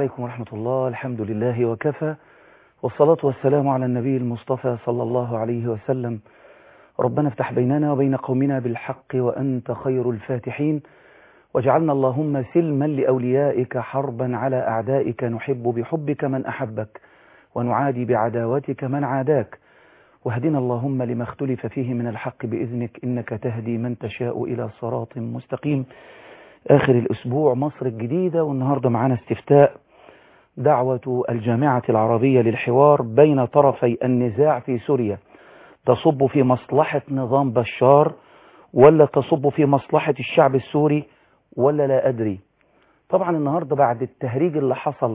عليكم ورحمة الله الحمد لله وكفى والصلاة والسلام على النبي المصطفى صلى الله عليه وسلم ربنا افتح بيننا وبين قومنا بالحق وأنت خير الفاتحين واجعلنا اللهم سلما لأوليائك حربا على أعدائك نحب بحبك من أحبك ونعادي بعداوتك من عاداك واهدنا اللهم لما اختلف فيه من الحق بإذنك إنك تهدي من تشاء إلى صراط مستقيم آخر الأسبوع مصر الجديدة والنهاردة معنا استفتاء دعوة الجامعة العربية للحوار بين طرفي النزاع في سوريا تصب في مصلحة نظام بشار ولا تصب في مصلحة الشعب السوري ولا لا أدري طبعا النهاردة بعد التهريج اللي حصل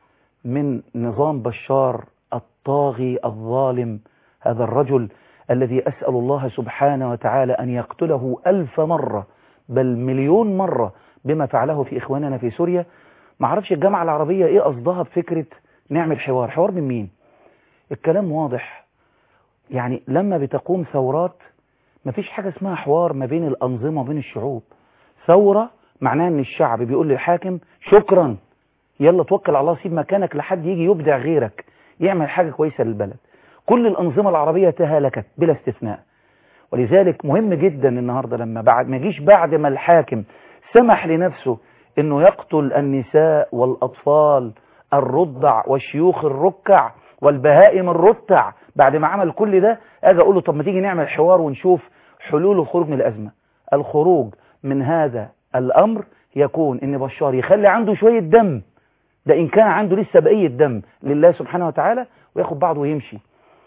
من نظام بشار الطاغي الظالم هذا الرجل الذي أسأل الله سبحانه وتعالى أن يقتله ألف مرة بل مليون مرة بما فعله في إخواننا في سوريا ما عرفش الجامعة العربية إيه قصدها بفكرة نعمل حوار حوار من مين الكلام واضح يعني لما بتقوم ثورات مفيش حاجة اسمها حوار ما بين الأنظمة وبين الشعوب ثورة معناها ان الشعب بيقول للحاكم شكرا يلا توكل على الله سيب مكانك لحد يجي يبدع غيرك يعمل حاجة كويسة للبلد كل الأنظمة العربية تهالكت بلا استثناء ولذلك مهم جدا النهاردة لما بعد ما يجيش بعد ما الحاكم سمح لنفسه انه يقتل النساء والأطفال الرضع والشيوخ الركع والبهائم الرتع بعد ما عمل كل ده اجي اقول له طب ما تيجي نعمل حوار ونشوف حلول الخروج من الأزمة الخروج من هذا الأمر يكون ان بشار يخلي عنده شوية دم ده إن كان عنده لسه بقية دم لله سبحانه وتعالى وياخد بعضه ويمشي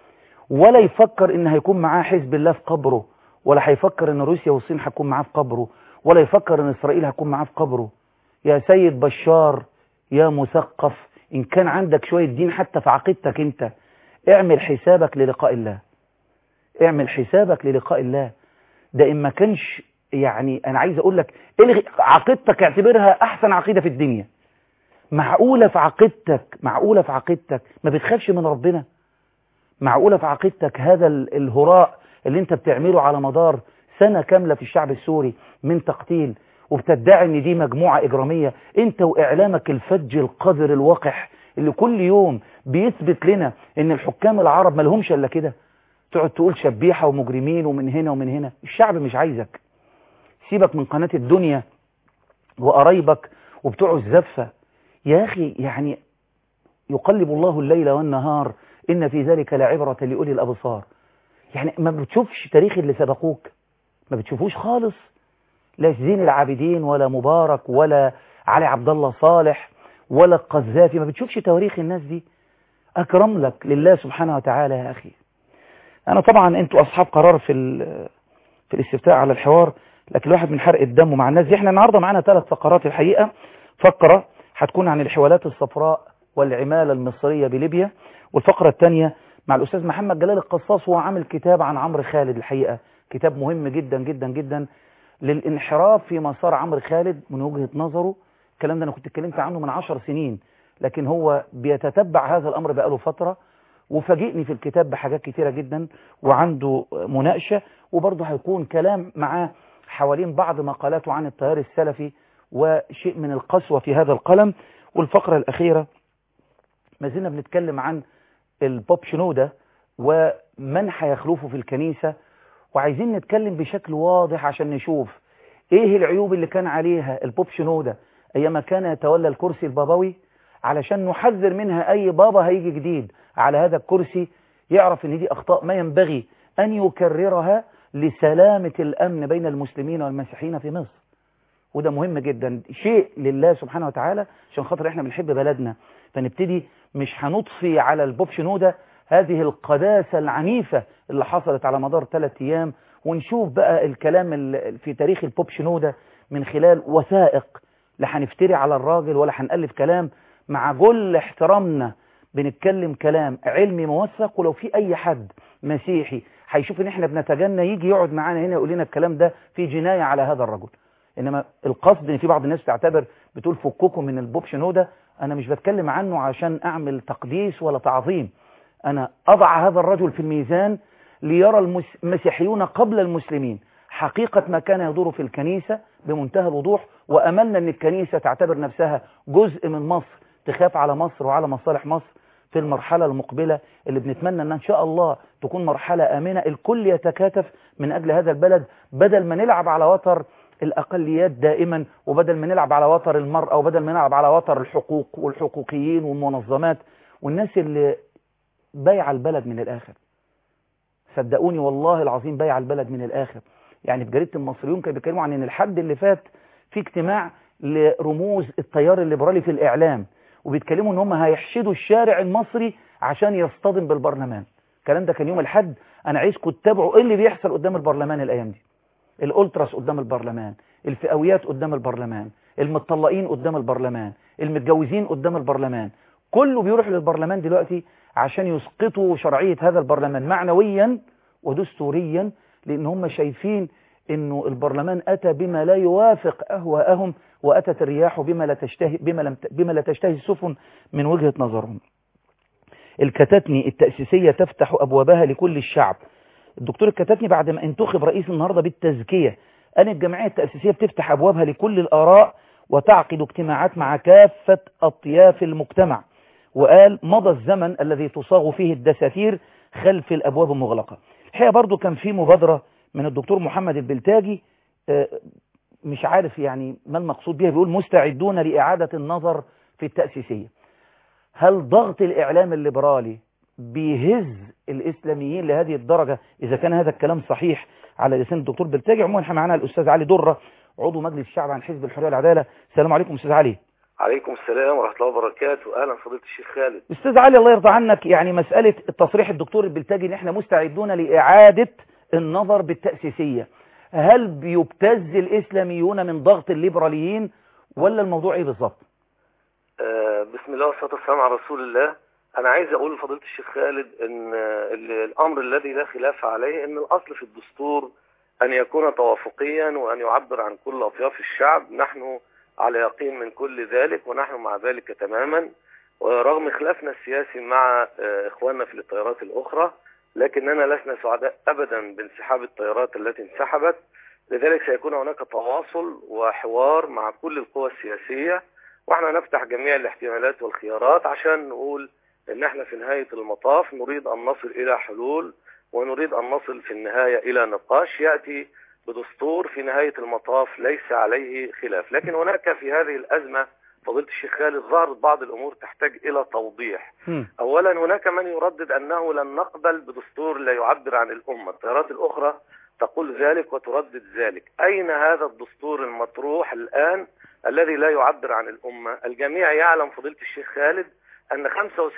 ولا يفكر ان هيكون معاه حزب الله في قبره ولا هيفكر ان روسيا والصين هتكون معاه في قبره ولا يفكر ان اسرائيل هتكون معاه في قبره يا سيد بشار يا مثقف ان كان عندك شوية دين حتى في عقيدتك انت اعمل حسابك للقاء الله اعمل حسابك للقاء الله ده ان ما كانش يعني انا عايز اقول لك الغي عقيدتك اعتبرها احسن عقيدة في الدنيا معقولة في عقيدتك معقولة في عقيدتك ما بتخافش من ربنا معقولة في عقيدتك هذا الهراء اللي انت بتعمله على مدار سنة كاملة في الشعب السوري من تقتيل وبتدعي ان دي مجموعة اجرامية انت واعلامك الفج القذر الوقح اللي كل يوم بيثبت لنا ان الحكام العرب ما لهمش الا كده تقعد تقول شبيحة ومجرمين ومن هنا ومن هنا الشعب مش عايزك سيبك من قناة الدنيا وقرايبك وبتوع الزفة يا أخي يعني يقلب الله الليل والنهار إن في ذلك لعبرة لأولي الأبصار يعني ما بتشوفش تاريخ اللي سبقوك ما بتشوفوش خالص لا زين العابدين ولا مبارك ولا علي عبد الله صالح ولا القذافي ما بتشوفش تواريخ الناس دي أكرم لك لله سبحانه وتعالى يا أخي أنا طبعا أنتوا أصحاب قرار في في الاستفتاء على الحوار لكن الواحد من حرق الدم مع الناس دي احنا النهاردة معانا ثلاث فقرات الحقيقة فقرة هتكون عن الحوالات الصفراء والعمالة المصرية بليبيا والفقرة الثانية مع الأستاذ محمد جلال القصاص هو عامل كتاب عن عمرو خالد الحقيقة كتاب مهم جدا جدا جدا للانحراف في مسار عمرو خالد من وجهة نظره الكلام ده أنا كنت اتكلمت عنه من عشر سنين لكن هو بيتتبع هذا الأمر بقاله فترة وفاجئني في الكتاب بحاجات كتيرة جدا وعنده مناقشة وبرضه هيكون كلام معاه حوالين بعض مقالاته عن التيار السلفي وشيء من القسوة في هذا القلم والفقرة الأخيرة ما زلنا بنتكلم عن البوب شنودة ومن هيخلفه في الكنيسة وعايزين نتكلم بشكل واضح عشان نشوف ايه العيوب اللي كان عليها البوب شنودة ايما كان يتولى الكرسي البابوي علشان نحذر منها اي بابا هيجي جديد على هذا الكرسي يعرف ان دي اخطاء ما ينبغي ان يكررها لسلامة الامن بين المسلمين والمسيحيين في مصر وده مهم جدا شيء لله سبحانه وتعالى عشان خاطر احنا بنحب بلدنا فنبتدي مش هنطفي على البوب شنودة هذه القداسة العنيفة اللي حصلت على مدار ثلاث أيام ونشوف بقى الكلام في تاريخ البوب شنودة من خلال وثائق لا هنفتري على الراجل ولا هنألف كلام مع كل احترامنا بنتكلم كلام علمي موثق ولو في أي حد مسيحي هيشوف ان احنا بنتجنى يجي يقعد معانا هنا يقول لنا الكلام ده في جناية على هذا الرجل انما القصد ان في بعض الناس تعتبر بتقول فككم من البوب شنودة انا مش بتكلم عنه عشان اعمل تقديس ولا تعظيم انا اضع هذا الرجل في الميزان ليرى المسيحيون قبل المسلمين حقيقة ما كان يدور في الكنيسة بمنتهى الوضوح واملنا ان الكنيسة تعتبر نفسها جزء من مصر تخاف على مصر وعلى مصالح مصر في المرحلة المقبلة اللي بنتمنى أنها إن شاء الله تكون مرحلة آمنة الكل يتكاتف من أجل هذا البلد بدل ما نلعب على وتر الأقليات دائما وبدل ما نلعب على وتر المرأة وبدل ما نلعب على وتر الحقوق والحقوقيين والمنظمات والناس اللي بايعة البلد من الآخر صدقوني والله العظيم بايعة البلد من الآخر يعني في جريدة المصريون كانوا بيتكلموا عن ان الحد اللي فات في اجتماع لرموز التيار الليبرالي في الإعلام وبيتكلموا ان هم هيحشدوا الشارع المصري عشان يصطدم بالبرلمان الكلام ده كان يوم الحد انا عايزكم تتابعوا ايه اللي بيحصل قدام البرلمان الايام دي الالتراس قدام البرلمان الفئويات قدام البرلمان المتطلقين قدام البرلمان المتجوزين قدام البرلمان كله بيروح للبرلمان دلوقتي عشان يسقطوا شرعية هذا البرلمان معنويا ودستوريا لان هم شايفين انه البرلمان اتى بما لا يوافق اهواءهم واتت الرياح بما لا تشتهي بما, لم بما لا تشتهي السفن من وجهة نظرهم الكتاتني التأسيسية تفتح أبوابها لكل الشعب الدكتور الكتاتني بعد ما انتخب رئيس النهاردة بالتزكية أن الجمعية التأسيسية بتفتح أبوابها لكل الآراء وتعقد اجتماعات مع كافة أطياف المجتمع وقال مضى الزمن الذي تصاغ فيه الدساتير خلف الأبواب المغلقة الحقيقة برضو كان في مبادرة من الدكتور محمد البلتاجي مش عارف يعني ما المقصود بها بيقول مستعدون لإعادة النظر في التأسيسية هل ضغط الإعلام الليبرالي بيهز الإسلاميين لهذه الدرجة إذا كان هذا الكلام صحيح على لسان الدكتور بلتاجي عموما احنا معانا الأستاذ علي درة عضو مجلس الشعب عن حزب الحرية والعدالة السلام عليكم أستاذ علي عليكم السلام ورحمة الله وبركاته أهلا فضيلة الشيخ خالد أستاذ علي الله يرضى عنك يعني مسألة التصريح الدكتور البلتاجي إن احنا مستعدون لإعادة النظر بالتأسيسية هل بيبتز الإسلاميون من ضغط الليبراليين ولا الموضوع إيه بالظبط؟ آه بسم الله والصلاة والسلام على رسول الله أنا عايز أقول لفضيلة الشيخ خالد إن الأمر الذي لا خلاف عليه إن الأصل في الدستور أن يكون توافقيا وأن يعبر عن كل أطياف الشعب نحن على يقين من كل ذلك ونحن مع ذلك تماما ورغم خلافنا السياسي مع إخواننا في التيارات الأخرى لكننا لسنا سعداء أبدا بانسحاب التيارات التي انسحبت لذلك سيكون هناك تواصل وحوار مع كل القوى السياسية واحنا نفتح جميع الاحتمالات والخيارات عشان نقول ان احنا في نهاية المطاف نريد ان نصل الى حلول ونريد ان نصل في النهاية الى نقاش يأتي بدستور في نهاية المطاف ليس عليه خلاف لكن هناك في هذه الأزمة فضيلة الشيخ خالد ظهرت بعض الأمور تحتاج إلى توضيح م. أولا هناك من يردد أنه لن نقبل بدستور لا يعبر عن الأمة التيارات الأخرى تقول ذلك وتردد ذلك أين هذا الدستور المطروح الآن الذي لا يعبر عن الأمة الجميع يعلم فضيلة الشيخ خالد أن 75%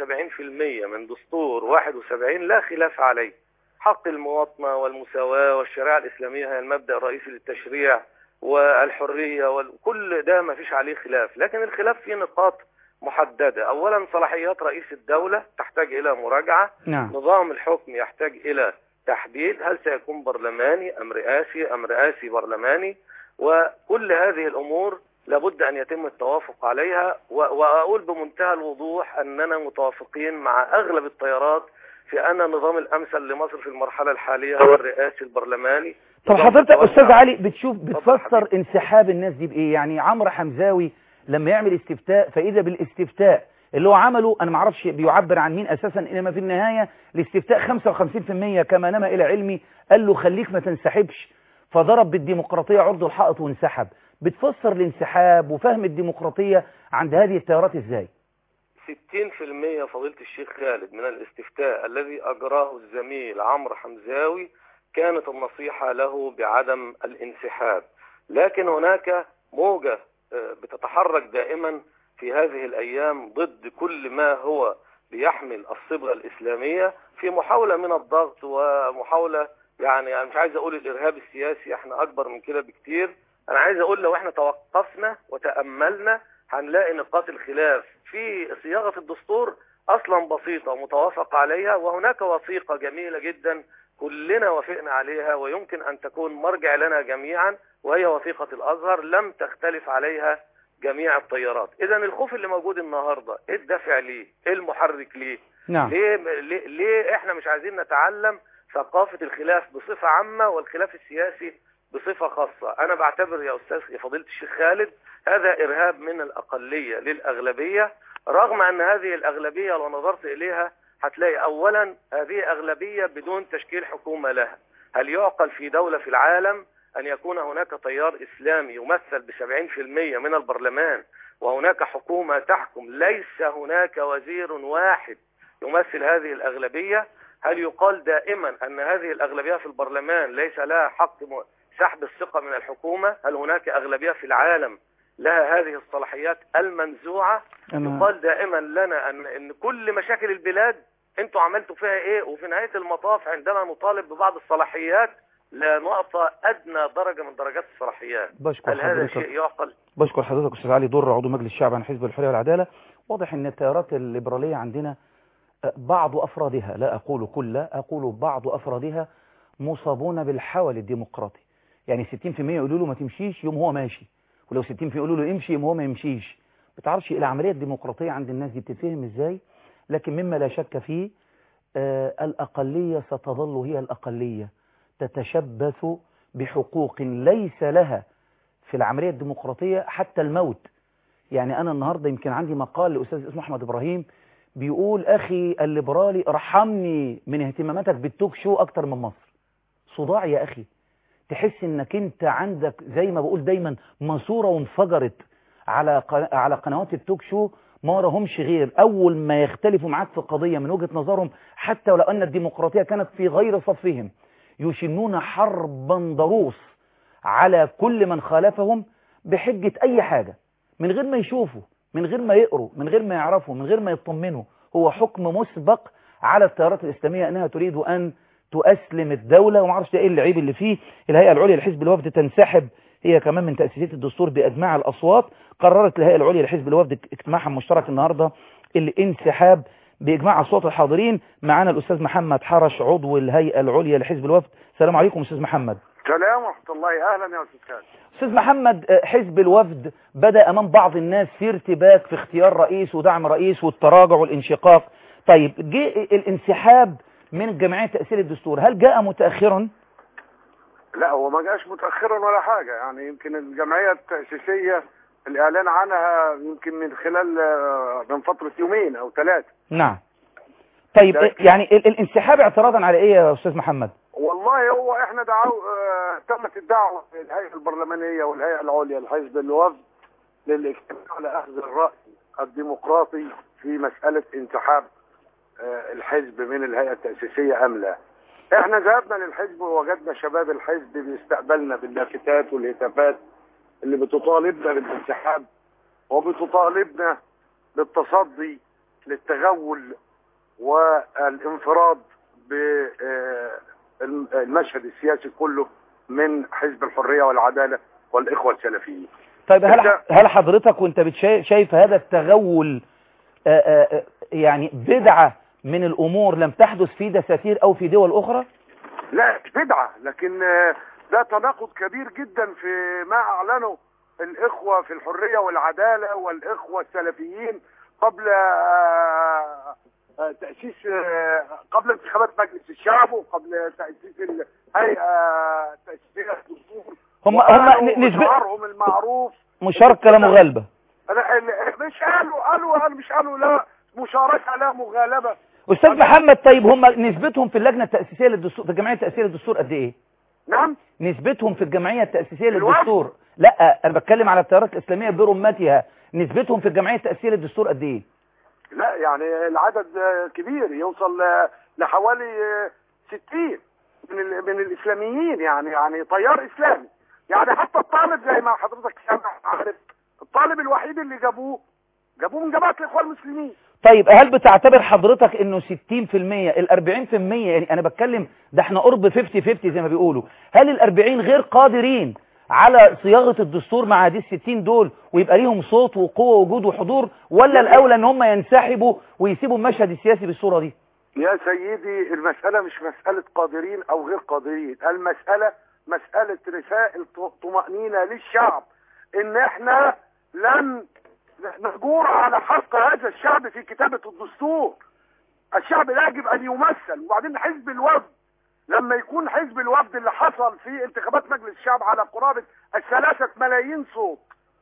من دستور 71 لا خلاف عليه حق المواطنة والمساواة والشريعة الإسلامية هي المبدأ الرئيسي للتشريع والحرية وكل ده ما فيش عليه خلاف لكن الخلاف فيه نقاط محددة أولا صلاحيات رئيس الدولة تحتاج إلى مراجعة نعم. نظام الحكم يحتاج إلى تحديد هل سيكون برلماني أم رئاسي أم رئاسي برلماني وكل هذه الأمور لابد أن يتم التوافق عليها وأقول بمنتهى الوضوح أننا متوافقين مع أغلب التيارات في أن النظام الأمثل لمصر في المرحلة الحالية هو الرئاسي البرلماني طب حضرتك أستاذ علي بتشوف بتفسر انسحاب الناس دي بإيه يعني عمرو حمزاوي لما يعمل استفتاء فإذا بالاستفتاء اللي هو عمله أنا معرفش بيعبر عن مين أساسا إنما في النهاية الاستفتاء 55% كما نما إلى علمي قال له خليك ما تنسحبش فضرب بالديمقراطية عرض الحائط وانسحب بتفسر الانسحاب وفهم الديمقراطية عند هذه التيارات ازاي 60% فضيلة الشيخ خالد من الاستفتاء الذي أجراه الزميل عمرو حمزاوي كانت النصيحة له بعدم الانسحاب لكن هناك موجة بتتحرك دائما في هذه الأيام ضد كل ما هو بيحمل الصبغة الإسلامية في محاولة من الضغط ومحاولة يعني أنا مش عايز أقول الإرهاب السياسي احنا أكبر من كده بكتير أنا عايز أقول لو احنا توقفنا وتأملنا هنلاقي نقاط الخلاف في صياغة الدستور أصلا بسيطة متوافق عليها وهناك وثيقة جميلة جدا كلنا وافقنا عليها ويمكن أن تكون مرجع لنا جميعا وهي وثيقة الأزهر لم تختلف عليها جميع التيارات إذا الخوف اللي موجود النهاردة إيه الدافع ليه إيه المحرك ليه نعم. ليه, ليه, ليه إحنا مش عايزين نتعلم ثقافة الخلاف بصفة عامة والخلاف السياسي بصفة خاصة أنا بعتبر يا أستاذ يا فضيلة الشيخ خالد هذا إرهاب من الأقلية للأغلبية رغم أن هذه الأغلبية لو نظرت إليها هتلاقي أولا هذه أغلبية بدون تشكيل حكومة لها هل يعقل في دولة في العالم أن يكون هناك تيار إسلامي يمثل بسبعين في المية من البرلمان وهناك حكومة تحكم ليس هناك وزير واحد يمثل هذه الأغلبية هل يقال دائما أن هذه الأغلبية في البرلمان ليس لها حق سحب الثقة من الحكومة هل هناك أغلبية في العالم لها هذه الصلاحيات المنزوعة أنا يقال دائما لنا أن, أن كل مشاكل البلاد انتوا عملتوا فيها ايه وفي نهاية المطاف عندما نطالب ببعض الصلاحيات لا نعطى أدنى درجة من درجات الصلاحيات بشكر هل هذا حضرتك شيء يعقل؟ بشكر حضرتك استاذ علي در عضو مجلس الشعب عن حزب الحريه والعداله واضح ان التيارات الليبراليه عندنا آه، بعض افرادها لا اقول كل اقول بعض افرادها مصابون بالحول الديمقراطي يعني 60% يقولوا له ما تمشيش يوم هو ماشي ولو 60% يقولوا له امشي يوم هو ما يمشيش بتعرفش العمليه الديمقراطيه عند الناس دي بتتفهم ازاي لكن مما لا شك فيه آه الاقليه ستظل هي الاقليه تتشبث بحقوق ليس لها في العملية الديمقراطية حتى الموت يعني أنا النهاردة يمكن عندي مقال لأستاذ اسمه أحمد إبراهيم بيقول أخي الليبرالي ارحمني من اهتماماتك بالتوك شو أكتر من مصر صداع يا أخي تحس إنك أنت عندك زي ما بقول دايما ماسورة وانفجرت على ق- على قنوات التوك شو ما وراهمش غير أول ما يختلفوا معاك في قضية من وجهة نظرهم حتى ولو أن الديمقراطية كانت في غير صفهم يشنون حربا ضروس على كل من خالفهم بحجة أي حاجة من غير ما يشوفوا من غير ما يقروا من غير ما يعرفوا من غير ما يطمنوا هو حكم مسبق على التيارات الإسلامية أنها تريد أن تؤسلم الدولة وما اعرفش ده ايه العيب اللي فيه الهيئة العليا لحزب الوفد تنسحب هي كمان من تأسيسات الدستور بأجماع الأصوات قررت الهيئة العليا لحزب الوفد اجتماعها مشترك النهاردة الانسحاب بإجماع أصوات الحاضرين معانا الأستاذ محمد حرش عضو الهيئة العليا لحزب الوفد السلام عليكم أستاذ محمد سلام ورحمة الله أهلا يا أستاذ خالد أستاذ محمد آه، حزب الوفد بدأ أمام بعض الناس في ارتباك في اختيار رئيس ودعم رئيس والتراجع والانشقاق طيب جه الانسحاب من الجمعية تأثير الدستور هل جاء متأخرا؟ لا هو ما جاش متأخرا ولا حاجة يعني يمكن الجمعية التأسيسية الإعلان عنها يمكن من خلال آه، من فترة يومين أو ثلاثة نعم طيب لكن- آه، يعني ال- الانسحاب اعتراضا على ايه يا أستاذ محمد؟ والله هو احنا دعو آه، تمت الدعوة للهيئة البرلمانية والهيئة العليا لحزب الوفد للاجتماع على أخذ الرأي الديمقراطي في مسألة انسحاب آه، الحزب من الهيئة التأسيسية أم لا احنا ذهبنا للحزب ووجدنا شباب الحزب بيستقبلنا باللافتات والهتافات اللي بتطالبنا بالانسحاب وبتطالبنا بالتصدي للتغول والانفراد بالمشهد السياسي كله من حزب الحرية والعدالة والإخوة السلفيين طيب هل أنت- هل حضرتك وانت بتشايف شايف هذا التغول آه، آه، آه، يعني بدعة من الأمور لم تحدث في دساتير أو في دول أخرى؟ لا مش بدعة لكن آه، ده تناقض كبير جدا في ما أعلنه الإخوة في الحرية والعدالة والإخوة السلفيين قبل آه، آه، تأسيس آه، قبل انتخابات مجلس الشعب وقبل تأسيس الهيئة تأسيسية الدستور هم وقالوا هم نسبة شعارهم المعروف مشاركة لا مغالبة أنا ال- مش قالوا قالوا قالوا مش قالوا لا مشاركة لا مغالبة أستاذ محمد طيب هم نسبتهم في اللجنة التأسيسية للدستور في الجمعية التأسيسية للدستور قد إيه؟ نعم نسبتهم في الجمعية التأسيسية الوفد. للدستور لا أنا بتكلم على التيارات الإسلامية برمتها نسبتهم في الجمعية التأسيسية للدستور قد إيه؟ لا يعني العدد آه، كبير يوصل ل- لحوالي آه، 60 من ال- من الاسلاميين يعني يعني تيار اسلامي يعني حتى الطالب زي ما حضرتك سامع عارف الطالب الوحيد اللي جابوه جابوه من جماعه الاخوان المسلمين طيب هل بتعتبر حضرتك انه 60% ال 40% يعني انا بتكلم ده احنا قرب 50 50 زي ما بيقولوا هل ال 40 غير قادرين على صياغة الدستور مع هذه ال 60 دول ويبقى ليهم صوت وقوة ووجود وحضور ولا الاولى ان هم ينسحبوا ويسيبوا المشهد السياسي بالصورة دي يا سيدي المسألة مش مسألة قادرين أو غير قادرين المسألة مسألة رسائل ط- طمأنينة للشعب إن إحنا لن نجور على حق هذا الشعب في كتابة الدستور الشعب لا يجب أن يمثل وبعدين حزب الوفد لما يكون حزب الوفد اللي حصل في انتخابات مجلس الشعب على قرابة الثلاثة ملايين صوت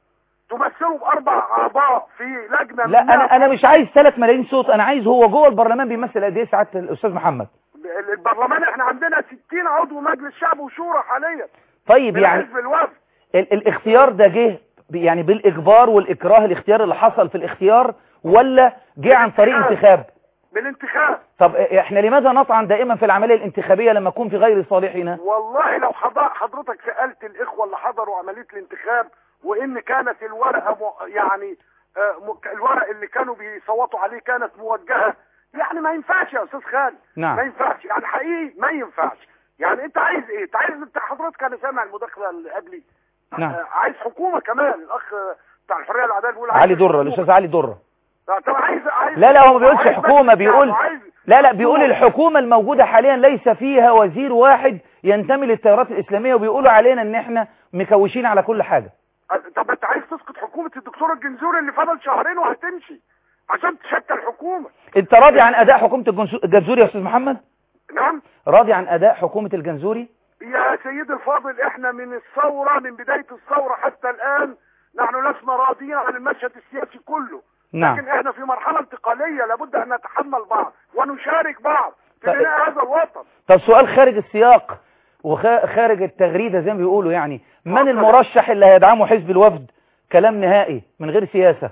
تمثله باربع اعضاء في لجنه لا منها انا انا مش عايز 3 ملايين صوت انا عايز هو جوه البرلمان بيمثل قد ايه سعاده الاستاذ محمد البرلمان احنا عندنا 60 عضو مجلس شعب وشورى حاليا طيب من يعني حزب الوفد ال الاختيار ده جه ب- يعني بالاجبار والاكراه الاختيار اللي حصل في الاختيار ولا جه عن طريق انتخاب بالانتخاب طب احنا لماذا نطعن دائما في العمليه الانتخابيه لما يكون في غير صالحنا والله لو حض- حضرتك سألت الإخوة اللي حضروا عملية الانتخاب وإن كانت الورقة م... يعني آه، م... الورق اللي كانوا بيصوتوا عليه كانت موجهة يعني ما ينفعش يا أستاذ خالد نعم. ما ينفعش يعني حقيقي ما ينفعش يعني أنت عايز إيه؟ أنت عايز أنت حضرتك أنا سامع المداخلة اللي قبلي نعم آه، عايز حكومة كمان الأخ بتاع الحرية والعدالة بيقول علي عايز دره حكومة. الاستاذ علي دره آه، طب عايز عايز لا لا هو ما بيقولش عايز حكومه مجلس بيقول شعب، عايز لا لا بيقول حكومة. الحكومه الموجوده حاليا ليس فيها وزير واحد ينتمي للتيارات الاسلاميه وبيقولوا علينا ان احنا مكوشين على كل حاجه طب انت عايز تسقط حكومة الدكتور الجنزوري اللي فضل شهرين وهتمشي عشان تشكل حكومة انت راضي عن اداء حكومه الجنسو- الجنزوري يا استاذ محمد نعم راضي عن اداء حكومه الجنزوري يا سيدي الفاضل احنا من الثورة من بداية الثورة حتى الآن نحن لسنا راضيين عن المشهد السياسي كله نعم لكن احنا في مرحلة انتقالية لابد ان نتحمل بعض ونشارك بعض في طيب. بناء هذا الوطن طب سؤال خارج السياق وخارج التغريده زي ما بيقولوا يعني من اتفضل. المرشح اللي هيدعمه حزب الوفد كلام نهائي من غير سياسه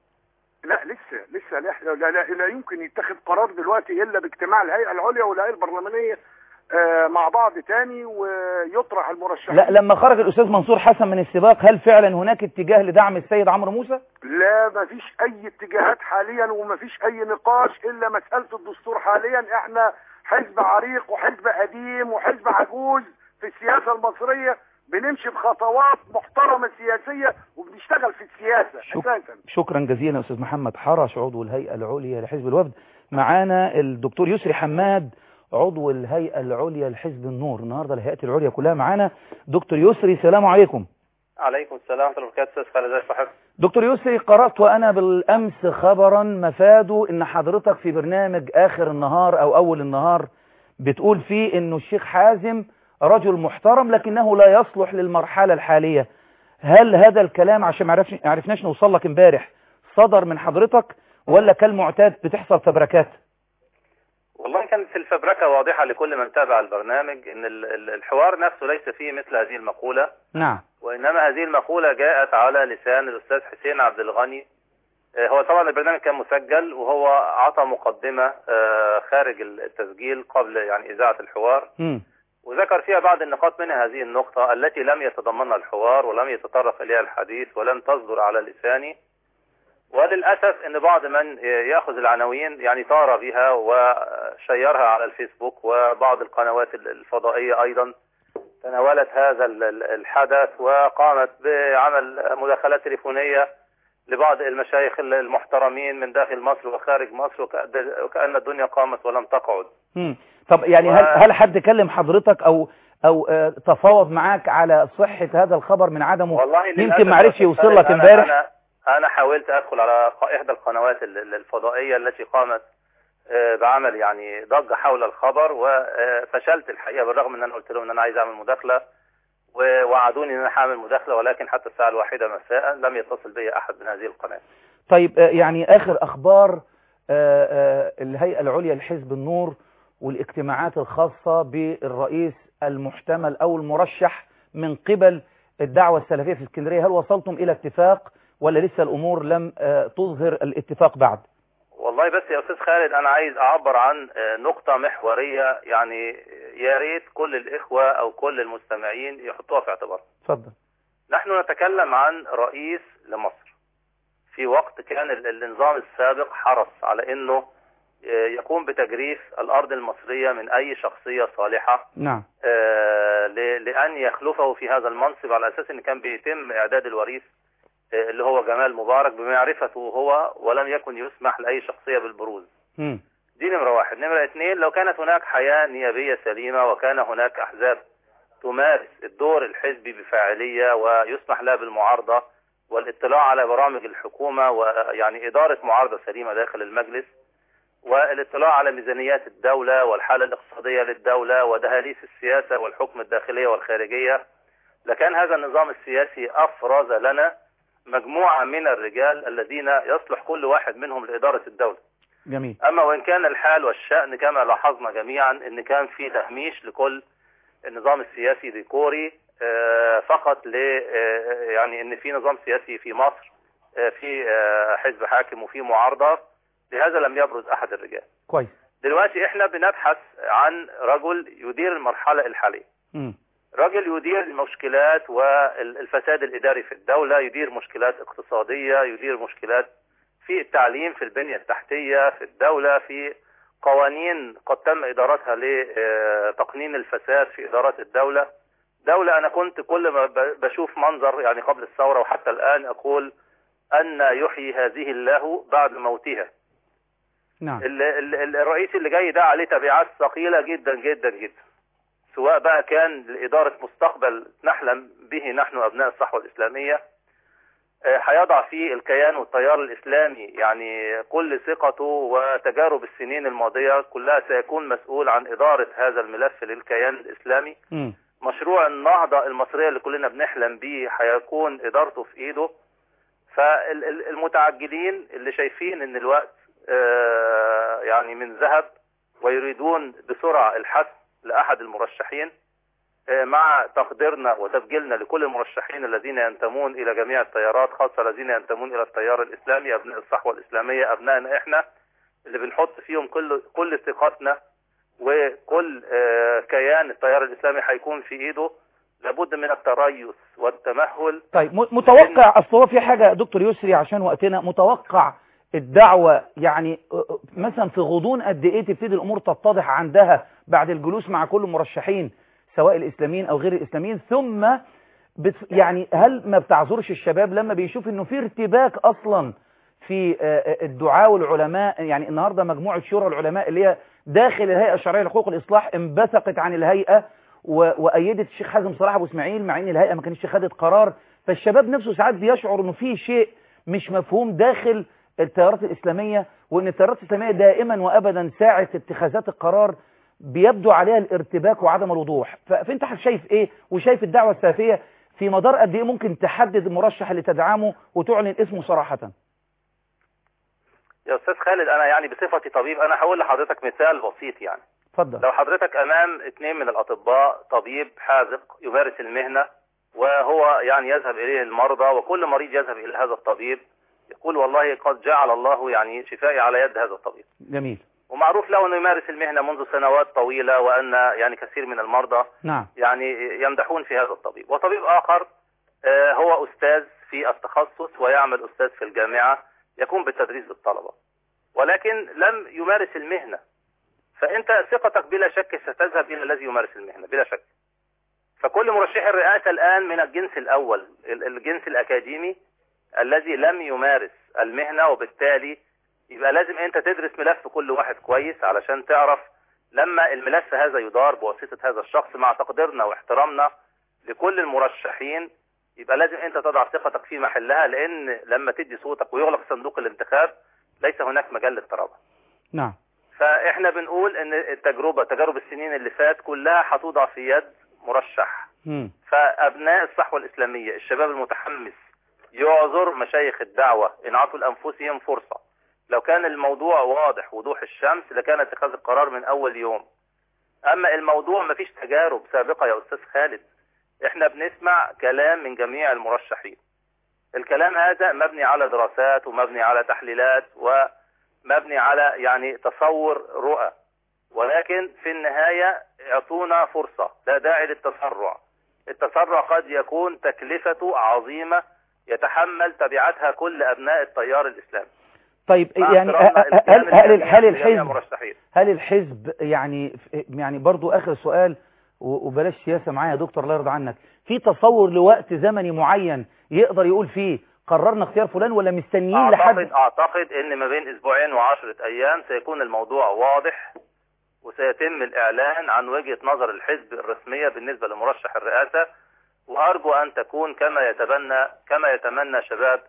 لا لسه لسه لا, لا, لا, لا يمكن يتخذ قرار دلوقتي الا باجتماع الهيئة العليا والهيئة البرلمانية آه مع بعض تاني ويطرح المرشحين لا لما خرج الاستاذ منصور حسن من السباق هل فعلا هناك اتجاه لدعم السيد عمرو موسى لا ما فيش اي اتجاهات حاليا وما فيش اي نقاش الا مسألة الدستور حاليا احنا حزب عريق وحزب قديم وحزب عجوز في السياسة المصرية بنمشي بخطوات محترمة سياسية وبنشتغل في السياسة شك- اساسا شكرا جزيلا يا استاذ محمد حرش عضو الهيئه العليا لحزب الوفد معانا الدكتور يسري حماد عضو الهيئه العليا لحزب النور النهارده الهيئات العليا كلها معانا دكتور يسري سلام عليكم عليكم السلام ورحمة الله وبركاته أستاذ خالد ازي صاحبك دكتور يسري قرأت وأنا بالأمس خبرا مفاده إن حضرتك في برنامج آخر النهار أو أول النهار بتقول فيه إنه الشيخ حازم رجل محترم لكنه لا يصلح للمرحلة الحالية هل هذا الكلام عشان ما عرفش- عرفناش نوصل لك امبارح صدر من حضرتك ولا كالمعتاد بتحصل فبركات والله كانت الفبركة واضحة لكل من تابع البرنامج إن ال- ال- الحوار نفسه ليس فيه مثل هذه المقولة نعم وإنما هذه المقولة جاءت على لسان الأستاذ حسين عبد الغني آه، هو طبعا البرنامج كان مسجل وهو عطى مقدمة آه، خارج التسجيل قبل يعني إذاعة الحوار مم. وذكر فيها بعض النقاط منها هذه النقطة التي لم يتضمنها الحوار ولم يتطرق إليها الحديث ولم تصدر على لساني وللأسف أن بعض من يأخذ العناوين يعني طار بها وشيرها على الفيسبوك وبعض القنوات الفضائية أيضا تناولت هذا ال- ال- الحدث وقامت بعمل مداخلات تليفونية لبعض المشايخ المحترمين من داخل مصر وخارج مصر وكأد- وكأن الدنيا قامت ولم تقعد مم. طب يعني هل, و- هل حد كلم حضرتك أو أو آه، تفاوض معاك على صحة هذا الخبر من عدمه والله للأسف يمكن ما عرفش يا يوصل أستاذ لك خالد، امبارح أنا, أنا, أنا حاولت أدخل على ق- إحدى القنوات ال- ال- الفضائية التي قامت آه، بعمل يعني ضجة حول الخبر وفشلت الحقيقة بالرغم أن أنا قلت لهم أن أنا عايز أعمل مداخلة ووعدوني أن أنا هعمل مداخلة ولكن حتى الساعة الواحدة مساء لم يتصل بي أحد من هذه القناة طيب آه، يعني آخر أخبار آه، آه، الهيئة العليا لحزب النور والاجتماعات الخاصة بالرئيس المحتمل أو المرشح من قبل الدعوة السلفية في اسكندرية هل وصلتم إلى اتفاق ولا لسه الأمور لم آه، تظهر الاتفاق بعد والله بس يا أستاذ خالد أنا عايز أعبر عن آه، نقطة محورية يعني يا ريت كل الإخوة أو كل المستمعين يحطوها في اعتبارهم اتفضل نحن نتكلم عن رئيس لمصر في وقت كان ال- النظام السابق حرص على انه آه، يقوم بتجريف الارض المصرية من اي شخصية صالحة نعم آه، ل- لان يخلفه في هذا المنصب على اساس ان كان بيتم اعداد الوريث آه، اللي هو جمال مبارك بمعرفته هو ولم يكن يسمح لاي شخصية بالبروز مم. دي نمرة واحد نمرة اثنين لو كانت هناك حياة نيابية سليمة وكان هناك أحزاب تمارس الدور الحزبي بفاعلية ويسمح لها بالمعارضة والاطلاع على برامج الحكومة ويعني إدارة معارضة سليمة داخل المجلس والاطلاع على ميزانيات الدولة والحالة الاقتصادية للدولة ودهاليز السياسة والحكم الداخلية والخارجية لكان هذا النظام السياسي أفرز لنا مجموعة من الرجال الذين يصلح كل واحد منهم لإدارة الدولة جميل أما وإن كان الحال والشأن كما لاحظنا جميعا أن كان في تهميش لكل النظام السياسي ديكوري آه، فقط ل آه، يعني أن في نظام سياسي في مصر آه، في آه، حزب حاكم وفي معارضة لهذا لم يبرز أحد الرجال كويس دلوقتي احنا بنبحث عن رجل يدير المرحلة الحالية مم. رجل يدير المشكلات والفساد الإداري في الدولة يدير مشكلات اقتصادية يدير مشكلات في التعليم في البنية التحتية في الدولة في قوانين قد تم إدارتها لتقنين الفساد في إدارات الدولة دولة أنا كنت كل ما ب- بشوف منظر يعني قبل الثورة وحتى الآن أقول أن يحيي هذه الله بعد موتها نعم ال- ال- ال- الرئيس اللي جاي ده عليه تبعات ثقيلة جدا جدا جدا سواء بقى كان لإدارة مستقبل نحلم به نحن أبناء الصحوة الإسلامية آه، هيضع فيه الكيان والتيار الإسلامي يعني كل ثقته وتجارب السنين الماضية كلها سيكون مسؤول عن إدارة هذا الملف للكيان الإسلامي مم. مشروع النهضة المصرية اللي كلنا بنحلم بيه هيكون إدارته في إيده فالمتعجلين اللي شايفين إن الوقت آه، يعني من ذهب ويريدون بسرعة الحسم لأحد المرشحين آه، مع تقديرنا وتسجيلنا لكل المرشحين الذين ينتمون إلى جميع التيارات خاصة الذين ينتمون إلى التيار الإسلامي أبناء الصحوة الإسلامية أبنائنا إحنا اللي بنحط فيهم كل كل ثقتنا وكل آه، كيان التيار الإسلامي هيكون في إيده لابد من التريث والتمهل طيب م- متوقع اصل هو في حاجه يا دكتور يسري عشان وقتنا متوقع الدعوه يعني أ- أ- مثلا في غضون قد ايه تبتدي الامور تتضح عندها بعد الجلوس مع كل المرشحين سواء الاسلاميين او غير الاسلاميين ثم بت يعني هل ما بتعذرش الشباب لما بيشوف انه في ارتباك اصلا في آه، آه، الدعاء والعلماء يعني النهارده مجموعه شورى العلماء اللي هي داخل الهيئه الشرعيه لحقوق الاصلاح انبثقت عن الهيئه و- وايدت الشيخ حازم صلاح ابو اسماعيل مع ان الهيئه ما كانتش خدت قرار فالشباب نفسه ساعات بيشعر انه في شيء مش مفهوم داخل التيارات الاسلاميه وان التيارات الاسلاميه دائما وابدا ساعه اتخاذات القرار بيبدو عليها الارتباك وعدم الوضوح ف- فانت شايف ايه وشايف الدعوه السلفيه في مدار قد ايه ممكن تحدد المرشح اللي تدعمه وتعلن اسمه صراحه يا أستاذ خالد أنا يعني بصفتي طبيب أنا هقول لحضرتك مثال بسيط يعني اتفضل لو حضرتك امام اثنين من الاطباء طبيب حاذق يمارس المهنه وهو يعني يذهب اليه المرضى وكل مريض يذهب الى هذا الطبيب يقول والله قد جعل الله يعني شفائي على يد هذا الطبيب جميل ومعروف له انه يمارس المهنه منذ سنوات طويله وان يعني كثير من المرضى نعم يعني يمدحون في هذا الطبيب وطبيب آخر آه، هو أستاذ في التخصص ويعمل أستاذ في الجامعة يقوم بالتدريس للطلبة ولكن لم يمارس المهنة فأنت ثقتك بلا شك ستذهب إلى الذي يمارس المهنة بلا شك فكل مرشح الرئاسة الآن من الجنس الأول ال- الجنس الأكاديمي الذي لم يمارس المهنة وبالتالي يبقى لازم أنت تدرس ملف كل واحد كويس علشان تعرف لما الملف هذا يدار بواسطة هذا الشخص مع تقديرنا واحترامنا لكل المرشحين يبقى لازم انت تضع ثقتك في محلها لان لما تدي صوتك ويغلق صندوق الانتخاب ليس هناك مجال للتراجع نعم فاحنا بنقول ان التجربة تجارب السنين اللي فات كلها هتوضع في يد مرشح مم. فابناء الصحوة الاسلامية الشباب المتحمس يعذر مشايخ الدعوة ان عطوا لانفسهم فرصة لو كان الموضوع واضح وضوح الشمس لكان اتخاذ القرار من اول يوم اما الموضوع مفيش تجارب سابقة يا استاذ خالد احنا بنسمع كلام من جميع المرشحين الكلام هذا مبني على دراسات ومبني على تحليلات ومبني على يعني تصور رؤى ولكن في النهاية اعطونا فرصة لا داعي للتسرع التسرع قد يكون تكلفته عظيمة يتحمل تبعاتها كل أبناء التيار الإسلامي طيب مع يعني احترامنا هل الكامل هل لجميع- هل لجميع الحزب المرشحين هل الحزب يعني يعني برضو اخر سؤال و- وبلاش سياسه معايا يا دكتور الله يرضى عنك في تصور لوقت زمني معين يقدر يقول فيه قررنا اختيار فلان ولا مستنيين لحد أعتقد, أعتقد أن ما بين أسبوعين وعشرة أيام سيكون الموضوع واضح وسيتم الإعلان عن وجهة نظر الحزب الرسمية بالنسبة لمرشح الرئاسة وأرجو أن تكون كما يتبنى كما يتمنى شباب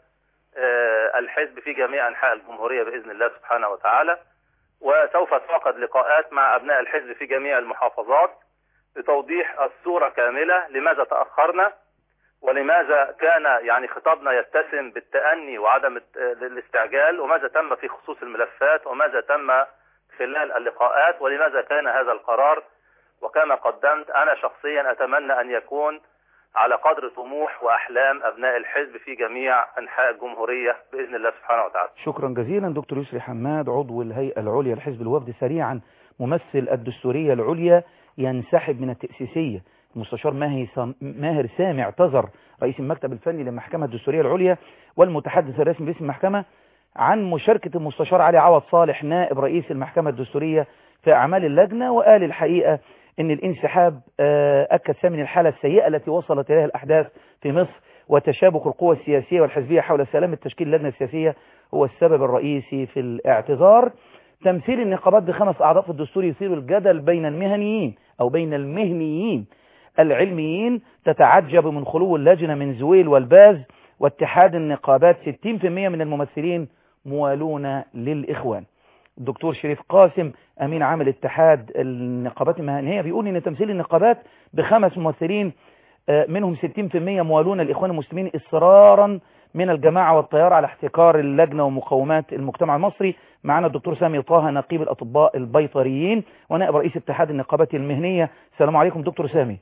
آه، الحزب في جميع أنحاء الجمهورية بإذن الله سبحانه وتعالى وسوف تعقد لقاءات مع أبناء الحزب في جميع المحافظات لتوضيح الصورة كاملة لماذا تأخرنا ولماذا كان يعني خطابنا يتسم بالتأني وعدم الت- الاستعجال وماذا تم في خصوص الملفات وماذا تم خلال اللقاءات ولماذا كان هذا القرار وكما قدمت أنا شخصيا أتمنى أن يكون على قدر طموح وأحلام أبناء الحزب في جميع أنحاء الجمهورية بإذن الله سبحانه وتعالى شكرا جزيلا دكتور يسري حماد عضو الهيئة العليا لحزب الوفد سريعا ممثل الدستورية العليا ينسحب من التأسيسية المستشار ماهي سام- ماهر سامع اعتذر رئيس المكتب الفني للمحكمة الدستورية العليا والمتحدث الرسمي باسم المحكمة عن مشاركة المستشار علي عوض صالح نائب رئيس المحكمة الدستورية في أعمال اللجنة وقال الحقيقة أن الانسحاب آه، أكد ثمن الحالة السيئة التي وصلت إليها الأحداث في مصر وتشابك القوى السياسية والحزبية حول سلامة تشكيل اللجنة السياسية هو السبب الرئيسي في الاعتذار تمثيل النقابات بخمس أعضاء في الدستور يثير الجدل بين المهنيين أو بين المهنيين العلميين تتعجب من خلو اللجنة من زويل والباز واتحاد النقابات 60% من الممثلين موالون للإخوان الدكتور شريف قاسم أمين عام اتحاد النقابات المهنية بيقول إن تمثيل النقابات بخمس ممثلين آه، منهم 60% موالون الإخوان المسلمين إصرارا من الجماعة والتيار على احتكار اللجنة ومقومات المجتمع المصري معنا الدكتور سامي طه نقيب الأطباء البيطريين ونائب رئيس اتحاد النقابات المهنية السلام عليكم دكتور سامي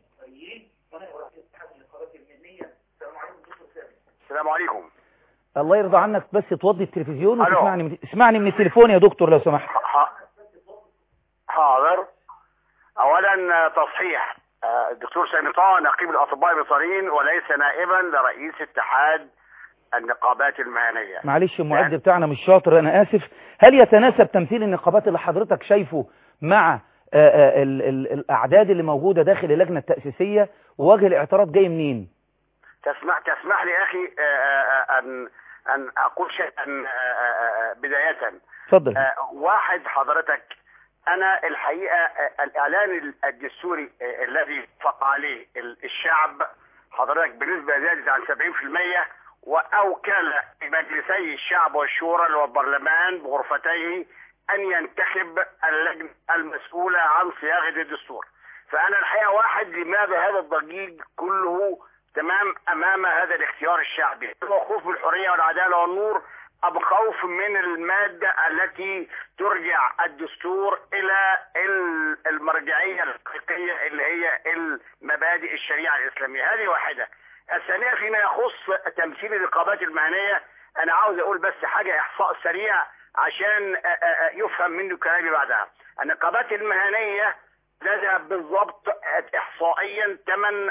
السلام عليكم الله يرضى عنك بس توضي التلفزيون ألو. وتسمعني من... اسمعني من التليفون يا دكتور لو سمحت ح- حاضر اولا تصحيح آه، الدكتور سامي طه نقيب الاطباء البيطريين وليس نائبا لرئيس اتحاد النقابات المهنيه معلش المعد بتاعنا مش شاطر انا اسف هل يتناسب تمثيل النقابات اللي حضرتك شايفه مع آه، آه، ال- ال- الاعداد اللي موجوده داخل اللجنه التاسيسيه ووجه الاعتراض جاي منين تسمح تسمح لي اخي آه، آه، ان ان اقول شيئا آه، آه، آه، بدايه اتفضل آه، واحد حضرتك انا الحقيقه آه، الاعلان الدستوري آه، الذي وافق عليه ال- الشعب حضرتك بنسبه زادت عن 70% واوكل مجلسي الشعب والشورى اللي هو البرلمان بغرفتيه ان ينتخب اللجنه المسؤوله عن صياغه الدستور فانا الحقيقه واحد لماذا هذا الضجيج كله تمام امام هذا الاختيار الشعبي هو خوف من الحريه والعداله والنور ام خوف من الماده التي ترجع الدستور الى ال- المرجعيه الحقيقيه اللي هي المبادئ الشريعه الاسلاميه هذه واحده الثانيه فيما يخص تمثيل النقابات المهنيه انا عاوز اقول بس حاجه احصاء سريع عشان آه، آه، آه، يفهم منه كلامي بعدها النقابات المهنيه لدى بالضبط احصائيا ثمن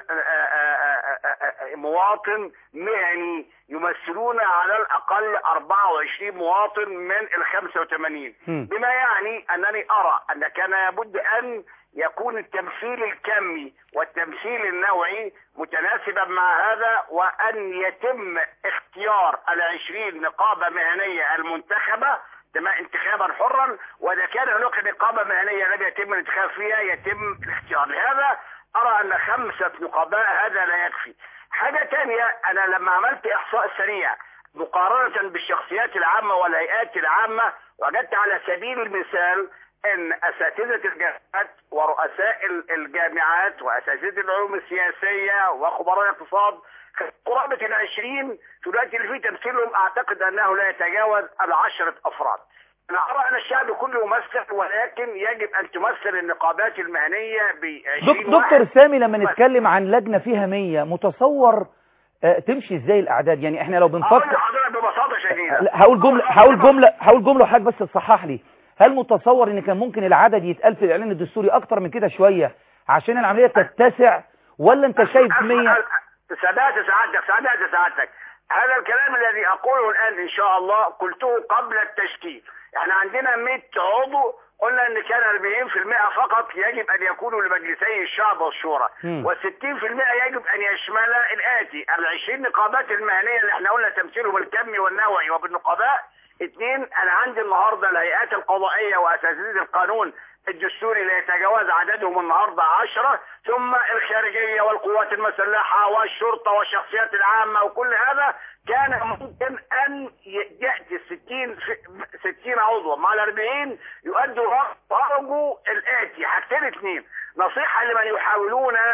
مواطن مهني يمثلون على الاقل 24 مواطن من ال 85 مم. بما يعني انني ارى ان كان لابد ان يكون التمثيل الكمي والتمثيل النوعي متناسبا مع هذا وان يتم اختيار العشرين نقابه مهنيه المنتخبه تم انتخابا حرا واذا كان هناك نقابه مهنيه لم يتم الانتخاب فيها يتم الاختيار لهذا ارى ان خمسه نقباء هذا لا يكفي حاجه ثانيه انا لما عملت احصاء سريع مقارنه بالشخصيات العامه والهيئات العامه وجدت على سبيل المثال ان اساتذه الجامعات ورؤساء ال- الجامعات واساتذه العلوم السياسيه وخبراء الاقتصاد قرابه العشرين في الوقت اللي فيه تمثيلهم اعتقد انه لا يتجاوز العشره افراد. انا ارى ان الشعب كله يمثل ولكن يجب ان تمثل النقابات المهنيه ب دك 20 دكتور واحد. سامي لما نتكلم عن لجنه فيها 100 متصور آه، تمشي ازاي الاعداد يعني احنا لو اقول بنفكر لحضرتك ببساطه شديده لا، هقول جمله هقول جمله هقول جمله حضرتك بس تصحح لي هل متصور ان كان ممكن العدد يتقال في الاعلان الدستوري اكتر من كده شويه عشان العمليه تتسع ولا انت شايف 100 سادات سعادتك سادات سعادتك هذا الكلام الذي اقوله الان ان شاء الله قلته قبل التشكيل احنا عندنا 100 عضو قلنا ان كان 40% فقط يجب ان يكونوا لمجلسي الشعب والشورى مم. و60% يجب ان يشمل الاتي ال 20 نقابات المهنيه اللي احنا قلنا تمثيلهم الكمي والنوعي وبالنقباء اثنين انا عندي النهارده الهيئات القضائيه واساتذه القانون الدستوري لا يتجاوز عددهم النهارده عشرة ثم الخارجيه والقوات المسلحه والشرطه والشخصيات العامه وكل هذا كان ممكن ان ي- ياتي 60 في- 60 عضوا مع ال 40 يؤدوا رغم- ارجو الاتي حاجتين اثنين نصيحه لمن يحاولون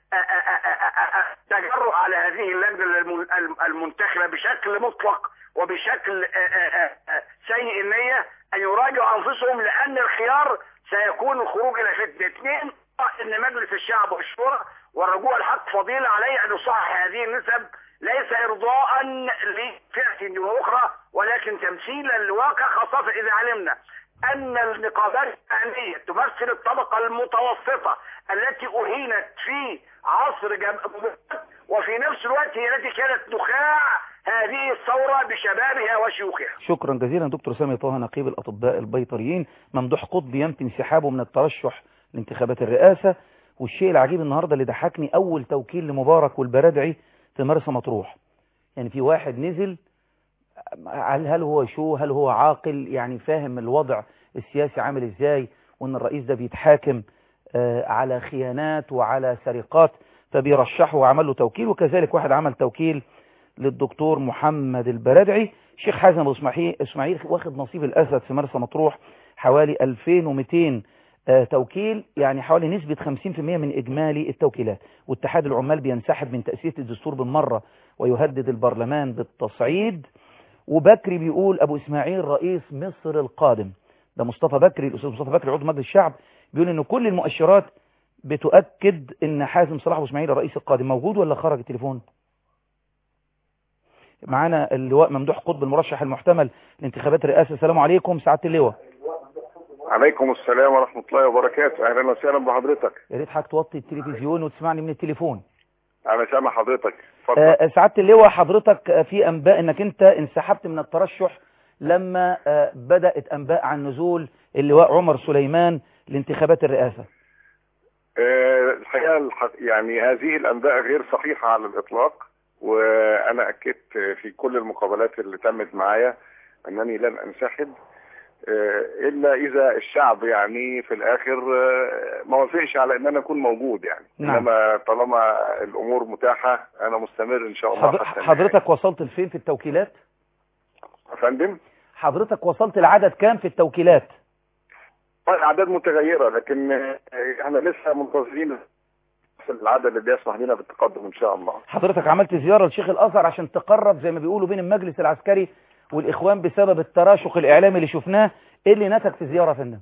تجرؤ على هذه اللجنة الم- المنتخبة بشكل مطلق وبشكل آه، آه، آه، سيء النية أن يراجعوا أنفسهم لأن الخيار سيكون الخروج إلى فتنة اثنين أن مجلس الشعب والشورى والرجوع الحق فضيلة عليه أن يصحح هذه النسب ليس إرضاء لفئة دون أخرى ولكن تمثيلا لواقع خاصة إذا علمنا أن النقابات الأهلية تمثل الطبقة المتوسطة التي أهينت في عصر جم... وفي نفس الوقت هي التي كانت نخاع هذه الثورة بشبابها وشيوخها شكرا جزيلا دكتور سامي طه نقيب الأطباء البيطريين ممدوح قطب ينفي انسحابه من الترشح لانتخابات الرئاسة والشيء العجيب النهاردة اللي ضحكني أول توكيل لمبارك والبرادعي في مرسى مطروح يعني في واحد نزل هل هل هو شو هل هو عاقل يعني فاهم الوضع السياسي عامل ازاي وان الرئيس ده بيتحاكم آه، على خيانات وعلى سرقات فبيرشحه وعمل له توكيل وكذلك واحد عمل توكيل للدكتور محمد البرادعي شيخ حازم أبو اسماعيل اسماعيل واخد نصيب الاسد في مرسى مطروح حوالي 2200 آه، توكيل يعني حوالي نسبة 50% من إجمالي التوكيلات واتحاد العمال بينسحب من تأسيس الدستور بالمرة ويهدد البرلمان بالتصعيد وبكري بيقول أبو إسماعيل رئيس مصر القادم ده مصطفى بكري الأستاذ مصطفى بكري عضو مجلس الشعب بيقول إن كل المؤشرات بتؤكد إن حازم صلاح أبو إسماعيل الرئيس القادم موجود ولا خرج التليفون معانا اللواء ممدوح قطب المرشح المحتمل لانتخابات الرئاسة السلام عليكم سعادة اللواء عليكم السلام ورحمة الله وبركاته أهلا وسهلا بحضرتك يا ريت حضرتك توطي التلفزيون وتسمعني من التليفون أنا سامع حضرتك اتفضل آه، سعادة اللواء حضرتك آه، في أنباء أنك أنت انسحبت من الترشح لما آه، بدأت أنباء عن نزول اللواء عمر سليمان لانتخابات الرئاسة آه، الحقيقة الح- يعني هذه الأنباء غير صحيحة على الإطلاق وأنا أكدت في كل المقابلات اللي تمت معايا أنني لن أنسحب آه، إلا إذا الشعب يعني في الآخر آه، ما وافقش على أن أنا أكون موجود يعني نعم. إنما طالما الأمور متاحة أنا مستمر إن شاء الله حضر- حتى النهاية. حضرتك وصلت لفين في التوكيلات يا فندم حضرتك وصلت لعدد كام في التوكيلات أعداد متغيرة لكن آه، احنا لسه منتظرين العدد اللي بيسمح لنا بالتقدم إن شاء الله حضرتك عملت زيارة لشيخ الأزهر عشان تقرب زي ما بيقولوا بين المجلس العسكري والإخوان بسبب التراشق الإعلامي اللي شفناه إيه اللي نتج في الزيارة يا فندم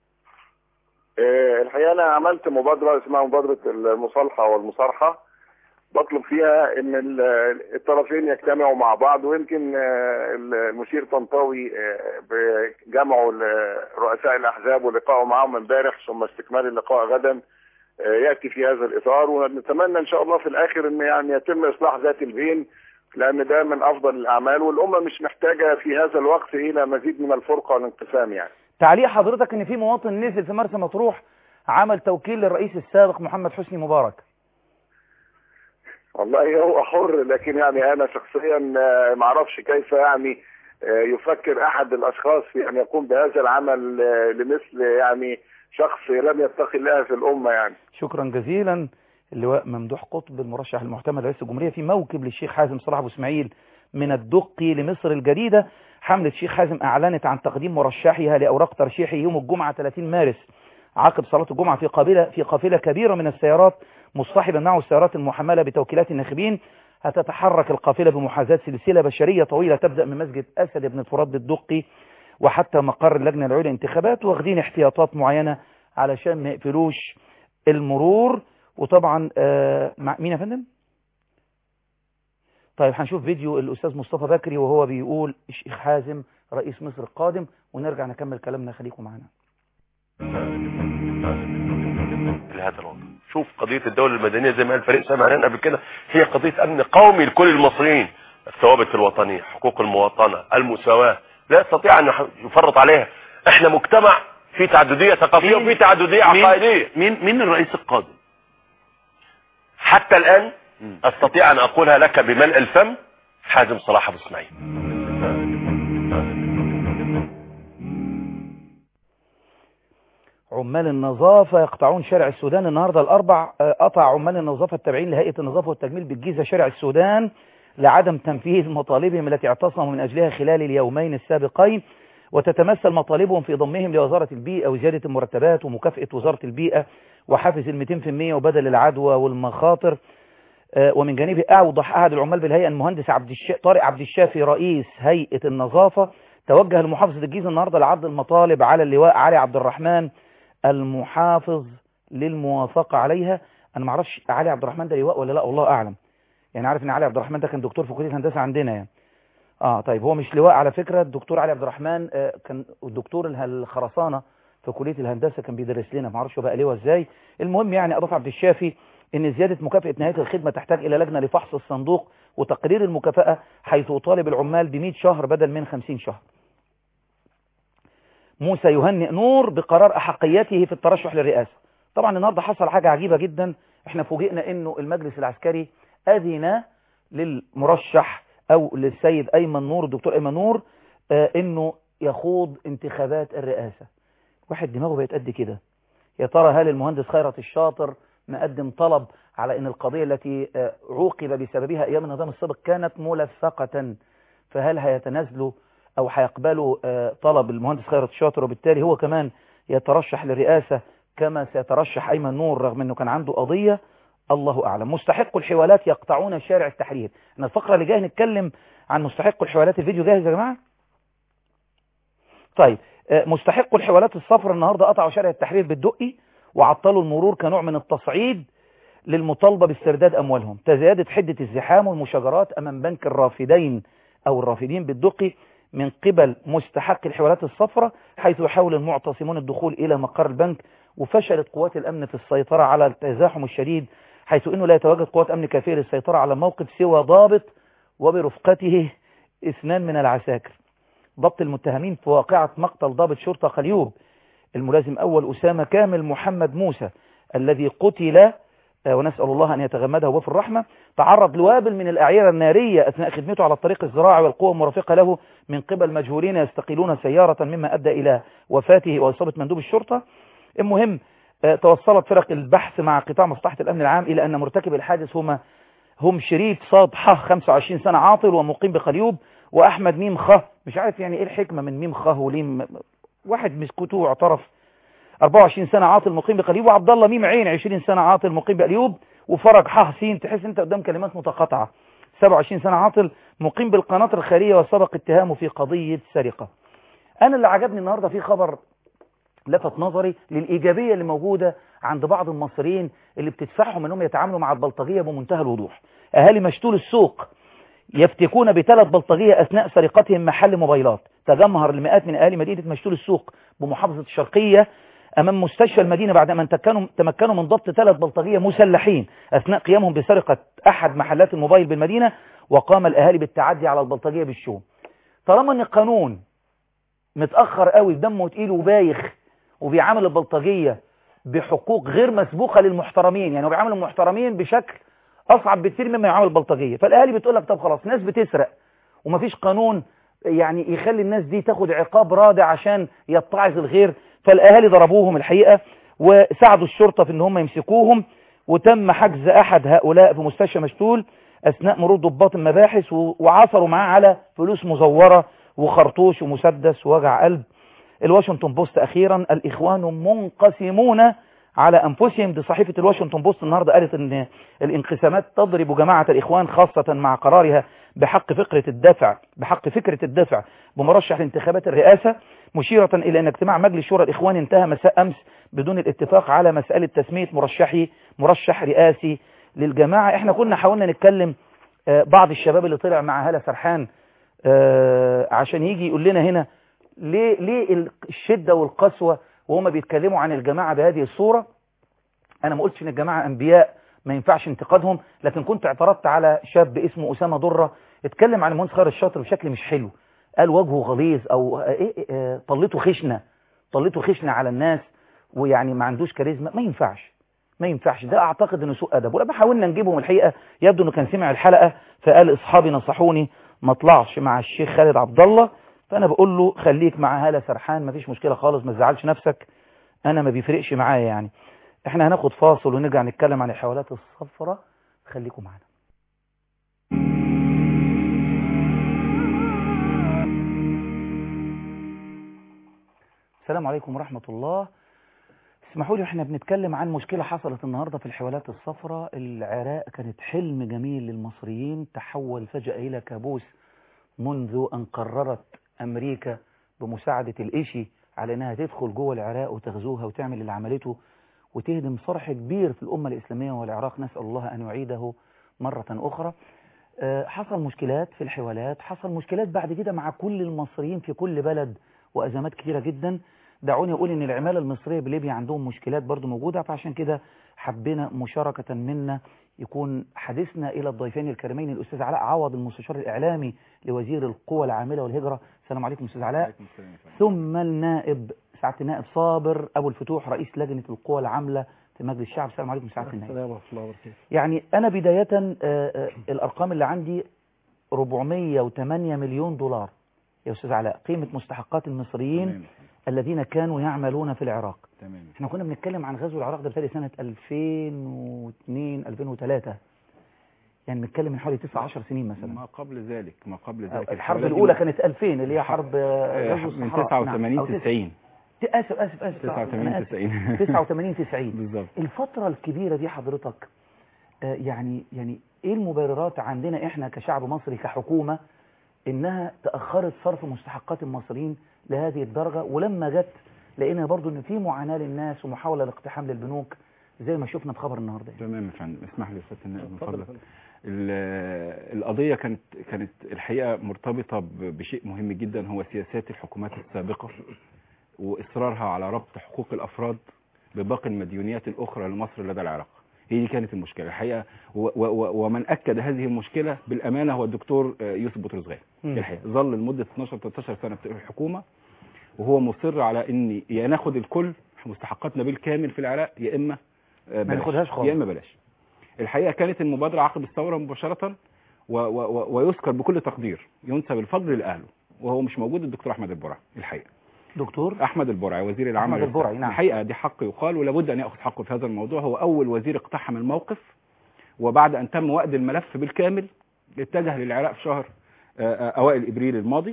آه، الحقيقة أنا عملت مبادرة اسمها مبادرة المصالحة والمصارحة بطلب فيها إن ال- الطرفين يجتمعوا مع بعض ويمكن آه، المشير طنطاوي آه، بجمعه رؤساء الأحزاب ولقائه معهم امبارح ثم استكمال اللقاء غدا آه، يأتي في هذا الإطار ونتمنى إن شاء الله في الآخر إن يعني يتم إصلاح ذات البين لأن ده من أفضل الأعمال والأمة مش محتاجة في هذا الوقت إلى مزيد من الفرقة والانقسام يعني تعليق حضرتك ان في مواطن نزل في مرسى مطروح عمل توكيل للرئيس السابق محمد حسني مبارك والله هو حر لكن يعني انا شخصيا آه، ما اعرفش كيف يعني آه، يفكر احد الاشخاص في ان يقوم بهذا العمل آه، لمثل يعني شخص لم يتقي الله في الامه يعني شكرا جزيلا اللواء ممدوح قطب المرشح المحتمل لرئيس الجمهورية في موكب للشيخ حازم صلاح ابو اسماعيل من الدقي لمصر الجديدة حملة الشيخ حازم اعلنت عن تقديم مرشحها لاوراق ترشيحه يوم الجمعة 30 مارس عقب صلاة الجمعة في قابلة في قافلة كبيرة من السيارات مصطحبا معه السيارات المحملة بتوكيلات الناخبين هتتحرك القافلة بمحاذاة سلسلة بشرية طويلة تبدأ من مسجد أسد بن الفرات بالدقي وحتى مقر اللجنة العليا للانتخابات واخدين احتياطات معينة علشان ما يقفلوش المرور وطبعا آه مع مين يا فندم طيب هنشوف فيديو الأستاذ مصطفى بكري وهو بيقول الشيخ حازم رئيس مصر القادم ونرجع نكمل كلامنا خليكم معنا لهذا الوضع شوف قضية الدولة المدنية زي ما قال فريق سامع عنها قبل كده هي قضية أمن قومي لكل المصريين الثوابت الوطنية حقوق المواطنة المساواة لا يستطيع أن يح- يفرط عليها احنا مجتمع في تعددية ثقافية مين- وفي تعددية مين- عقائدية مين مين الرئيس القادم حتى الآن مم. أستطيع أن أقولها لك بملء الفم حازم صلاح أبو اسماعيل عمال النظافة يقطعون شارع السودان النهاردة الأربع آه، قطع عمال النظافة التابعين لهيئة النظافة والتجميل بالجيزة شارع السودان لعدم تنفيذ مطالبهم التي اعتصموا من أجلها خلال اليومين السابقين وتتمثل مطالبهم في ضمهم لوزارة البيئة وزيادة المرتبات ومكافأة وزارة البيئة وحافز ال 200% وبدل العدوى والمخاطر آه، ومن جانبه أوضح أحد العمال بالهيئة المهندس عبد الش... طارق عبد الشافي رئيس هيئة النظافة توجه لمحافظة الجيزة النهاردة لعرض المطالب على اللواء علي عبد الرحمن المحافظ للموافقة عليها أنا ما اعرفش علي عبد الرحمن ده لواء ولا لا والله أعلم يعني عارف إن علي عبد الرحمن ده كان دكتور في كلية الهندسة عندنا يعني اه طيب هو مش لواء على فكرة الدكتور علي عبد الرحمن آه كان الدكتور اله- الخرسانة في كلية الهندسة كان بيدرس لنا ما اعرفش بقى لواء ازاي المهم يعني اضاف عبد الشافي ان زيادة مكافأة نهاية الخدمة تحتاج الى لجنة لفحص الصندوق وتقرير المكافأة حيث يطالب العمال ب 100 شهر بدل من 50 شهر موسى يهنئ نور بقرار احقيته في الترشح للرئاسة طبعا النهارده حصل حاجة عجيبة جدا احنا فوجئنا انه المجلس العسكري اذن للمرشح او للسيد ايمن نور الدكتور ايمن نور آه انه يخوض انتخابات الرئاسة واحد دماغه بقت قد كده يا ترى هل المهندس خيرت الشاطر مقدم طلب على ان القضية التي آه، عوقب بسببها ايام النظام السابق كانت ملفقة فهل هيتنازلوا او هيقبلوا آه، طلب المهندس خيرت الشاطر وبالتالي هو كمان يترشح للرئاسة كما سيترشح ايمن نور رغم انه كان عنده قضية الله اعلم مستحق الحوالات يقطعون شارع التحرير احنا الفقرة اللي جايه نتكلم عن مستحق الحوالات الفيديو جاهز يا جماعة طيب آه، مستحق الحوالات الصفر النهاردة قطعوا شارع التحرير بالدقي وعطلوا المرور كنوع من التصعيد للمطالبة باسترداد أموالهم تزايدت حدة الزحام والمشاجرات أمام بنك الرافدين أو الرافدين بالدقي من قبل مستحق الحوالات الصفراء حيث يحاول المعتصمون الدخول إلى مقر البنك وفشلت قوات الأمن في السيطرة على التزاحم الشديد حيث أنه لا يتواجد قوات أمن كافية للسيطرة على الموقف سوى ضابط وبرفقته اثنان من العساكر ضبط المتهمين في واقعة مقتل ضابط شرطة خليوب الملازم أول أسامة كامل محمد موسى الذي قتل آه، ونسأل الله أن يتغمده وفي الرحمة تعرض لوابل من الأعيرة النارية أثناء خدمته على الطريق الزراعي والقوة المرافقة له من قبل مجهولين يستقيلون سيارة مما أدى إلى وفاته وإصابة مندوب الشرطة المهم آه، توصلت فرق البحث مع قطاع مصلحة الأمن العام إلى أن مرتكب الحادث هما هم شريف صاد ح 25 سنة عاطل ومقيم بخليوب وأحمد ميم خ مش عارف يعني إيه الحكمة من ميم خ وليم واحد مسكوته اعترف 24 سنة عاطل مقيم بقليوب وعبد الله ميم عين 20 سنة عاطل مقيم بقليوب وفرج ح سين تحس انت قدام كلمات متقاطعة 27 سنة عاطل مقيم بالقناطر الخيرية وسبق اتهامه في قضية سرقة انا اللي عجبني النهاردة في خبر لفت نظري للإيجابية اللي موجودة عند بعض المصريين اللي بتدفعهم انهم يتعاملوا مع البلطجية بمنتهى الوضوح اهالي مشتول السوق يفتكون بثلاث بلطجية أثناء سرقتهم محل موبايلات تجمهر المئات من أهالي مدينة مشتول السوق بمحافظة الشرقية أمام مستشفى المدينة بعد أن تمكنوا تمكنوا من ضبط ثلاث بلطجية مسلحين أثناء قيامهم بسرقة أحد محلات الموبايل بالمدينة وقام الأهالي بالتعدي على البلطجية بالشوم طالما أن القانون متأخر قوي بدمه تقيل وبايخ وبيعامل البلطجية بحقوق غير مسبوقة للمحترمين يعني هو بيعامل المحترمين بشكل أصعب بكثير مما يعامل البلطجية فالأهالي بتقول لك طب خلاص ناس بتسرق ومفيش قانون يعني يخلي الناس دي تاخد عقاب رادع عشان يتعظ الغير فالأهالي ضربوهم الحقيقة وساعدوا الشرطة في ان هم يمسكوهم وتم حجز أحد هؤلاء في مستشفى مشتول أثناء مرور ضباط المباحث و- وعثروا معاه على فلوس مزورة وخرطوش ومسدس ووجع قلب الواشنطن بوست أخيرا الإخوان منقسمون على أنفسهم دي صحيفة الواشنطن بوست النهاردة قالت أن الانقسامات تضرب جماعة الإخوان خاصة مع قرارها بحق فكرة الدفع بحق فكرة الدفع بمرشح لانتخابات الرئاسة مشيرة إلى أن اجتماع مجلس شورى الإخوان انتهى مساء أمس بدون الاتفاق على مسألة تسمية مرشحي مرشح رئاسي للجماعة احنا كنا حاولنا نتكلم آه، بعض الشباب اللي طلع مع هالة سرحان آه، عشان يجي يقول لنا هنا ليه ليه الشدة والقسوة وهم بيتكلموا عن الجماعة بهذه الصورة انا ما قلتش ان الجماعة انبياء ما ينفعش انتقادهم لكن كنت اعترضت على شاب اسمه اسامة ضرة اتكلم عن المهندس خير الشاطر بشكل مش حلو قال وجهه غليظ او ايه إيه آه، طلته خشنة طلته خشنة على الناس ويعني ما عندوش كاريزما ما ينفعش ما ينفعش ده اعتقد انه سوء ادب ولما حاولنا نجيبهم الحقيقه يبدو انه كان سمع الحلقه فقال اصحابي نصحوني ما اطلعش مع الشيخ خالد عبد الله فانا بقول له خليك مع هاله سرحان مفيش مشكله خالص ما تزعلش نفسك انا ما بيفرقش معايا يعني احنا هناخد فاصل ونرجع نتكلم عن الحوالات الصفراء خليكم معانا السلام عليكم ورحمة الله اسمحوا لي احنا بنتكلم عن مشكلة حصلت النهاردة في الحوالات الصفراء العراق كانت حلم جميل للمصريين تحول فجأة إلى كابوس منذ أن قررت أمريكا بمساعدة الإيشي على أنها تدخل جوه العراق وتغزوها وتعمل اللي عملته وتهدم صرح كبير في الأمة الإسلامية والعراق نسأل الله أن يعيده مرة أخرى آه، حصل مشكلات في الحوالات حصل مشكلات بعد كده مع كل المصريين في كل بلد وأزمات كثيرة جدا دعوني أقول إن العمالة المصرية بليبيا عندهم مشكلات برضو موجودة فعشان كده حبينا مشاركة منا يكون حديثنا إلى الضيفين الكريمين الأستاذ علاء عوض المستشار الإعلامي لوزير القوى العاملة والهجرة السلام عليكم أستاذ علاء ثم النائب سعادة النائب صابر أبو الفتوح رئيس لجنة القوى العاملة في مجلس الشعب السلام عليكم سعادة النائب السلام ورحمة الله وبركاته يعني أنا بداية آه، آه، الأرقام اللي عندي 408 مليون دولار يا أستاذ علاء قيمة مستحقات المصريين تمام الذين كانوا يعملون في العراق تمام احنا كنا بنتكلم عن غزو العراق ده بتالي سنة 2002 2003 يعني بنتكلم من حوالي 9 10 سنين مثلا ما قبل ذلك ما قبل ذلك الحرب الحوالات الأولى دي- كانت 2000 اللي هي حرب آه، آه، غزو من الصحراء نعم. 89 أو تس- 90 آسف آسف آسف 89 أنا آسف. 90 89 90 بالظبط الفترة الكبيرة دي حضرتك آه، يعني يعني ايه المبررات عندنا احنا كشعب مصري كحكومة انها تأخرت صرف مستحقات المصريين لهذه الدرجة ولما جت لقينا برضو ان في معاناة للناس ومحاولة لاقتحام للبنوك زي ما شفنا في خبر النهارده يعني. تمام يا فندم اسمح لي يا استاذ النائب من اتفضل فضلك اتفضل. ال- القضية كانت كانت الحقيقة مرتبطة ب- بشيء مهم جدا هو سياسات الحكومات السابقة وإصرارها على ربط حقوق الأفراد بباقي المديونيات الأخرى لمصر لدى العراق هي دي كانت المشكلة الحقيقة و و و ومن أكد هذه المشكلة بالأمانة هو الدكتور آه، يوسف بطرس غالي مم. الحقيقة ظل لمدة 12 13 سنة في الحكومة وهو مصر على ان يا ناخد الكل مستحقاتنا بالكامل في العراق يا اما آه، بلاش. ناخدهاش خالص. يا اما بلاش الحقيقه كانت المبادره عقب الثوره مباشره و و و ويذكر بكل تقدير ينسب الفضل لاهله وهو مش موجود الدكتور احمد البرعي الحقيقه دكتور احمد البرعي وزير العمل أحمد البرعي، نعم. الحقيقه دي حق يقال ولابد ان ياخذ حقه في هذا الموضوع هو اول وزير اقتحم الموقف وبعد ان تم وأد الملف بالكامل اتجه للعراق في شهر آه، آه، اوائل ابريل الماضي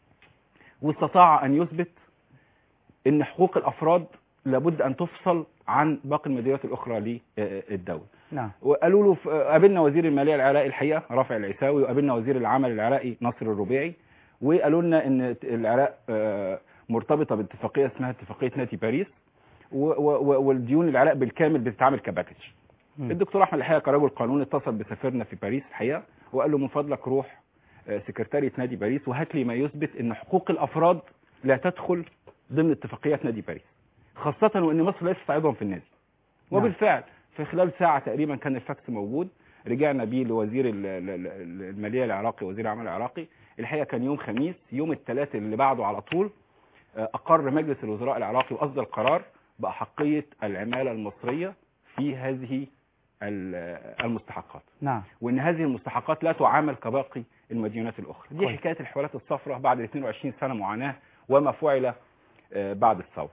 واستطاع ان يثبت ان حقوق الافراد لابد ان تفصل عن باقي المديريات الاخرى للدوله نعم وقالوا له ف- قابلنا وزير الماليه العراقي الحقيقه رافع العيساوي وقابلنا وزير العمل العراقي ناصر الربيعي وقالوا لنا ان العراق آه، مرتبطه باتفاقيه اسمها اتفاقيه ناتي باريس و- و- و- والديون العراق بالكامل بتتعامل كباكج مم. الدكتور احمد الحقيقه كرجل قانون اتصل بسفيرنا في باريس الحقيقه وقال له من فضلك روح آه، سكرتارية نادي باريس وهات لي ما يثبت ان حقوق الافراد لا تدخل ضمن اتفاقيات نادي باريس خاصة وان مصر ليست عضوا في النادي نعم. وبالفعل في خلال ساعة تقريبا كان الفاكس موجود رجعنا بيه لوزير ال- ال- ال- المالية العراقي وزير العمل العراقي الحقيقة كان يوم خميس يوم الثلاث اللي بعده على طول آه، أقر مجلس الوزراء العراقي وأصدر قرار بأحقية العمالة المصرية في هذه ال- المستحقات نعم وان هذه المستحقات لا تعامل كباقي المديونات الاخرى دي كويس. حكايه الحوالات الصفراء بعد 22 سنه معاناه وما فعل آه، بعد الثوره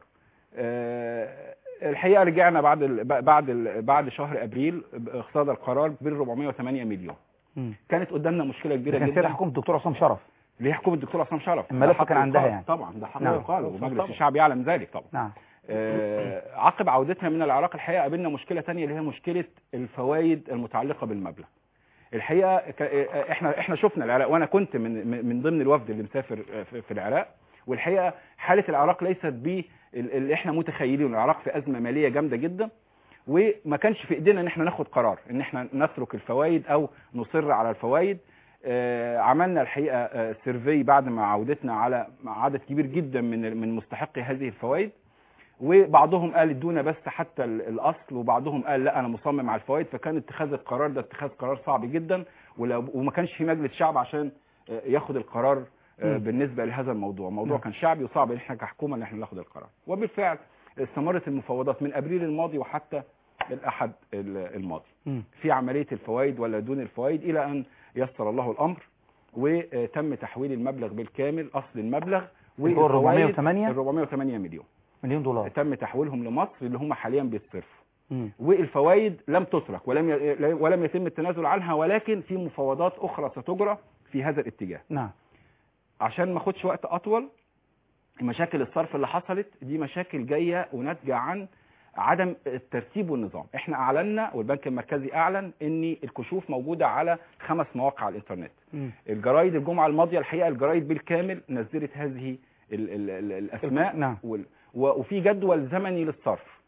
آه، الحقيقه رجعنا بعد ال بعد ال بعد شهر ابريل صدر قرار بال 408 مليون مم. كانت قدامنا مشكله كبيره كان سيادة جدا حكومة الدكتور عصام شرف اللي هي حكومه الدكتور عصام شرف الملف ده حق كان عندها يقال. يعني. طبعا ده حق نعم. يقال ومجلس طبعا. الشعب يعلم ذلك طبعا نعم آه، عقب عودتنا من العراق الحقيقه قابلنا مشكله تانية اللي هي مشكله الفوائد المتعلقه بالمبلغ الحقيقه ك- آه، احنا احنا شفنا العراق وانا كنت من من- من ضمن الوفد اللي مسافر آه، في في العراق والحقيقه حاله العراق ليست ب اللي احنا متخيلين العراق في ازمه ماليه جامده جدا وما كانش في ايدينا ان احنا ناخد قرار ان احنا نترك الفوائد او نصر على الفوائد آه، عملنا الحقيقه آه، سيرفي بعد ما عودتنا على مع عدد كبير جدا من من مستحقي هذه الفوائد وبعضهم قال ادونا بس حتى ال- الاصل وبعضهم قال لا انا مصمم على الفوائد فكان اتخاذ القرار ده اتخاذ قرار صعب جدا ولو- وما كانش في مجلس شعب عشان آه، ياخد القرار آه، مم. بالنسبه لهذا الموضوع الموضوع نعم. كان شعبي وصعب ان احنا كحكومه ان احنا ناخد القرار وبالفعل استمرت المفاوضات من ابريل الماضي وحتى الاحد ال- الماضي مم. في عمليه الفوائد ولا دون الفوائد الى ان يسر الله الامر وتم تحويل المبلغ بالكامل اصل المبلغ اللي هو ال 408 ال 408 مليون مليون دولار تم تحويلهم لمصر اللي هم حاليا بيتصرفوا مم. والفوائد لم تترك ولم ي- ولم يتم التنازل عنها ولكن في مفاوضات اخرى ستجرى في هذا الاتجاه نعم عشان ما اخدش وقت اطول مشاكل الصرف اللي حصلت دي مشاكل جايه وناتجه عن عدم الترتيب والنظام احنا اعلنا والبنك المركزي اعلن ان الكشوف موجوده على خمس مواقع على الانترنت مم. الجرايد الجمعه الماضيه الحقيقه الجرايد بالكامل نزلت هذه ال ال ال الاسماء نعم. وال و- وفي جدول زمني للصرف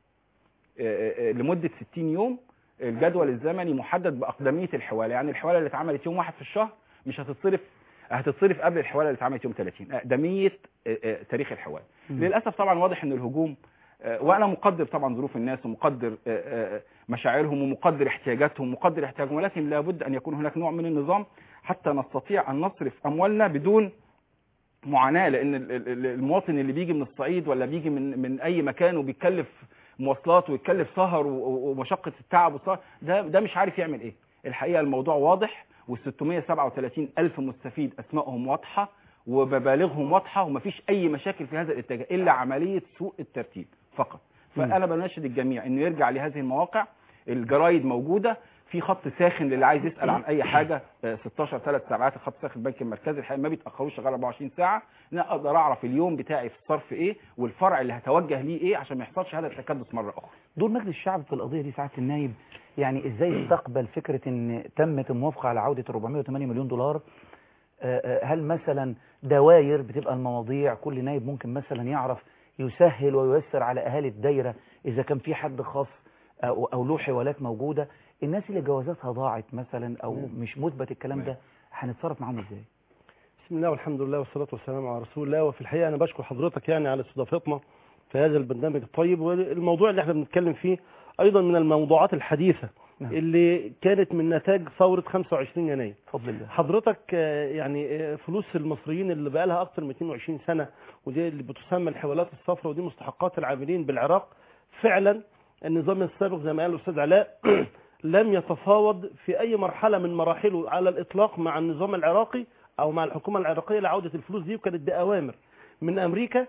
آه، آه، لمده 60 يوم الجدول الزمني محدد باقدميه الحواله يعني الحواله اللي اتعملت يوم واحد في الشهر مش هتتصرف هتتصرف قبل الحواله اللي اتعملت يوم 30 اقدميه آه، آه، تاريخ الحواله مم. للاسف طبعا واضح ان الهجوم آه، وانا مقدر طبعا ظروف الناس ومقدر آه، آه، مشاعرهم ومقدر احتياجاتهم ومقدر احتياجهم ولكن لابد ان يكون هناك نوع من النظام حتى نستطيع ان نصرف اموالنا بدون معاناه لان ال- ال- ال- المواطن اللي بيجي من الصعيد ولا بيجي من من اي مكان وبيتكلف مواصلات ويتكلف سهر و- و- ومشقه التعب والسهر ده ده مش عارف يعمل ايه الحقيقه الموضوع واضح وال 637 الف مستفيد اسمائهم واضحه ومبالغهم واضحه ومفيش اي مشاكل في هذا الاتجاه الا عمليه سوء الترتيب فقط فانا بناشد الجميع انه يرجع لهذه المواقع الجرايد موجوده في خط ساخن للي عايز يسال عن اي حاجه آه، 16 ثلاث ساعات الخط ساخن البنك المركزي الحقيقه ما بيتاخروش شغال 24 ساعه انا اقدر اعرف اليوم بتاعي في الصرف ايه والفرع اللي هتوجه ليه ايه عشان ما يحصلش هذا التكدس مره اخرى دور مجلس الشعب في القضية دي سعادة النايب يعني ازاي استقبل فكرة ان تمت الموافقة على عودة 408 مليون دولار آه، آه، هل مثلا دواير بتبقى المواضيع كل نايب ممكن مثلا يعرف يسهل وييسر على اهالي الدايرة اذا كان في حد خاص او او له حوالات موجودة الناس اللي جوازاتها ضاعت مثلا او مش مثبت الكلام ده هنتصرف معاهم ازاي بسم الله والحمد لله والصلاة والسلام على رسول الله وفي الحقيقة أنا بشكر حضرتك يعني على استضافتنا في هذا البرنامج الطيب والموضوع اللي احنا بنتكلم فيه أيضا من الموضوعات الحديثة نعم. اللي كانت من نتاج ثورة 25 يناير بفضل الله حضرتك آه، يعني آه، فلوس المصريين اللي بقى لها أكثر من 22 سنة ودي اللي بتسمى الحوالات الصفراء ودي مستحقات العاملين بالعراق فعلا النظام السابق زي ما قال الأستاذ علاء لم يتفاوض في أي مرحلة من مراحله على الإطلاق مع النظام العراقي أو مع الحكومة العراقية لعودة الفلوس دي وكانت بأوامر من أمريكا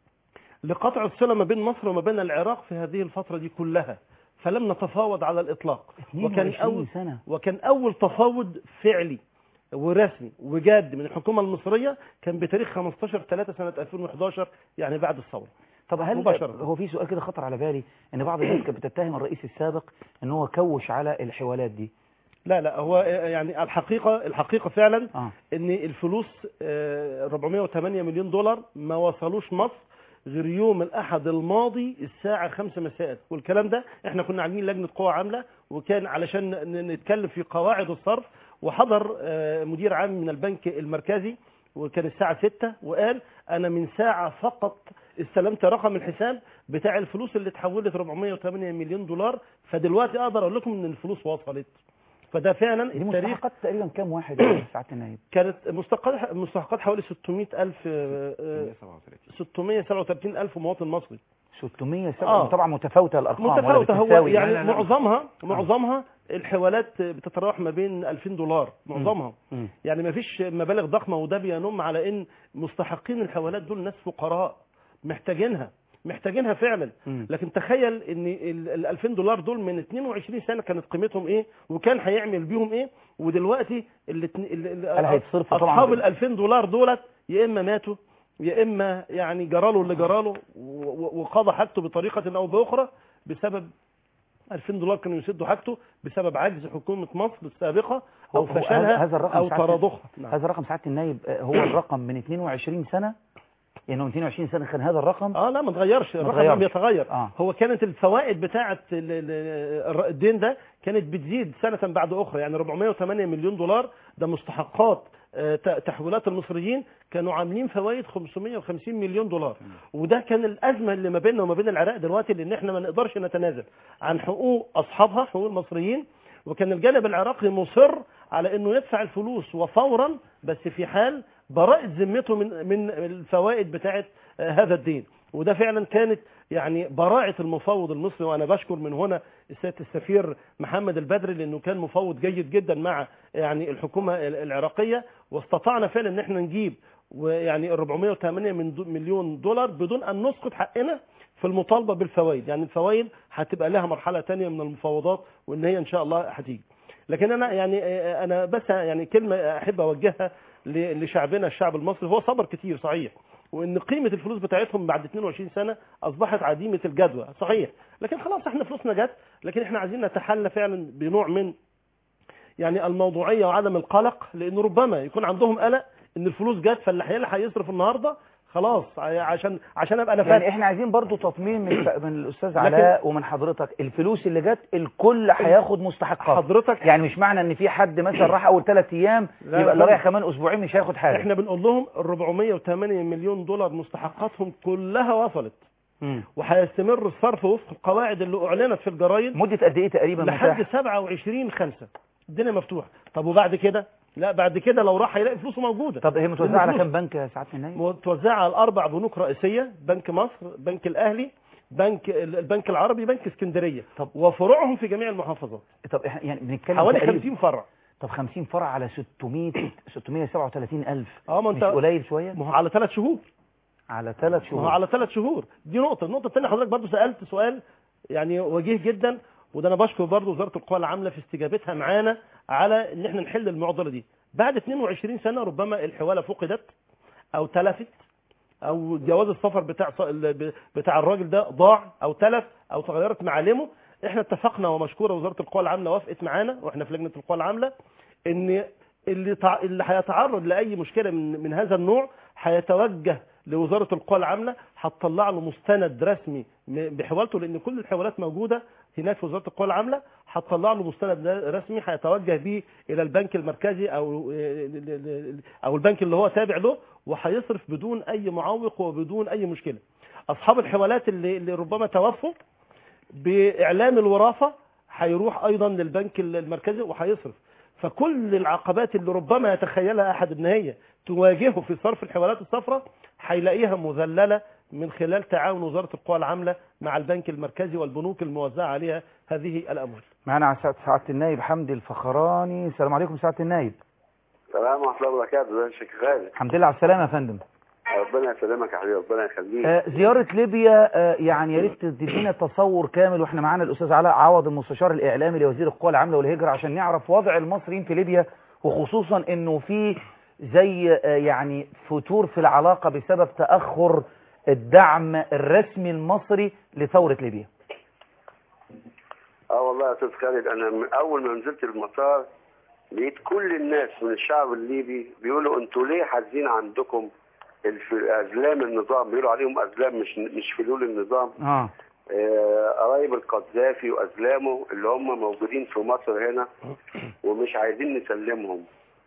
لقطع الصلة ما بين مصر وما بين العراق في هذه الفترة دي كلها فلم نتفاوض على الإطلاق وكان 22 أول سنة وكان أول تفاوض فعلي ورسمي وجاد من الحكومة المصرية كان بتاريخ 15 3 سنة 2011 يعني بعد الثورة طب هل مباشرة. هو في سؤال كده خطر على بالي ان بعض الناس كانت بتتهم الرئيس السابق ان هو كوش على الحوالات دي لا لا هو يعني الحقيقة الحقيقة فعلا اه ان الفلوس آه، 408 مليون دولار ما وصلوش مصر غير يوم الاحد الماضي الساعة 5 مساء والكلام ده احنا كنا عاملين لجنة قوى عاملة وكان علشان ن- نتكلم في قواعد الصرف وحضر آه، مدير عام من البنك المركزي وكان الساعة 6 وقال انا من ساعة فقط استلمت رقم الحساب بتاع الفلوس اللي اتحولت 408 مليون دولار فدلوقتي اقدر اقول لكم ان الفلوس وصلت فده فعلا دي التاريخ مستحقات تقريبا كام واحد يا سعاده النايب كانت مستحقات مستحقات حوالي 600 ألف 637 ألف مواطن مصري 607 آه. طبعا متفاوته الارقام ولا متفاوتة هو بتتساوي؟ يعني لا، لا، لا. معظمها معظمها الحوالات بتتراوح ما بين 2000 دولار معظمها مم. يعني ما فيش مبالغ ضخمة وده بينم على ان مستحقين الحوالات دول ناس فقراء محتاجينها محتاجينها فعلا مم. لكن تخيل ان ال ال 2000 دولار دول من 22 سنه كانت قيمتهم ايه وكان هيعمل بيهم ايه ودلوقتي الاتنين- ال- ال- هل هيتصرفوا طبعاً اصحاب بال- ال 2000 دولار دولت يا اما ماتوا يا اما يعني جراله اللي جراله و- و- وقضى حاجته بطريقه او باخرى بسبب 2000 دولار كانوا يسدوا حاجته بسبب عجز حكومه مصر السابقه او هو- هو فشلها هذا الرقم او ساعة- تراضخها نعم. هذا الرقم سعاده النايب آه، هو الرقم من 22 سنه يعني من 22 سنه كان هذا الرقم اه لا ما اتغيرش الرقم اتغيرش. لم يتغير آه. هو كانت الفوائد بتاعه ال- ال- الدين ده كانت بتزيد سنه بعد اخرى يعني 408 مليون دولار ده مستحقات آه، ت- تحويلات المصريين كانوا عاملين فوائد 550 مليون دولار وده كان الازمه اللي ما بيننا وما بين العراق دلوقتي لان احنا ما نقدرش نتنازل عن حقوق اصحابها حقوق المصريين وكان الجانب العراقي مصر على انه يدفع الفلوس وفورا بس في حال براءة ذمته من من الفوائد بتاعه آه، هذا الدين وده فعلا كانت يعني براعة المفوض المصري وانا بشكر من هنا السيد السفير محمد البدري لانه كان مفوض جيد جدا مع يعني الحكومة ال- العراقية واستطعنا فعلا ان احنا نجيب ويعني 408 من دو- مليون دولار بدون ان نسقط حقنا في المطالبة بالفوائد يعني الفوائد هتبقى لها مرحلة تانية من المفاوضات وان هي ان شاء الله هتيجي لكن انا يعني آه، انا بس يعني كلمة احب اوجهها ل- لشعبنا الشعب المصري هو صبر كتير صحيح وان قيمه الفلوس بتاعتهم بعد 22 سنه اصبحت عديمه الجدوى صحيح لكن خلاص احنا فلوسنا جت لكن احنا عايزين نتحلى فعلا بنوع من يعني الموضوعيه وعدم القلق لان ربما يكون عندهم قلق ان الفلوس جت فاللي هيلحق هيصرف النهارده خلاص عشان عشان ابقى انا يعني فاتح احنا عايزين برضو تطمين من من الاستاذ لكن- علاء ومن حضرتك الفلوس اللي جت الكل هياخد مستحقات حضرتك يعني مش معنى ان في حد مثلا راح اول ثلاث ايام لا، يبقى اللي لا. رايح كمان اسبوعين مش هياخد حاجه احنا بنقول لهم ال 408 مليون دولار مستحقاتهم كلها وصلت مم. وهيستمر الصرف وفق القواعد اللي اعلنت في الجرايد مده قد ايه تقريبا لحد متاح 27 5 الدنيا مفتوحه طب وبعد كده لا بعد كده لو راح هيلاقي فلوسه موجوده طب هي متوزعه على الفلوس- كام بنك يا سعاده النايب متوزعه على اربع بنوك رئيسيه بنك مصر بنك الاهلي بنك البنك العربي بنك اسكندريه طب- وفروعهم في جميع المحافظات طب احنا يعني بنتكلم حوالي تقريباً- 50 فرع طب 50 فرع على 600 637 الف اه ما مش انت قليل شويه ما هو على ثلاث شهور على ثلاث ما هو شهور على ثلاث شهور دي نقطة النقطة الثانية حضرتك برضو سألت سؤال يعني وجيه جدا وده انا بشكر برضو وزارة القوى العاملة في استجابتها معانا على ان احنا نحل المعضلة دي بعد 22 سنة ربما الحوالة فقدت او تلفت او جواز السفر بتاع ص- ال- بتاع الراجل ده ضاع او تلف او تغيرت معالمه احنا اتفقنا ومشكورة وزارة القوى العاملة وافقت معانا واحنا في لجنة القوى العاملة ان اللي تع... اللي هيتعرض لاي مشكله من من هذا النوع هيتوجه لوزاره القوى العامله هتطلع له مستند رسمي م- بحوالته لان كل الحوالات موجوده هناك في وزاره القوى العامله هتطلع له مستند رسمي هيتوجه بيه الى البنك المركزي او او البنك اللي هو تابع له وهيصرف بدون اي معوق وبدون اي مشكله اصحاب الحوالات اللي, اللي ربما توفوا باعلان الوراثه هيروح ايضا للبنك المركزي وهيصرف فكل العقبات اللي ربما يتخيلها احد ان هي تواجهه في صرف الحوالات الصفراء هيلاقيها مذلله من خلال تعاون وزاره القوى العامله مع البنك المركزي والبنوك الموزعه عليها هذه الاموال. معانا على سعاده سعادة النايب حمدي الفخراني السلام عليكم سعاده النايب السلام ورحمة الله وبركاته ده شيخ خالد الحمد لله على السلامه يا فندم ربنا يسلمك يا حبيبي ربنا يخليك آه، زيارة ليبيا آه، يعني يا ريت تدينا تصور كامل واحنا معانا الاستاذ علاء عوض المستشار الاعلامي لوزير القوى العامله والهجره عشان نعرف وضع المصريين في ليبيا وخصوصا انه في زي آه، يعني فتور في العلاقه بسبب تاخر الدعم الرسمي المصري لثوره ليبيا. اه والله يا استاذ خالد انا من اول ما نزلت المطار لقيت كل الناس من الشعب الليبي بيقولوا انتوا ليه حازين عندكم الف- ازلام النظام بيقولوا عليهم ازلام مش مش فلول النظام اه آه، قرايب القذافي وازلامه اللي هم موجودين في مصر هنا ومش عايزين نسلمهم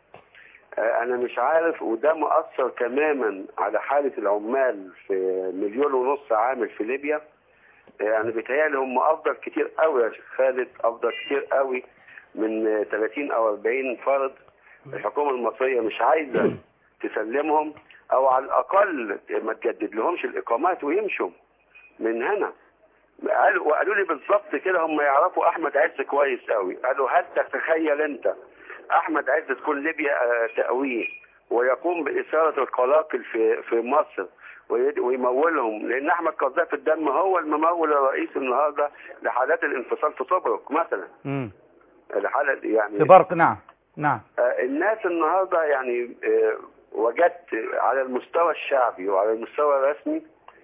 آه، انا مش عارف وده مؤثر تماما على حاله العمال في مليون ونص عامل في ليبيا آه، يعني بيتهيألي هم افضل كتير قوي يا شيخ خالد افضل كتير قوي من آه، 30 او 40 فرد الحكومه المصريه مش عايزه تسلمهم او على الاقل ما تجدد لهمش الاقامات ويمشوا من هنا قالوا وقالوا لي بالظبط كده هم يعرفوا احمد عز كويس قوي قالوا هل تتخيل انت احمد عز تكون ليبيا آه، تأويه ويقوم باثاره القلاقل في في مصر ويد- ويمولهم لان احمد قذافي الدم هو الممول الرئيسي النهارده لحالات الانفصال في طبرق مثلا امم الحاله يعني في برق نعم نعم آه، الناس النهارده يعني آه، وجدت على المستوى الشعبي وعلى المستوى الرسمي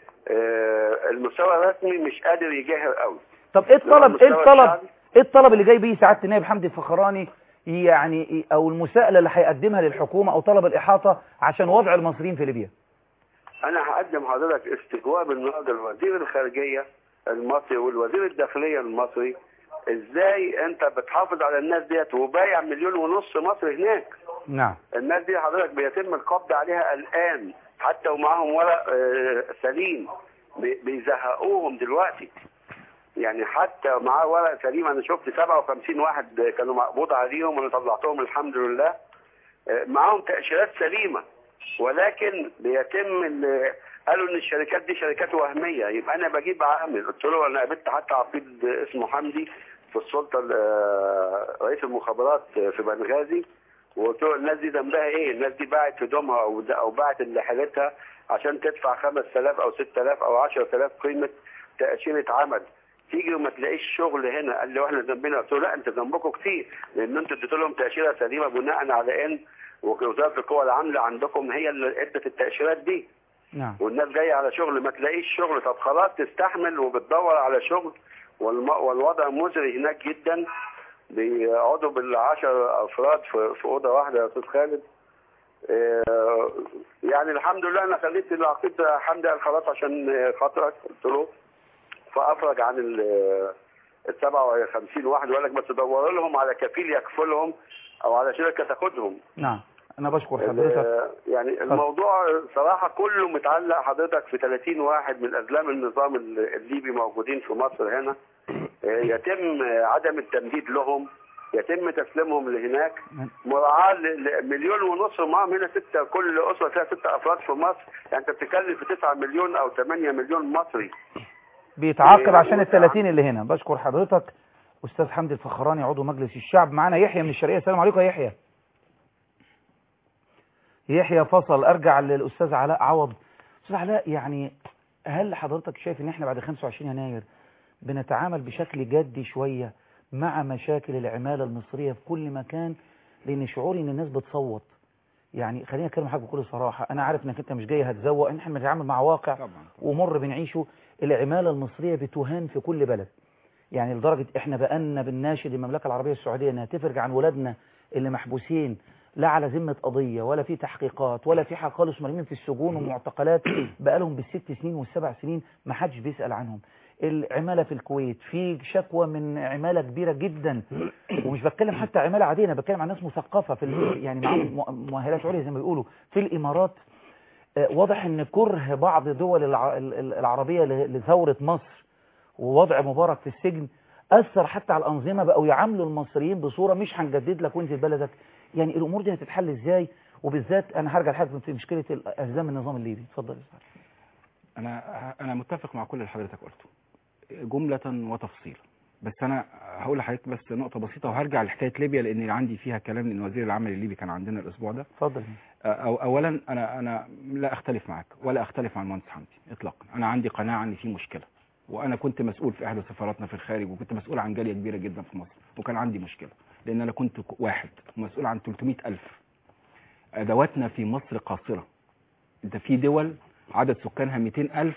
آه، المستوى الرسمي مش قادر يجاهر قوي طب ايه الطلب ايه المستوى الطلب الشعبي. ايه الطلب اللي جاي بيه سعاده النائب حمدي الفخراني يعني او المساءله اللي هيقدمها للحكومه او طلب الاحاطه عشان وضع المصريين في ليبيا انا هقدم حضرتك استجواب النهارده لوزير الخارجيه المصري والوزير الداخليه المصري ازاي انت بتحافظ على الناس ديت وبايع مليون ونص مصر هناك نعم الناس دي حضرتك بيتم القبض عليها الان حتى ومعاهم ورق آه، سليم بي- بيزهقوهم دلوقتي يعني حتى معاه ورق سليم انا شفت 57 واحد كانوا مقبوض عليهم وانا طلعتهم الحمد لله آه، معاهم تاشيرات سليمه ولكن بيتم ال- قالوا ان الشركات دي شركات وهميه يبقى انا بجيب عامل قلت له انا قابلت حتى عقيد اسمه حمدي في السلطه ال- آه، رئيس المخابرات في بنغازي وقلت له الناس دي ذنبها ايه؟ الناس دي باعت هدومها او او باعت اللي حاجتها عشان تدفع 5000 او 6000 او 10000 قيمه تاشيره عمل تيجي وما تلاقيش شغل هنا قال لي واحنا ذنبنا قلت له لا انت ذنبكم كتير لان انتوا اديتوا لهم تاشيره سليمه بناء على ان وزاره القوى العامله عندكم هي اللي ادت التاشيرات دي نعم والناس جايه على شغل ما تلاقيش شغل طب خلاص تستحمل وبتدور على شغل والم... والوضع مزري هناك جدا بيقعدوا بالعشر افراد في, في اوضه واحده يا استاذ خالد آه، يعني الحمد لله انا خليت العقيد حمدي قال خلاص عشان خاطرك قلت له فافرج عن ال ال 57 واحد وقال لك بس دور لهم على كفيل يكفلهم او على شركه تاخدهم نعم انا بشكر حضرتك ال- يعني الموضوع صراحه كله متعلق حضرتك في 30 واحد من ازلام النظام ال- الليبي موجودين في مصر هنا آه، يتم عدم التمديد لهم يتم تسليمهم لهناك مراعاة ل- ل- مليون ونص معاهم هنا ستة كل أسرة فيها ستة أفراد في مصر يعني أنت بتتكلم في 9 مليون أو 8 مليون مصري بيتعاقب عشان ال 30 اللي هنا بشكر حضرتك استاذ حمدي الفخراني عضو مجلس الشعب معانا يحيى من الشرقيه السلام عليكم يا يحيى يحيى فصل ارجع للاستاذ علاء عوض استاذ علاء يعني هل حضرتك شايف ان احنا بعد 25 يناير بنتعامل بشكل جدي شويه مع مشاكل العماله المصريه في كل مكان لان شعوري ان الناس بتصوت يعني خليني اتكلم معاك بكل صراحه انا عارف انك انت مش جاي هتزوق ان احنا بنتعامل مع واقع طبعا ومر بنعيشه العمالة المصرية بتهان في كل بلد يعني لدرجة احنا بقالنا بنناشد المملكة العربية السعودية انها تفرج عن ولادنا اللي محبوسين لا على ذمة قضية ولا في تحقيقات ولا في حاجة خالص مرمين في السجون ومعتقلات بقالهم بالست سنين والسبع سنين ما حدش بيسأل عنهم العمالة في الكويت في شكوى من عمالة كبيرة جدا ومش بتكلم حتى عمالة عادية انا بتكلم عن ناس مثقفة في ال- يعني معاهم مؤ- مؤهلات عليا زي ما بيقولوا في الامارات آه، واضح ان كره بعض دول الع- ال- ال- العربية ل- لثورة مصر ووضع مبارك في السجن اثر حتى على الانظمه بقوا يعاملوا المصريين بصوره مش هنجدد لك وانزل بلدك يعني الامور دي هتتحل ازاي وبالذات انا هرجع لحضرتك في مشكله الزام النظام الليبي اتفضل يا أستاذ. انا انا متفق مع كل اللي حضرتك قلته جمله وتفصيلا بس انا هقول لحضرتك بس نقطه بسيطه وهرجع لحكايه ليبيا لان عندي فيها كلام لان وزير العمل الليبي كان عندنا الاسبوع ده اتفضل أو اولا انا انا لا اختلف معاك ولا اختلف مع المهندس حمدي اطلاقا انا عندي قناعه ان في مشكله وانا كنت مسؤول في احدى سفاراتنا في الخارج وكنت مسؤول عن جاليه كبيره جدا في مصر وكان عندي مشكله لان انا كنت ك- واحد مسؤول عن 300 الف ادواتنا في مصر قاصره انت في دول عدد سكانها 200 الف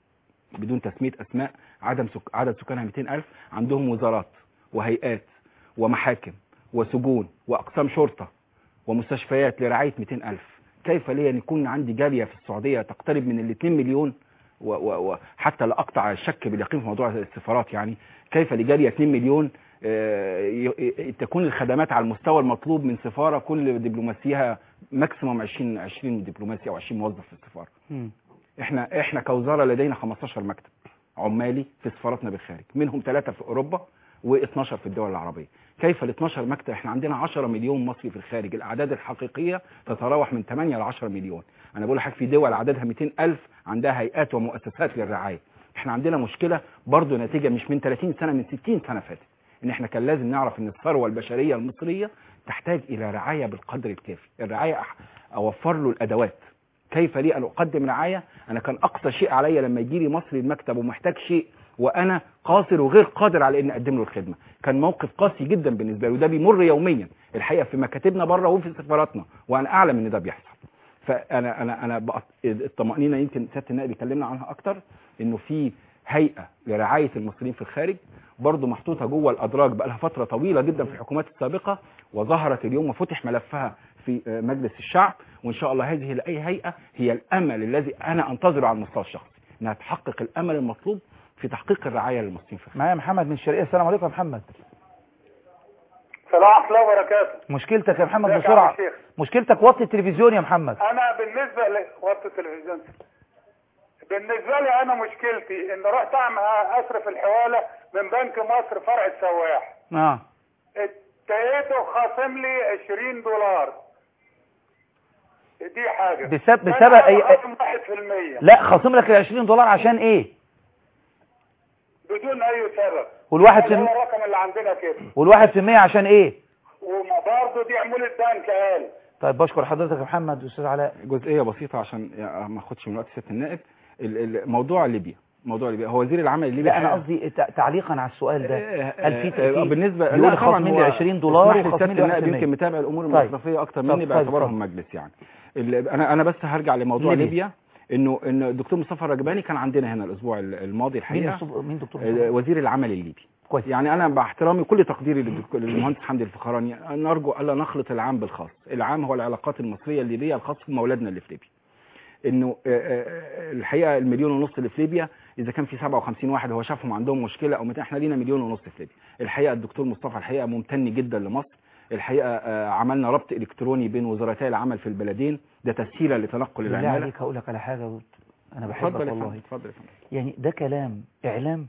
بدون تسميه اسماء عدد سك... عدد سكانها 200 الف عندهم وزارات وهيئات ومحاكم وسجون واقسام شرطه ومستشفيات لرعايه 200 الف كيف لي ان يكون عندي جاليه في السعوديه تقترب من ال 2 مليون و- و- وحتى لا اقطع الشك باليقين في موضوع السفارات يعني كيف لجاليه 2 مليون آه، ي- ي- تكون الخدمات على المستوى المطلوب من سفاره كل دبلوماسيها ماكسيموم 20 20 دبلوماسي او 20 موظف في السفاره مم. احنا احنا كوزاره لدينا 15 مكتب عمالي في سفاراتنا بالخارج منهم ثلاثه في اوروبا و12 في الدول العربيه كيف ال 12 مكتب احنا عندنا 10 مليون مصري في الخارج الاعداد الحقيقيه تتراوح من 8 ل 10 مليون انا بقول لحضرتك في دول عددها 200 الف عندها هيئات ومؤسسات للرعايه احنا عندنا مشكله برضو نتيجه مش من 30 سنه من 60 سنه فاتت ان احنا كان لازم نعرف ان الثروه البشريه المصريه تحتاج الى رعايه بالقدر الكافي الرعايه أح- اوفر له الادوات كيف لي ان اقدم رعايه انا كان اقصى شيء عليا لما يجي لي مصري المكتب ومحتاج شيء وانا قاصر وغير قادر على ان اقدم له الخدمه كان موقف قاسي جدا بالنسبه لي وده بيمر يوميا الحقيقه في مكاتبنا بره وفي سفاراتنا وانا اعلم ان ده بيحصل فانا انا انا بقى الطمانينه يمكن سياده النائب يكلمنا عنها اكتر انه في هيئه لرعايه المصريين في الخارج برضه محطوطه جوه الادراج بقى لها فتره طويله جدا في الحكومات السابقه وظهرت اليوم وفتح ملفها في آه، مجلس الشعب وان شاء الله هذه اي هيئه هي الامل الذي انا انتظره على المستوى الشخصي انها تحقق الامل المطلوب في تحقيق الرعايه للمصريين في الخارج معايا محمد من الشرقيه السلام عليكم يا محمد السلام ورحمة الله وبركاته مشكلتك يا محمد ازيك يا عم بسرعه الشيخ؟ مشكلتك وطي التلفزيون يا محمد أنا بالنسبة لوقت التلفزيون بالنسبة لي أنا مشكلتي إن رحت أعمل أصرف الحوالة من بنك مصر فرع السواح اه اتقيته خاصم لي 20 دولار دي حاجة بسبب- تاني بسبب حاجة أي- خصم 1% لا خاصم لك ال 20 دولار عشان ايه بدون أي سبب والواحد في هو الم- الرقم اللي عندنا كده والواحد في المية عشان ايه وبرضه دي عمولة بنك قال طيب بشكر حضرتك يا محمد استاذ علاء جزئيه بسيطه عشان يعني ما اخدش من وقت سياده النائب ال- ال- موضوع ليبيا موضوع ليبيا هو وزير العمل الليبي لا انا الحقيقة- قصدي تع- تعليقا على السؤال ده هل في آه، تأكيد بالنسبه يقول لا لي طبعا خصمين هو لي 20 دولار اسمح لي وخصمين سيادة لي النائب 1% يمكن متابع الامور طيب. المصرفيه اكتر طب مني طيب، باعتبارهم اتفضل. مجلس يعني ال- انا انا بس هرجع لموضوع ليبيا. ليبيا انه ان الدكتور مصطفى الرجباني كان عندنا هنا الاسبوع الماضي مين الحقيقه مصطفى- مين دكتور آه، مصطفى؟ وزير العمل الليبي كويس يعني انا باحترامي كل تقديري للدك- للمهندس حمدي الفخراني نرجو الا نخلط العام بالخاص العام هو العلاقات المصريه الليبيه الخاص بمولادنا اللي في ليبيا انه آه، آه، الحقيقه المليون ونص اللي في ليبيا اذا كان في 57 واحد هو شافهم عندهم مشكله او مت- احنا لينا مليون ونص في ليبيا الحقيقه الدكتور مصطفى الحقيقه ممتن جدا لمصر الحقيقه آه، عملنا ربط الكتروني بين وزارتي العمل في البلدين ده تسهيلا لتنقل بالله العماله عليك هقول لك على حاجه وت- انا بحبك اتفضل يا فندم والله اتفضل يا فندم يعني ده كلام اعلام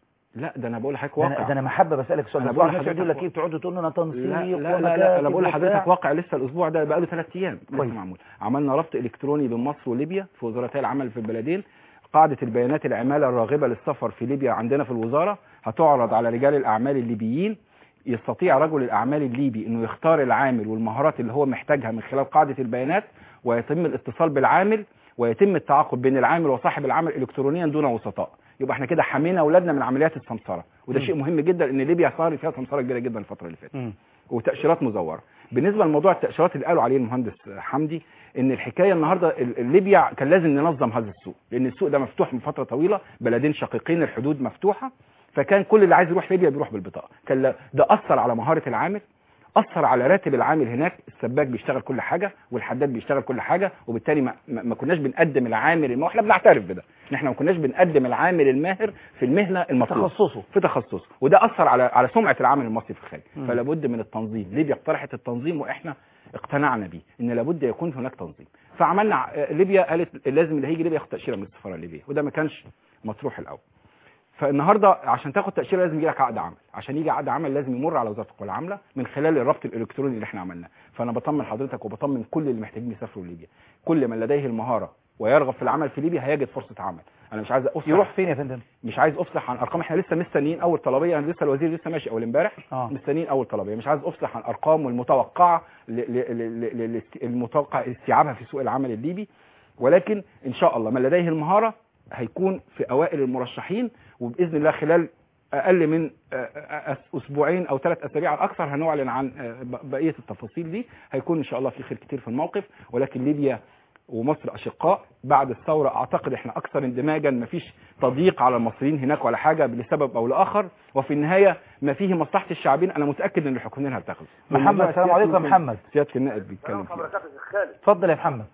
لا ده انا بقول لحضرتك ده انا, واقع ده أنا محبه بسالك سؤال أنا بس بقول الناس يقول لحضرتك لك ايه بتقعدوا تقولوا انا تنسيق لا لا لا, لا انا بقول ومكاتب لحضرتك وبتاع. واقع لسه الاسبوع ده بقى له ثلاث ايام لسه كويس. معمول عملنا ربط الكتروني بين مصر وليبيا في وزارتي العمل في البلدين قاعده البيانات العماله الراغبه للسفر في ليبيا عندنا في الوزاره هتعرض على رجال الاعمال الليبيين يستطيع رجل الاعمال الليبي انه يختار العامل والمهارات اللي هو محتاجها من خلال قاعده البيانات ويتم الاتصال بالعامل ويتم التعاقد بين العامل وصاحب العمل الكترونيا دون وسطاء يبقى احنا كده حمينا اولادنا من عمليات السمسره وده مم. شيء مهم جدا ان ليبيا صار فيها سمسره كبيره جدا الفتره اللي فاتت مم. وتاشيرات مزوره بالنسبه لموضوع التاشيرات اللي قالوا عليه المهندس حمدي ان الحكايه النهارده ال- ال- ليبيا كان لازم ننظم هذا السوق لان السوق ده مفتوح من فتره طويله بلدين شقيقين الحدود مفتوحه فكان كل اللي عايز يروح ليبيا بيروح بالبطاقه كان لا- ده اثر على مهاره العامل اثر على راتب العامل هناك السباك بيشتغل كل حاجه والحداد بيشتغل كل حاجه وبالتالي ما, ما ما كناش بنقدم العامل الم... احنا بنعترف بده ان احنا ما كناش بنقدم العامل الماهر في المهنه المطلوبه تخصصه في تخصصه وده اثر على على سمعه العامل المصري في الخارج مم. فلا بد من التنظيم ليبيا اقترحت التنظيم واحنا اقتنعنا بيه ان لابد يكون هناك تنظيم فعملنا ع- ليبيا قالت لازم اللي هيجي ليبيا ياخد تاشيره من السفاره الليبيه وده ما كانش مطروح الاول فالنهارده عشان تاخد تاشيره لازم يجي لك عقد عمل عشان يجي عقد عمل لازم يمر على وزاره القوى العامله من خلال الربط الالكتروني اللي احنا عملناه فانا بطمن حضرتك وبطمن كل اللي محتاجين يسافروا ليبيا كل من لديه المهاره ويرغب في العمل في ليبيا هيجد فرصه عمل انا مش عايز افصح يروح فين يا فندم مش عايز افصح عن ارقام احنا لسه مستنيين اول طلبيه انا لسه الوزير لسه ماشي اول امبارح اه مستنيين اول طلبيه مش عايز افصح عن ارقام والمتوقعه ل- ل- ل- ل- ل- المتوقع استيعابها في سوق العمل الليبي ولكن ان شاء الله من لديه المهاره هيكون في اوائل المرشحين وباذن الله خلال اقل من آه، آه، اسبوعين او ثلاث اسابيع على الاكثر هنعلن عن آه، ب- بقيه التفاصيل دي هيكون ان شاء الله في خير كتير في الموقف ولكن ليبيا ومصر اشقاء بعد الثوره اعتقد احنا اكثر اندماجا مفيش تضييق على المصريين هناك ولا حاجه لسبب او لاخر وفي النهايه ما فيه مصلحه الشعبين انا متاكد ان الحكوميين هتاخذ محمد السلام عليكم يا محمد سياده النائب بيتكلم فيه حضرتك يا خالد اتفضل يا محمد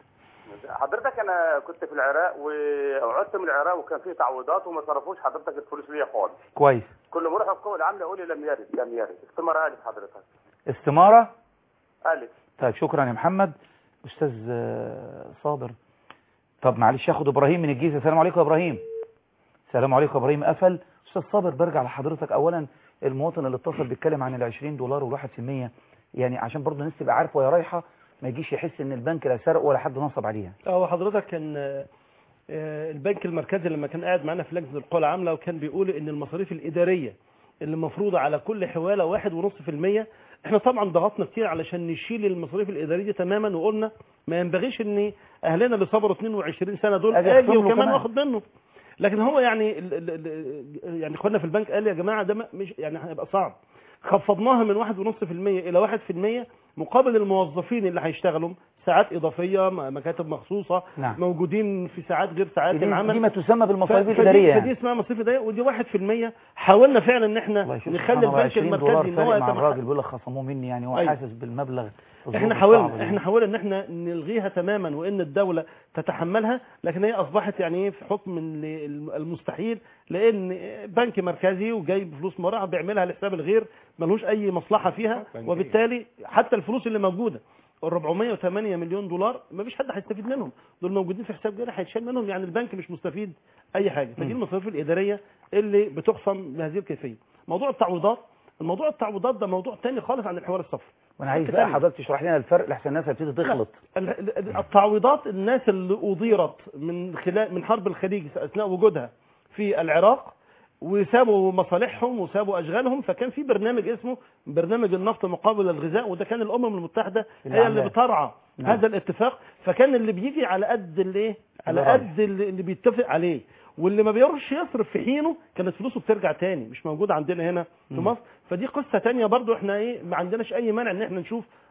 حضرتك انا كنت في العراق وقعدت من العراق وكان في تعويضات وما صرفوش حضرتك الفلوس ليا خالص كويس كل ما اروح القوى العامله يقول لي لم يرد لم يرد استمر الف حضرتك استماره الف طيب شكرا يا محمد استاذ آه، صابر طب معلش ياخد ابراهيم من الجيزه السلام عليكم يا ابراهيم السلام عليكم يا ابراهيم قفل استاذ صابر برجع لحضرتك اولا المواطن اللي اتصل بيتكلم عن ال 20 دولار والواحد في المية يعني عشان برضه الناس تبقى عارفه وهي رايحه ما يجيش يحس ان البنك لا سرق ولا حد نصب عليها هو حضرتك كان آه، آه، البنك المركزي لما كان قاعد معانا في لجنه القوى العامله وكان بيقول ان المصاريف الاداريه اللي مفروضه على كل حواله واحد ونص في المية احنا طبعا ضغطنا كتير علشان نشيل المصاريف الاداريه دي تماما وقلنا ما ينبغيش ان اهلنا اللي صبروا 22 سنه دول أجي اجي أخصم له وكمان كمان. واخد منه لكن هو يعني ال- ال- ال- يعني اخواننا في البنك قال يا جماعه ده ما- مش يعني هيبقى صعب خفضناها من واحد ونص في المية الى واحد في المية مقابل الموظفين اللي هيشتغلوا ساعات اضافيه م- مكاتب مخصوصه نعم موجودين في ساعات غير ساعات دي, العمل دي ما تسمى بالمصاريف ف- فدي- الاداريه فدي يعني اسمها مصاريف اداريه ودي 1% حاولنا فعلا ان احنا والله شوف نخلي سبحان الله، البنك 20 دولار المركزي ان هو فارق مع يتمحك. الراجل بيقول لك خصموه مني يعني هو أيوة. حاسس بالمبلغ الظروف احنا الصعبة حاولنا دي. احنا حاولنا ان احنا نلغيها تماما وان الدوله تتحملها لكن هي اصبحت يعني ايه في حكم ال- المستحيل لان بنك مركزي وجايب فلوس مرة بيعملها لحساب الغير ملوش اي مصلحه فيها بنكية. وبالتالي حتى الفلوس اللي موجوده ال 408 مليون دولار ما فيش حد هيستفيد منهم دول موجودين في حساب جاري هيتشال منهم يعني البنك مش مستفيد اي حاجه فدي المصاريف الاداريه اللي بتخصم بهذه الكيفيه موضوع التعويضات الموضوع التعويضات ده موضوع تاني خالص عن الحوار الصفري وانا عايز حاجة بقى تانية. حضرتك تشرح لنا الفرق لحسن الناس هتبتدي تخلط ال- ال- التعويضات الناس اللي أضيرت من خلال من حرب الخليج أثناء وجودها في العراق وسابوا مصالحهم وسابوا أشغالهم فكان في برنامج اسمه برنامج النفط مقابل الغذاء وده كان الأمم المتحدة اللي هي اللي عاملاه. بترعى نعم. هذا الاتفاق فكان اللي بيجي على قد الايه على اللي قد اللي اللي بيتفق عليه واللي ما بيروحش يصرف في حينه كانت فلوسه بترجع تاني مش موجوده عندنا هنا في مم. مصر فدي قصه تانية برضو احنا ايه ما عندناش اي مانع ان احنا نشوف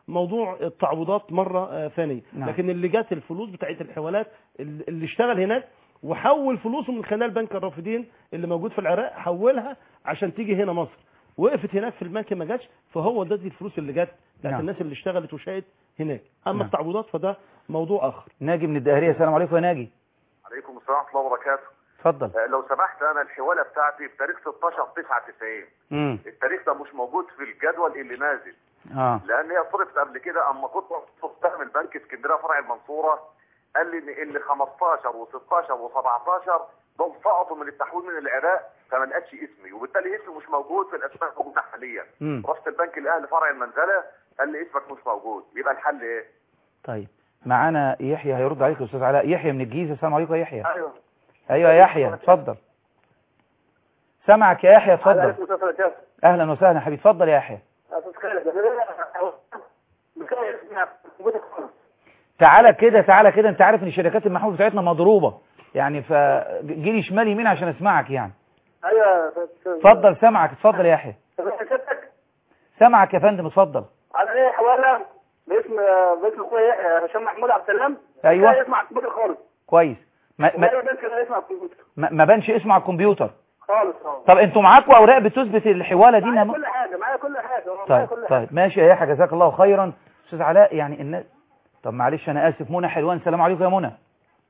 موضوع التعويضات مره آه، ثانيه نعم. لكن اللي جات الفلوس بتاعت الحوالات اللي اللي اشتغل هناك وحول فلوسه من خلال بنك الرافدين اللي موجود في العراق حولها عشان تيجي هنا مصر وقفت هناك في البنك ما جاتش فهو ده دي الفلوس اللي جت بتاعت نعم. الناس اللي اشتغلت وشقت هناك اما نعم. التعويضات فده موضوع اخر ناجي من الدقهلية السلام عليكم يا ناجي عليكم السلام ورحمه الله وبركاته اتفضل آه، لو سمحت انا الحواله بتاعتي بتاريخ 16 9 90 امم التاريخ ده مش موجود في الجدول اللي نازل اه لان هي صرفت قبل كده اما كنت صرفتها من بنك اسكندريه فرع المنصوره قال لي ان ان 15 و16 و17 دول سقطوا من التحويل من العراق فما لقتش اسمي وبالتالي اسمي مش موجود في الاسماء الموجوده حاليا مم. رحت البنك الاهلي فرع المنزله قال لي اسمك مش موجود يبقى الحل ايه؟ طيب معانا يحيى هيرد عليك يا استاذ علاء يحيى من الجيزة السلام عليكم يا يحيى ايوه ايوه يا يحيى اتفضل سامعك يا يحيى اتفضل عليكم السلام ورحمة اهلا وسهلا يا حبيبي اتفضل يا يحيى الله. أستاذ خالد أنا- تعالى كده تعالى كده انت عارف ان شركات المحمول بتاعتنا مضروبة يعني فجيلي شمال يمين عشان اسمعك يعني ايوه يا أستاذ- اتفضل سامعك اتفضل يا يحيى سيادتك سامعك يا فندم اتفضل على ايه حواله باسم باسم اخويا يحيى هشام محمود عبد السلام أيوة. لا يسمع الكمبيوتر خالص كويس ما, ولا ما, بنك لا يسمع الكمبيوتر ما, ما بانش اسمه على الكمبيوتر خالص خالص طب انتوا معاكوا اوراق بتثبت الحوالة دي معايا انها م- كل حاجه معايا كل حاجه معايا طيب كل حاجه طيب ماشي يا يحيى جزاك الله خيرا استاذ علاء يعني الناس طب معلش انا اسف منى حلوان السلام عليكم يا منى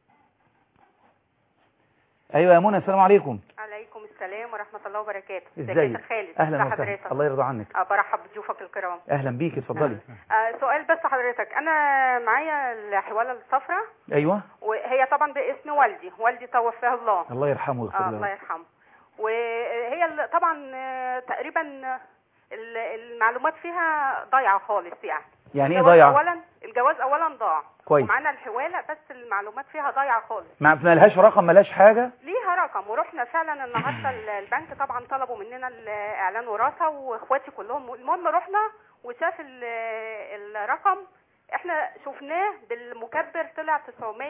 ايوه يا منى السلام عليكم عليكم السلام ورحمة الله وبركاته ازيك ازيك يا خالد اهلا ازي وسهلا حضرتك الله يرضى عنك آه، برحب بضيوفك الكرام اهلا بيك اتفضلي آه سؤال بس حضرتك انا معايا الحوالة الصفراء ايوه وهي طبعا باسم والدي والدي توفاه الله الله يرحمه ويغفر آه له الله يرحمه وهي ال- طبعا آه، تقريبا ال- المعلومات فيها ضايعة خالص يعني يعني ايه الجواز ضايعه اولا الجواز اولا ضاع كويس. ومعانا الحوالة بس المعلومات فيها ضايعة خالص ما ما لهاش رقم ما لهاش حاجه ليها رقم ورحنا فعلا النهارده ال- البنك طبعا طلبوا مننا الاعلان وراثه واخواتي كلهم المهم رحنا وشاف ال- الرقم احنا شفناه بالمكبر طلع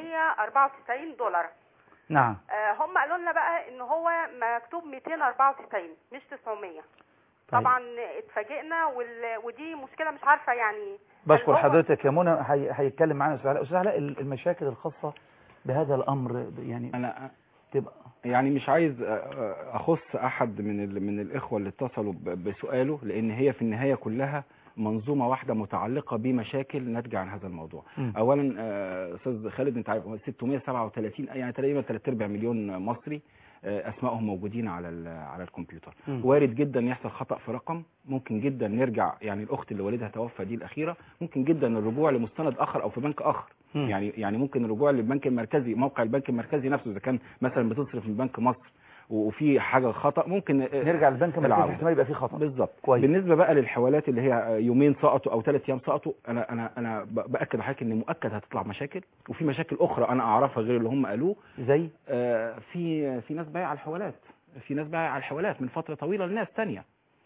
994 دولار نعم آه، هم قالوا لنا بقى ان هو مكتوب 294 مش 900 طيب. طبعا اتفاجئنا وال... ودي مشكله مش عارفه يعني بشكر هو- حضرتك يا منى هي- هيتكلم معانا استاذ علاء استاذ علاء ال- المشاكل الخاصه بهذا الامر يعني انا تبقى يعني مش عايز اخص احد من ال- من الاخوه اللي اتصلوا ب- بسؤاله لان هي في النهايه كلها منظومه واحده متعلقه بمشاكل ناتجه عن هذا الموضوع مم. اولا آه، استاذ خالد انت عارف هو 637 يعني تقريبا 3 ارباع مليون مصري آه، اسمائهم موجودين على ال- على الكمبيوتر مم. وارد جدا يحصل خطا في رقم ممكن جدا نرجع يعني الاخت اللي والدها توفى دي الاخيره ممكن جدا الرجوع لمستند اخر او في بنك اخر مم. يعني يعني ممكن الرجوع للبنك المركزي موقع البنك المركزي نفسه اذا كان مثلا بتصرف من بنك مصر وفي حاجه خطا ممكن آه، نرجع للبنك المركزي العوض. احتمال يبقى فيه خطا بالظبط كويس. بالنسبه بقى للحوالات اللي هي يومين سقطوا او ثلاث ايام سقطوا انا انا انا ب- باكد لحضرتك ان مؤكد هتطلع مشاكل وفي مشاكل اخرى انا اعرفها غير اللي هم قالوه زي آه، في في ناس بايعه الحوالات في ناس بايعه الحوالات من فتره طويله لناس تانية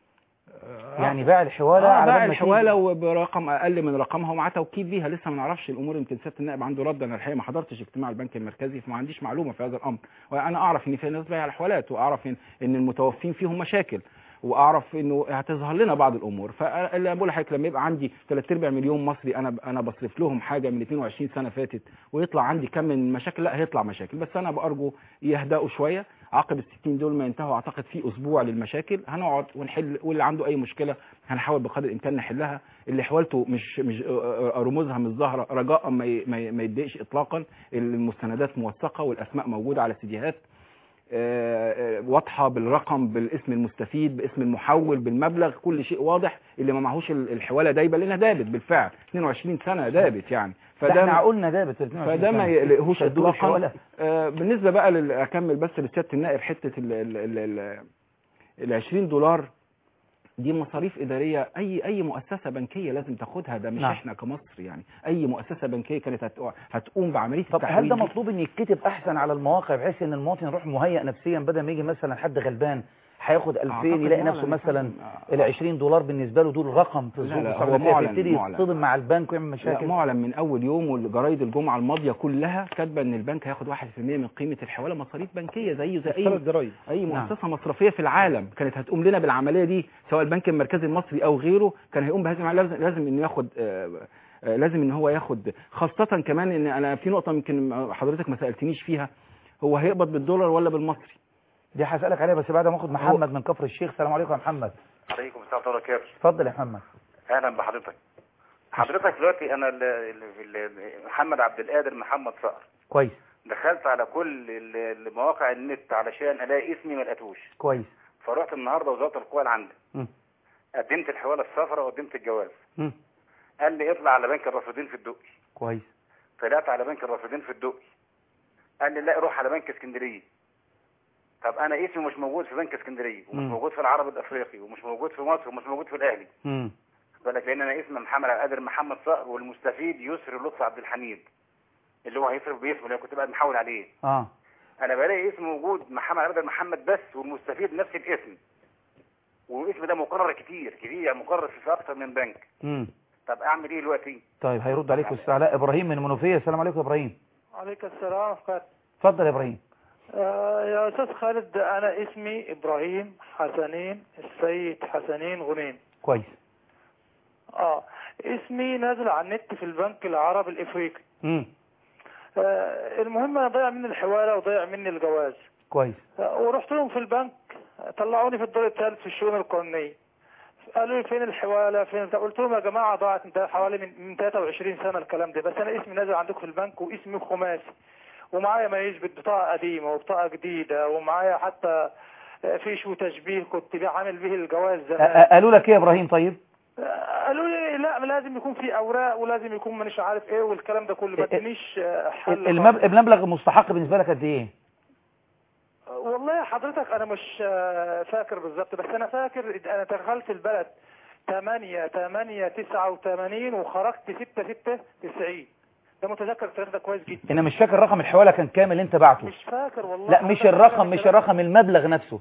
يعني باع الحواله آه على باع بال ما الحواله تيجي. وبرقم اقل من رقمها ومعاه توكيل بيها لسه ما نعرفش الامور يمكن سياده النائب عنده رد انا الحقيقه ما حضرتش اجتماع البنك المركزي فما عنديش معلومه في هذا الامر وانا اعرف ان في ناس بايعه الحوالات واعرف ان ان المتوفين فيهم مشاكل واعرف انه هتظهر لنا بعض الامور فاللي بقول لحضرتك لما يبقى عندي 3 ارباع مليون مصري انا انا بصرف لهم حاجه من 22 سنه فاتت ويطلع عندي كم من المشاكل لا هيطلع مشاكل بس انا بارجو يهدأوا شويه عقب ال 60 دول ما ينتهوا اعتقد في اسبوع للمشاكل هنقعد ونحل واللي عنده اي مشكله هنحاول بقدر الامكان نحلها اللي حوالته مش مش رموزها مش ظاهره رجاء ما ي- ما ي- ما يتضايقش اطلاقا المستندات موثقه والاسماء موجوده على سيديهات آه، آه، واضحه بالرقم بالاسم المستفيد باسم المحول بالمبلغ كل شيء واضح اللي ما معهوش ال- الحواله دايبه لانها دابت بالفعل 22 سنه دابت يعني ده احنا ما- عقولنا دابت 22 فده ما سنة. يقلقهوش شدوه اطلاقا الحوالة. آه، بالنسبه بقى لل- اكمل بس لسياده النائب حته ال ال ال ال ال 20 دولار دي مصاريف اداريه اي اي مؤسسه بنكيه لازم تاخدها ده مش نعم. احنا كمصر يعني اي مؤسسه بنكيه كانت هتقع- هتقوم بعمليه طب هل التحويل ده دي. مطلوب ان يتكتب احسن على المواقع بحيث ان المواطن يروح مهيئ نفسيا بدل ما يجي مثلا حد غلبان هياخد 2000 أعتقد يلاقي معلن نفسه مثلا آه. ال 20 دولار بالنسبه له دول رقم في لا، الظروف لا، الصعبة هو اللي فيها، معلن- فيبتدي معلن. يصطدم مع البنك ويعمل لا مشاكل معلن من اول يوم والجرايد الجمعه الماضيه كلها كاتبه ان البنك هياخد 1% من قيمه الحواله مصاريف بنكيه زيه زي اي ثلاث جرايد اي نعم. مؤسسه مصرفيه في العالم كانت هتقوم لنا بالعمليه دي سواء البنك المركزي المصري او غيره كان هيقوم بهذه العملية. لازم لازم انه ياخد آه، آه، لازم ان هو ياخد خاصه كمان ان انا في نقطه يمكن حضرتك ما سالتنيش فيها هو هيقبض بالدولار ولا بالمصري دي هسالك عليها بس بعد ما اخد محمد من كفر الشيخ السلام عليكم يا محمد عليكم السلام ورحمه الله وبركاته اتفضل يا محمد اهلا بحضرتك حضرتك دلوقتي انا ال- ال- ال- محمد عبد القادر محمد صقر كويس دخلت على كل ال- المواقع النت علشان الاقي اسمي ما لقيتوش كويس فرحت النهارده وزاره القوى العامله مم. قدمت الحواله الصفراء وقدمت الجواز مم. قال لي اطلع على بنك الرافدين في الدقي كويس طلعت على بنك الرافدين في الدقي قال لي لا روح على بنك اسكندريه طب انا اسمي مش موجود في بنك اسكندريه ومش مم. موجود في العرب الافريقي ومش موجود في مصر ومش موجود في الاهلي مم. بالك لان انا اسمي محمد عبد القادر محمد صقر والمستفيد يسري لطفي عبد الحميد اللي هو هيصرف باسمه اللي أنا كنت بقى محاول عليه اه انا بلاقي اسم موجود محمد عبد القادر محمد بس والمستفيد نفس الاسم والاسم ده مقرر كتير كتير يعني مقرر في اكتر من بنك مم. طب اعمل ايه دلوقتي طيب هيرد عليك استاذ علاء ابراهيم من المنوفيه السلام عليكم يا ابراهيم عليك السلام خالد اتفضل يا ابراهيم آه يا استاذ خالد انا اسمي ابراهيم حسنين السيد حسنين غنيم كويس اه اسمي نازل على النت في البنك العربي الافريقي مم. آه المهم انا ضيع مني الحواله وضيع مني الجواز كويس آه ورحت لهم في البنك طلعوني في الدور الثالث في الشؤون القانونيه قالوا لي فين الحواله فين بتاع؟ قلت لهم يا جماعه ضاعت انت حوالي من, من 23 سنه الكلام ده بس انا اسمي نازل عندكم في البنك واسمي خماسي ومعايا ما يثبت بطاقه قديمه وبطاقه جديده ومعايا حتى آه، فيش وتشبيه كنت بيه عامل به الجواز أ- زمان أ- قالوا لك ايه يا ابراهيم طيب آه، قالوا لي لا لازم يكون في اوراق ولازم يكون مانيش عارف ايه والكلام ده كله ما ادانيش آه، حل المب- المبلغ المستحق بالنسبه لك قد ايه والله حضرتك انا مش آه، فاكر بالظبط بس انا فاكر انا دخلت البلد 8 8 89 وخرجت 6 6 90 ده متذكر التاريخ ده كويس جدا انا مش فاكر رقم الحواله كان كام اللي انت بعته مش فاكر والله لا مش حضرتك الرقم أنا مش الكلام- الرقم المبلغ نفسه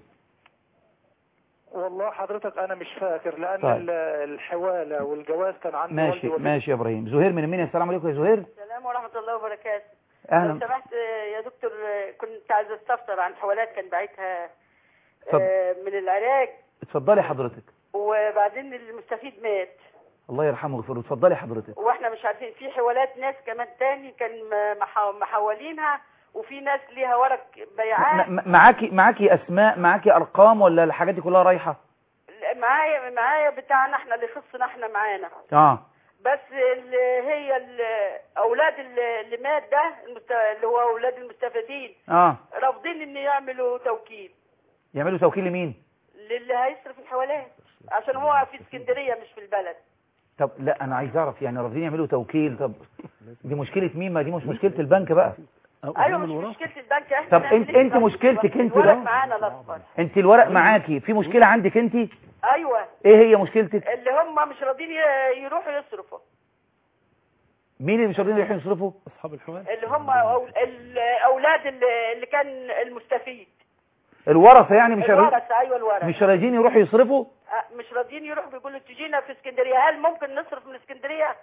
والله حضرتك انا مش فاكر لان طيب. ال- الحواله والجواز كان عندي ماشي والدي ووالدتي. ماشي يا ابراهيم زهير من المنيا السلام عليكم يا زهير السلام ورحمة الله وبركاته أهلا. لو سمحت آه، يا دكتور آه، كنت عايزة استفسر عن حوالات كان باعتها اتفضل. آه، من العراق اتفضلي حضرتك وبعدين المستفيد مات الله يرحمه ويغفر له اتفضلي حضرتك واحنا مش عارفين في حوالات ناس كمان تاني كان م- محا- محولينها وفي ناس ليها ورق بيعات م- م- معاكي معاكي اسماء معاكي ارقام ولا الحاجات دي كلها رايحه معايا معايا بتاعنا احنا اللي يخصنا احنا معانا اه بس اللي هي ال- اولاد اللي اللي مات ده المست- اللي هو اولاد المستفيدين اه رافضين ان يعملوا توكيل يعملوا توكيل لمين للي هيصرف الحوالات عشان هو في اسكندريه مش في البلد طب لا انا عايز اعرف يعني رافضين يعملوا توكيل طب دي مشكله مين ما دي مش مشكله البنك بقى ايوه مش مشكله البنك احنا طب انت انت مشكلتك انت الورق بقى معانا الاصفر انت الورق معاكي في مشكله عندك انت ايوه ايه هي مشكلتك اللي هم مش راضيين ي- يروحوا يصرفوا مين اللي مش راضيين يروحوا يصرفوا اصحاب الحوال اللي هم أول- الاولاد اللي اللي كان المستفيد الورثه يعني مش راضيين الورثه ايوه الورثه مش راضيين يروحوا يصرفوا آه، مش راضيين يروحوا بيقولوا تجينا في اسكندريه هل ممكن نصرف من اسكندريه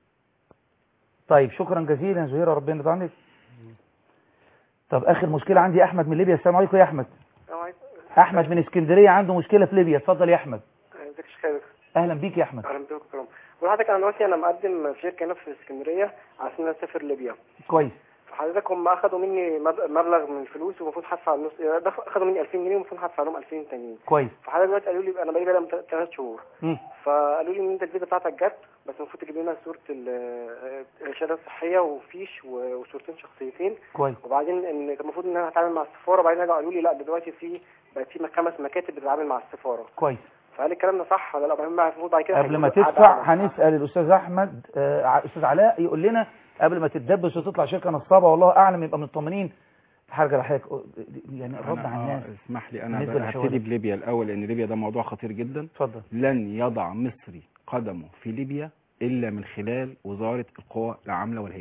طيب شكرا جزيلا يا زهيره ربنا يرضى عنك طب اخر مشكله عندي احمد من ليبيا السلام عليكم يا احمد احمد من اسكندريه عنده مشكله في ليبيا اتفضل يا احمد ازيك يا شيخ اهلا بيك يا احمد اهلا بيك كرم وحضرتك انا دلوقتي انا مقدم في شركه هنا في اسكندريه عشان اسافر ليبيا كويس فحضرتك هم اخدوا مني مب- مبلغ من الفلوس ومفروض هدفع النص دخ- اخدوا مني 2000 جنيه ومفروض هدفع لهم 2000 تانيين كويس فحضرتك دلوقتي قالوا لي انا بقالي بقى ثلاث شهور مم. فقالوا لي ان انت الفيزا بتاعتك جت بس المفروض تجيب لنا صوره ال- الشهاده الصحيه وفيش و- وصورتين شخصيتين كويس وبعدين ان المفروض ان انا هتعامل مع السفاره وبعدين رجعوا قالوا لي لا دلوقتي في بقت في خمس مكاتب بتتعامل مع السفاره كويس فهل الكلام ده صح ولا لا بعدين بقى المفروض بعد كده قبل ما هيجيبوا تدفع قعدة على- هنسال الاستاذ احمد آه، ع- استاذ علاء يقول لنا قبل ما تتدبس وتطلع شركه نصابه والله اعلم يبقى مطمنين هرجع لحضرتك يعني الرد أنا- على آه، الناس اسمح لي انا بالنسبة بقى للحوالات. هبتدي بليبيا الاول لان ليبيا ده موضوع خطير جدا اتفضل لن يضع مصري قدمه في ليبيا الا من خلال وزاره القوى العامله والهجره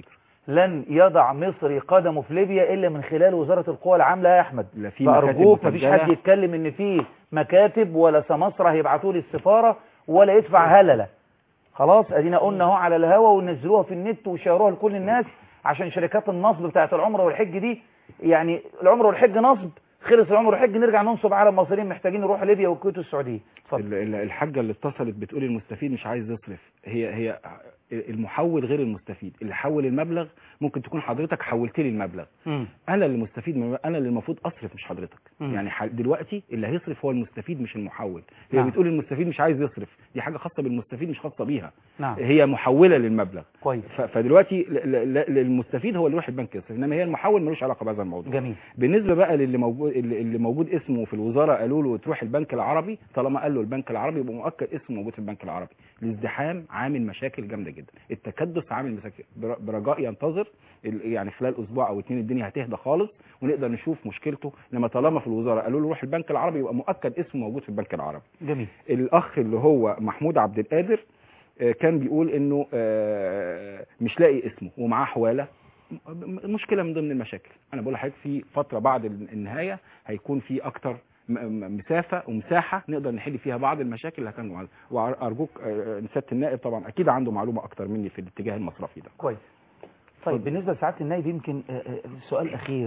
لن يضع مصري قدمه في ليبيا الا من خلال وزاره القوى العامله يا احمد لا في مكاتب فارجوك مفيش مسجلة. حد يتكلم ان في مكاتب ولا سماسره هيبعتوا لي السفاره ولا يدفع هلله خلاص ادينا قلنا اهو على الهوا ونزلوها في النت وشيروها لكل الناس عشان شركات النصب بتاعت العمره والحج دي يعني العمره والحج نصب خلص العمره والحج نرجع ننصب على المصريين محتاجين نروح ليبيا والكويت والسعوديه ال- ال- الحاجه اللي اتصلت بتقول المستفيد مش عايز يصرف هي هي المحول غير المستفيد اللي حول المبلغ ممكن تكون حضرتك حولت لي المبلغ انا اللي مستفيد من انا اللي المفروض اصرف مش حضرتك مم. يعني ح- دلوقتي اللي هيصرف هو المستفيد مش المحول هي نعم. بتقول المستفيد مش عايز يصرف دي حاجه خاصه بالمستفيد مش خاصه بيها نعم هي محوله للمبلغ كويس ف- فدلوقتي ل- ل- ل- المستفيد هو اللي يروح البنك يصرف انما هي المحول ملوش علاقه بهذا الموضوع جميل بالنسبه بقى للي موجود اللي اللي موجود اسمه في الوزاره قالوا له تروح البنك العربي طالما قال له البنك العربي يبقى مؤكد اسمه موجود في البنك العربي الازدحام عامل مشاكل جامده جدا التكدس عامل مشاكل بر- برجاء ينتظر ال- يعني خلال اسبوع او اتنين الدنيا هتهدى خالص ونقدر نشوف مشكلته لما طالما في الوزاره قالوا له روح البنك العربي يبقى مؤكد اسمه موجود في البنك العربي جميل الاخ اللي هو محمود عبد القادر آه، كان بيقول انه آه، مش لاقي اسمه ومعاه حواله م- م- مشكله من ضمن المشاكل انا بقول لحضرتك في فتره بعد النهايه هيكون في اكتر م- م- مسافه ومساحه نقدر نحل فيها بعض المشاكل اللي هتنجم عنها وارجوك آه، سياده النائب طبعا اكيد عنده معلومه اكتر مني في الاتجاه المصرفي ده كويس طيب بالنسبه لسعاده النائب يمكن آه، آه، سؤال اخير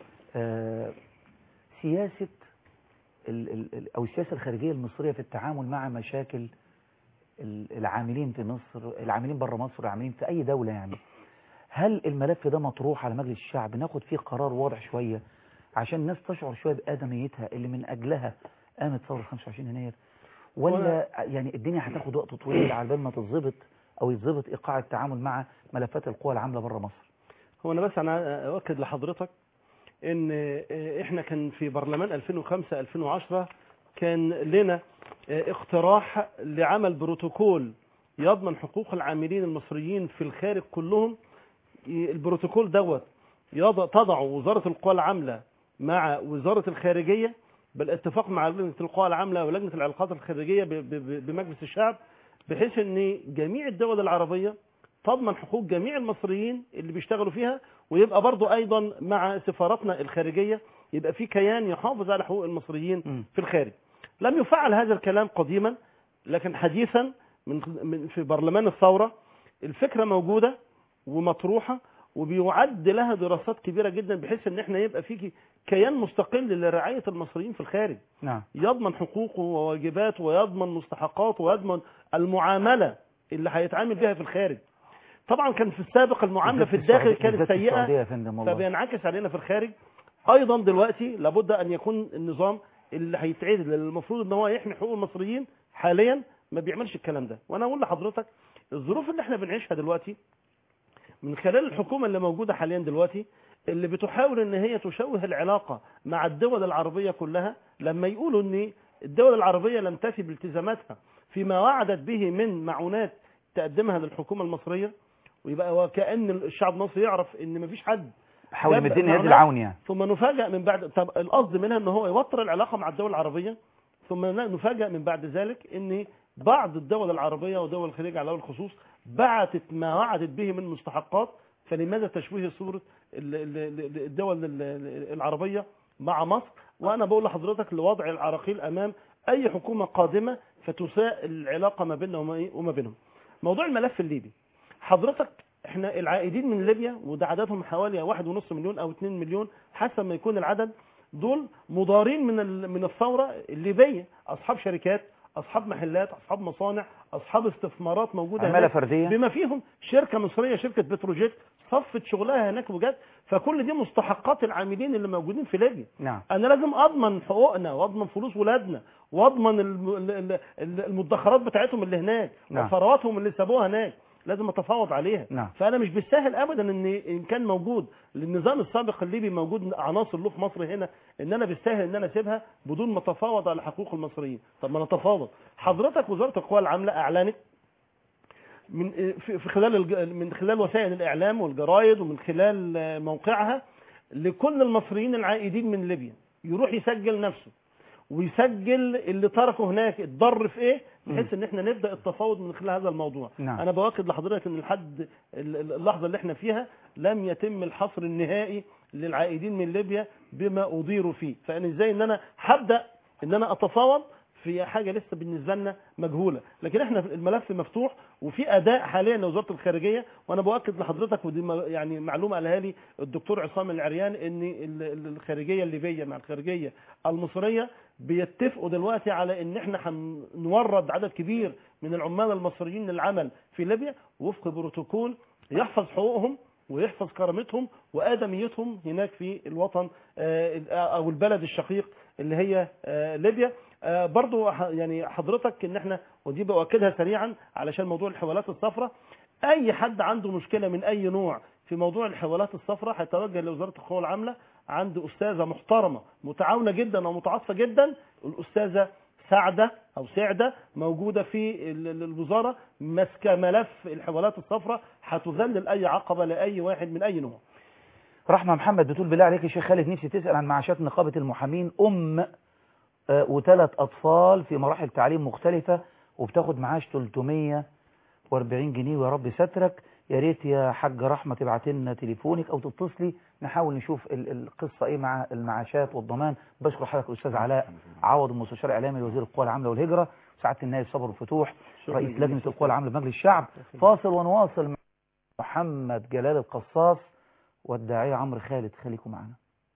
آه، سياسه ال- ال- ال- او السياسه الخارجيه المصريه في التعامل مع مشاكل ال- العاملين في مصر العاملين بره مصر العاملين في اي دوله يعني هل الملف ده مطروح على مجلس الشعب ناخد فيه قرار واضح شويه عشان الناس تشعر شويه بادميتها اللي من اجلها قامت ثوره 25 يناير ولا يعني الدنيا هتاخد وقت طويل على بال ما تتظبط او يتظبط ايقاع التعامل مع ملفات القوى العامله بره مصر هو انا بس انا اؤكد لحضرتك ان احنا كان في برلمان 2005 2010 كان لنا اقتراح لعمل بروتوكول يضمن حقوق العاملين المصريين في الخارج كلهم البروتوكول دوت يضع تضع وزارة القوى العاملة مع وزارة الخارجية بالاتفاق مع لجنة القوى العاملة ولجنة العلاقات الخارجية ب- ب- بمجلس الشعب بحيث ان جميع الدول العربية تضمن حقوق جميع المصريين اللي بيشتغلوا فيها ويبقى برضو ايضا مع سفاراتنا الخارجية يبقى في كيان يحافظ على حقوق المصريين في الخارج لم يفعل هذا الكلام قديما لكن حديثا من من- في برلمان الثورة الفكرة موجودة ومطروحة وبيعد لها دراسات كبيرة جدا بحيث ان احنا يبقى في كيان مستقل لرعاية المصريين في الخارج نعم يضمن حقوقه وواجباته ويضمن مستحقاته ويضمن المعاملة اللي هيتعامل بها في الخارج طبعا كان في السابق المعاملة في بالذات الداخل السعودية- كانت بالذات السعودية سيئة يا فندم والله. فبينعكس علينا في الخارج ايضا دلوقتي لابد ان يكون النظام اللي هيتعدل المفروض ان هو يحمي حقوق المصريين حاليا ما بيعملش الكلام ده وانا اقول لحضرتك الظروف اللي احنا بنعيشها دلوقتي من خلال الحكومة اللي موجودة حاليا دلوقتي اللي بتحاول ان هي تشوه العلاقة مع الدول العربية كلها لما يقولوا ان الدول العربية لم تفي بالتزاماتها فيما وعدت به من معونات تقدمها للحكومة المصرية ويبقى وكأن الشعب المصري يعرف ان مفيش حد حاول جاب يمدنا يد معونات، العون يعني ثم نفاجأ من بعد طب القصد منها ان هو يوتر العلاقة مع الدول العربية ثم نفاجأ من بعد ذلك ان بعض الدول العربية ودول الخليج على وجه الخصوص بعتت ما وعدت به من مستحقات فلماذا تشويه صورة ال- ال- ال- الدول ال- ال- العربية مع مصر وانا بقول لحضرتك لوضع العراقيل امام اي حكومة قادمة فتساء العلاقة ما بيننا وما إيه؟ وما بينهم موضوع الملف الليبي حضرتك احنا العائدين من ليبيا وده عددهم حوالي واحد ونص مليون او اتنين مليون حسب ما يكون العدد دول مضارين من ال- من الثوره الليبيه اصحاب شركات اصحاب محلات اصحاب مصانع اصحاب استثمارات موجوده عمالة هناك فردية. بما فيهم شركه مصريه شركه بتروجيت صفت شغلها هناك وجت فكل دي مستحقات العاملين اللي موجودين في ليبيا نعم انا لازم اضمن حقوقنا واضمن فلوس ولادنا واضمن الم- ال- ال- ال- المدخرات بتاعتهم اللي هناك نعم. وثرواتهم اللي سابوها هناك لازم اتفاوض عليها نعم. فانا مش بالسهل ابدا ان ان كان موجود النظام السابق الليبي موجود عناصر له في مصر هنا ان انا بالسهل ان انا اسيبها بدون ما اتفاوض على حقوق المصريين طب ما نتفاوض حضرتك وزاره القوى العامله اعلنت من في في خلال الج- من خلال وسائل الاعلام والجرايد ومن خلال آه، موقعها لكل المصريين العائدين من ليبيا يروح يسجل نفسه ويسجل اللي تركه هناك اتضر في ايه بحيث ان احنا نبدا التفاوض من خلال هذا الموضوع نعم. انا باكد لحضرتك ان لحد ال- ال- اللحظه اللي احنا فيها لم يتم الحصر النهائي للعائدين من ليبيا بما اضيروا فيه فانا ازاي ان انا هبدا ان انا اتفاوض في حاجه لسه بالنسبه لنا مجهوله لكن احنا الملف مفتوح وفي اداء حاليا لوزاره الخارجيه وانا باكد لحضرتك ودي م- يعني معلومه قالها لي الدكتور عصام العريان ان ال- ال- الخارجيه الليبيه مع الخارجيه المصريه بيتفقوا دلوقتي على ان احنا هنورد عدد كبير من العمال المصريين للعمل في ليبيا وفق بروتوكول يحفظ حقوقهم ويحفظ كرامتهم وآدميتهم هناك في الوطن آه، أو البلد الشقيق اللي هي آه، ليبيا آه، برضو ح- يعني حضرتك ان احنا ودي بأكدها سريعا علشان موضوع الحوالات الصفراء اي حد عنده مشكلة من اي نوع في موضوع الحوالات الصفراء هيتوجه لوزارة القوى العاملة عند أستاذة محترمة متعاونة جدا ومتعاطفة جدا الأستاذة سعدة أو سعدة موجودة في ال- ال- الوزارة ماسكة ملف الحوالات الصفراء هتذلل أي عقبة لأي واحد من أي نوع رحمة محمد بتقول بالله عليك يا شيخ خالد نفسي تسأل عن معاشات نقابة المحامين أم آه، وثلاث أطفال في مراحل تعليم مختلفة وبتاخد معاش 340 جنيه ويا رب سترك يا ريت يا حاج رحمة تبعت لنا تليفونك أو تتصلي نحاول نشوف ال- القصة إيه مع المعاشات والضمان بشكر حضرتك الأستاذ علاء عوض المستشار الإعلامي لوزير القوى العاملة والهجرة سعادة النائب صبر الفتوح شكراً رئيس جزيلاً. لجنة القوى العاملة بمجلس الشعب فاصل ونواصل مع محمد جلال القصاص والداعية عمرو خالد خليكم معنا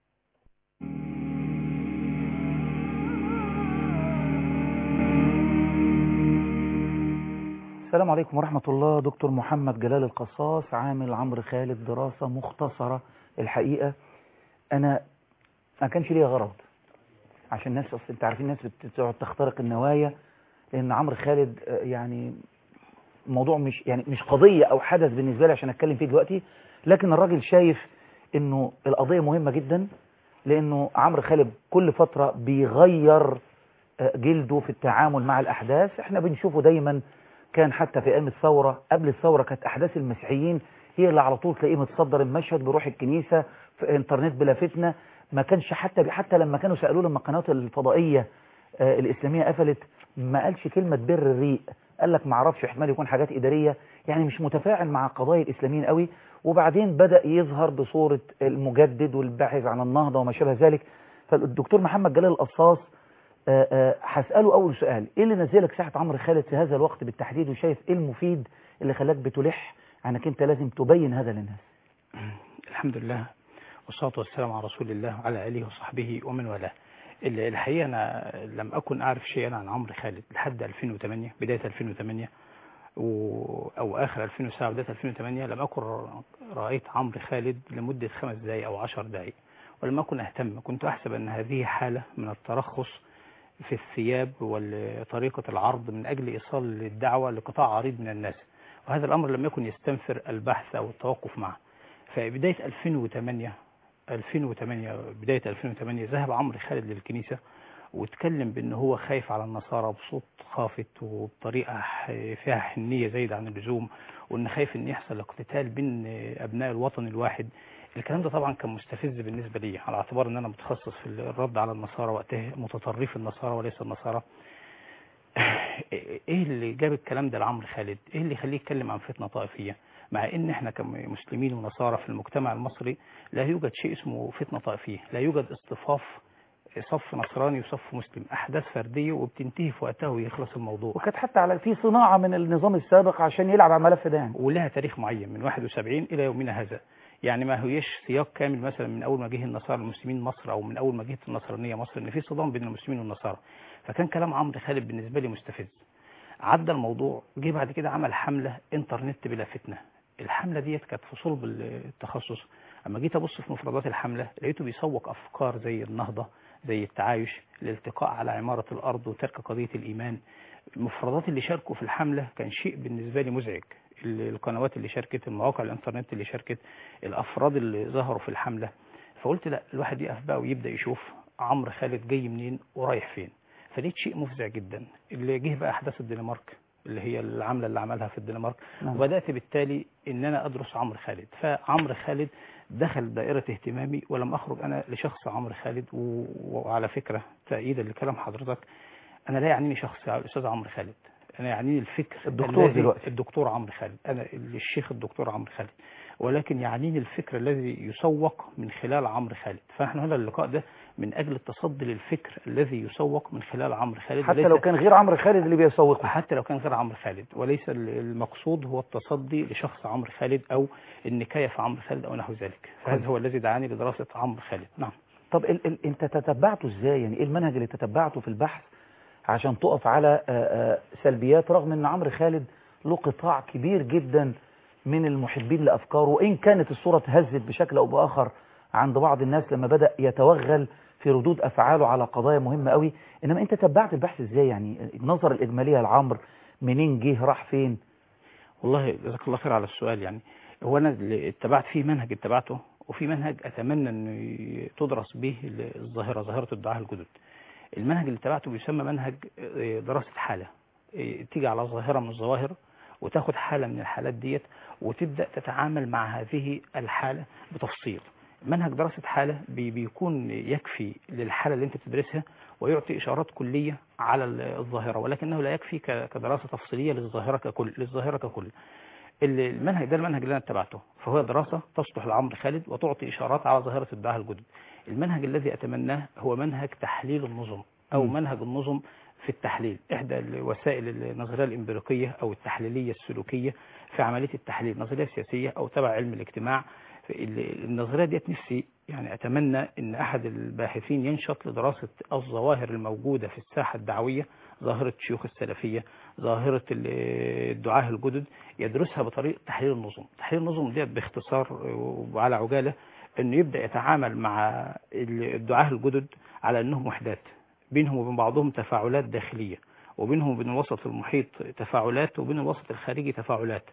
السلام عليكم ورحمة الله دكتور محمد جلال القصاص عامل عمرو خالد دراسة مختصرة الحقيقة أنا ما كانش ليا غرض عشان الناس أصل أنت عارفين الناس بتقعد تخترق النوايا لأن عمرو خالد آه، يعني موضوع مش يعني مش قضية أو حدث بالنسبة لي عشان أتكلم فيه دلوقتي لكن الراجل شايف إنه القضية مهمة جدا لأنه عمرو خالد كل فترة بيغير آه، جلده في التعامل مع الأحداث احنا بنشوفه دايما كان حتى في أيام الثورة قبل الثورة كانت أحداث المسيحيين هي اللي على طول تلاقيه متصدر المشهد بيروح الكنيسة في انترنت بلا فتنة ما كانش حتى حتى لما كانوا سألوه لما القنوات الفضائية آه، الإسلامية قفلت ما قالش كلمة بر الريق قال لك ما اعرفش احتمال يكون حاجات إدارية يعني مش متفاعل مع قضايا الإسلاميين قوي وبعدين بدأ يظهر بصورة المجدد والباحث عن النهضة وما شابه ذلك فالدكتور محمد جلال القصاص آه، آه، هسأله أول سؤال إيه اللي نزلك ساحة عمرو خالد في هذا الوقت بالتحديد وشايف إيه المفيد اللي خلاك بتلح عنك أنت لازم تبين هذا للناس الحمد لله والصلاة والسلام على رسول الله وعلى آله وصحبه ومن والاه ال- الحقيقة أنا لم أكن أعرف شيئا عن عمرو خالد لحد 2008 بداية 2008 و... أو آخر 2007 بداية 2008 لم أكن ر- رأيت عمرو خالد لمدة خمس دقائق أو عشر دقائق ولم أكن أهتم كنت أحسب أن هذه حالة من الترخص في الثياب وطريقة العرض من أجل إيصال الدعوة لقطاع عريض من الناس وهذا الأمر لم يكن يستنفر البحث أو التوقف معه فبداية 2008 2008 بداية 2008 ذهب عمرو خالد للكنيسة واتكلم بأن هو خايف على النصارى بصوت خافت وبطريقة ح- فيها حنية زايدة عن اللزوم وأن خايف أن يحصل اقتتال بين أبناء الوطن الواحد الكلام ده طبعا كان مستفز بالنسبة لي على اعتبار أن أنا متخصص في الرد على النصارى وقتها متطرف النصارى وليس النصارى ايه اللي جاب الكلام ده لعمرو خالد ايه اللي يخليه يتكلم عن فتنة طائفية مع ان احنا كمسلمين ونصارى في المجتمع المصري لا يوجد شيء اسمه فتنة طائفية لا يوجد اصطفاف صف نصراني وصف مسلم احداث فردية وبتنتهي في وقتها ويخلص الموضوع وكانت حتى على في صناعة من النظام السابق عشان يلعب على الملف ده يعني ولها تاريخ معين من 71 الى يومنا هذا يعني ما هيش سياق كامل مثلا من اول ما جه النصارى المسلمين مصر او من اول ما جهت النصرانيه مصر ان في صدام بين المسلمين والنصارى فكان كلام عمرو خالد بالنسبه لي مستفز عدى الموضوع جه بعد كده عمل حمله انترنت بلا فتنه الحمله ديت كانت في صلب التخصص اما جيت ابص في مفردات الحمله لقيته بيسوق افكار زي النهضه زي التعايش الالتقاء على عماره الارض وترك قضيه الايمان المفردات اللي شاركوا في الحمله كان شيء بالنسبه لي مزعج ال- القنوات اللي شاركت المواقع الانترنت اللي شاركت الافراد اللي ظهروا في الحمله فقلت لا الواحد يقف بقى ويبدا يشوف عمرو خالد جاي منين ورايح فين فلقيت شيء مفزع جدا اللي جه بقى احداث الدنمارك اللي هي العملة اللي عملها في الدنمارك نعم. وبدأت بالتالي ان انا ادرس عمرو خالد فعمرو خالد دخل دائرة اهتمامي ولم اخرج انا لشخص عمرو خالد و... وعلى فكرة تأييدا لكلام حضرتك انا لا يعنيني شخص الاستاذ عمرو خالد انا يعنيني الفكر الدكتور الذي- دلوقتي. الدكتور عمرو خالد انا الشيخ الدكتور عمرو خالد ولكن يعنيني الفكر الذي يسوق من خلال عمرو خالد فاحنا هنا اللقاء ده من اجل التصدي للفكر الذي يسوق من خلال عمرو خالد حتى وليس- لو كان غير عمرو خالد اللي بيسوقه حتى لو كان غير عمرو خالد وليس ال- المقصود هو التصدي لشخص عمرو خالد او النكايه في عمرو خالد او نحو ذلك فهذا هو الذي دعاني لدراسه عمرو خالد نعم طب ال ال انت تتبعته ازاي يعني ايه المنهج اللي تتبعته في البحث عشان تقف على آه، آه، سلبيات رغم ان عمرو خالد له قطاع كبير جدا من المحبين لافكاره وان كانت الصوره اتهزت بشكل او باخر عند بعض الناس لما بدا يتوغل في ردود افعاله على قضايا مهمه قوي انما انت تبعت البحث ازاي يعني النظره الاجماليه لعمرو منين جه راح فين والله جزاك الله خير على السؤال يعني هو انا اللي اتبعت فيه منهج اتبعته وفي منهج اتمنى انه تدرس به الظاهره ظاهره الدعاه الجدد المنهج اللي اتبعته بيسمى منهج آه، دراسه حاله آه، تيجي على ظاهره من الظواهر وتاخد حاله من الحالات ديت وتبدا تتعامل مع هذه الحاله بتفصيل منهج دراسة حالة بي- بيكون يكفي للحالة اللي انت بتدرسها ويعطي إشارات كلية على ال- الظاهرة ولكنه لا يكفي ك- كدراسة تفصيلية للظاهرة ككل للظاهرة ككل ال- المنهج ده المنهج اللي انا اتبعته فهو دراسة تصلح لعمرو خالد وتعطي إشارات على ظاهرة الدعاء الجدد المنهج الذي أتمناه هو منهج تحليل النظم أو مم. منهج النظم في التحليل إحدى الوسائل النظرية الإمبريقية أو التحليلية السلوكية في عملية التحليل نظرية سياسية أو تبع علم الاجتماع ال- النظرية ديت نفسي يعني أتمنى أن أحد الباحثين ينشط لدراسة الظواهر الموجودة في الساحة الدعوية ظاهرة شيوخ السلفية ظاهرة ال- الدعاة الجدد يدرسها بطريقة تحليل النظم تحليل النظم ديت باختصار وعلى عجالة أنه يبدأ يتعامل مع ال- الدعاة الجدد على أنهم وحدات بينهم وبين بعضهم تفاعلات داخلية وبينهم وبين الوسط المحيط تفاعلات وبين الوسط الخارجي تفاعلات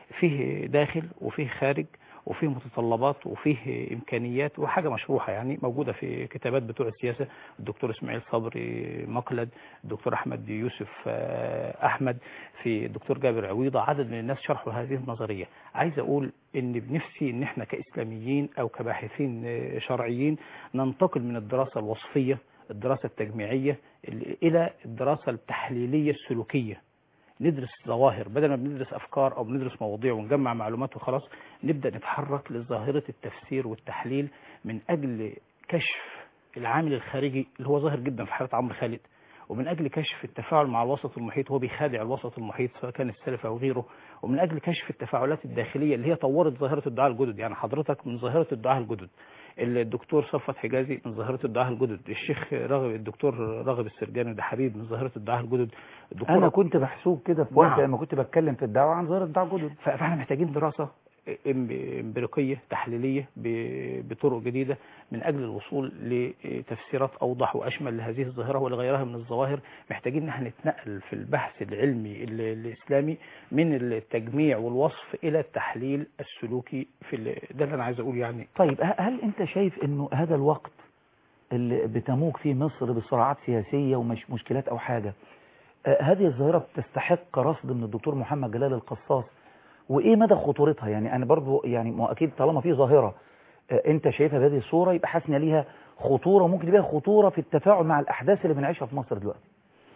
فيه داخل وفيه خارج وفيه متطلبات وفيه إمكانيات وحاجة مشروحة يعني موجودة في كتابات بتوع السياسة الدكتور إسماعيل صبري مقلد الدكتور أحمد يوسف آه، أحمد في الدكتور جابر عويضة عدد من الناس شرحوا هذه النظرية عايز أقول إن بنفسي إن إحنا كإسلاميين أو كباحثين آه، شرعيين ننتقل من الدراسة الوصفية الدراسة التجميعية ال- إلى الدراسة التحليلية السلوكية ندرس ظواهر بدل ما بندرس أفكار أو بندرس مواضيع ونجمع معلومات وخلاص نبدأ نتحرك لظاهرة التفسير والتحليل من أجل كشف العامل الخارجي اللي هو ظاهر جدا في حالة عمرو خالد ومن أجل كشف التفاعل مع الوسط المحيط هو بيخادع الوسط المحيط سواء كان السلف أو غيره ومن أجل كشف التفاعلات الداخلية اللي هي طورت ظاهرة الدعاء الجدد يعني حضرتك من ظاهرة الدعاء الجدد الدكتور صفت حجازي من ظاهرة الدعاء الجدد الشيخ راغب الدكتور راغب السرجاني ده حبيب من ظاهرة الدعاء الجدد الدكتور انا كنت محسوب كده في وقت نعم. لما كنت بتكلم في الدعوه عن ظاهره الدعوه جدد ف- فاحنا محتاجين دراسة إم- امبريقية تحليلية ب- بطرق جديدة من أجل الوصول لتفسيرات أوضح وأشمل لهذه الظاهرة ولغيرها من الظواهر محتاجين ان احنا نتنقل في البحث العلمي ال- الإسلامي من التجميع والوصف إلى التحليل السلوكي في ال- ده اللي أنا عايز أقول يعني طيب ه- هل انت شايف انه هذا الوقت اللي بتموج فيه مصر بصراعات سياسية ومش مشكلات او حاجة آه، هذه الظاهرة بتستحق رصد من الدكتور محمد جلال القصاص وايه مدى خطورتها يعني انا برضو يعني ما هو اكيد طالما في ظاهرة آه، انت شايفها بهذه الصورة يبقى حاسس ان ليها خطورة وممكن يبقى خطورة في التفاعل مع الاحداث اللي بنعيشها في مصر دلوقتي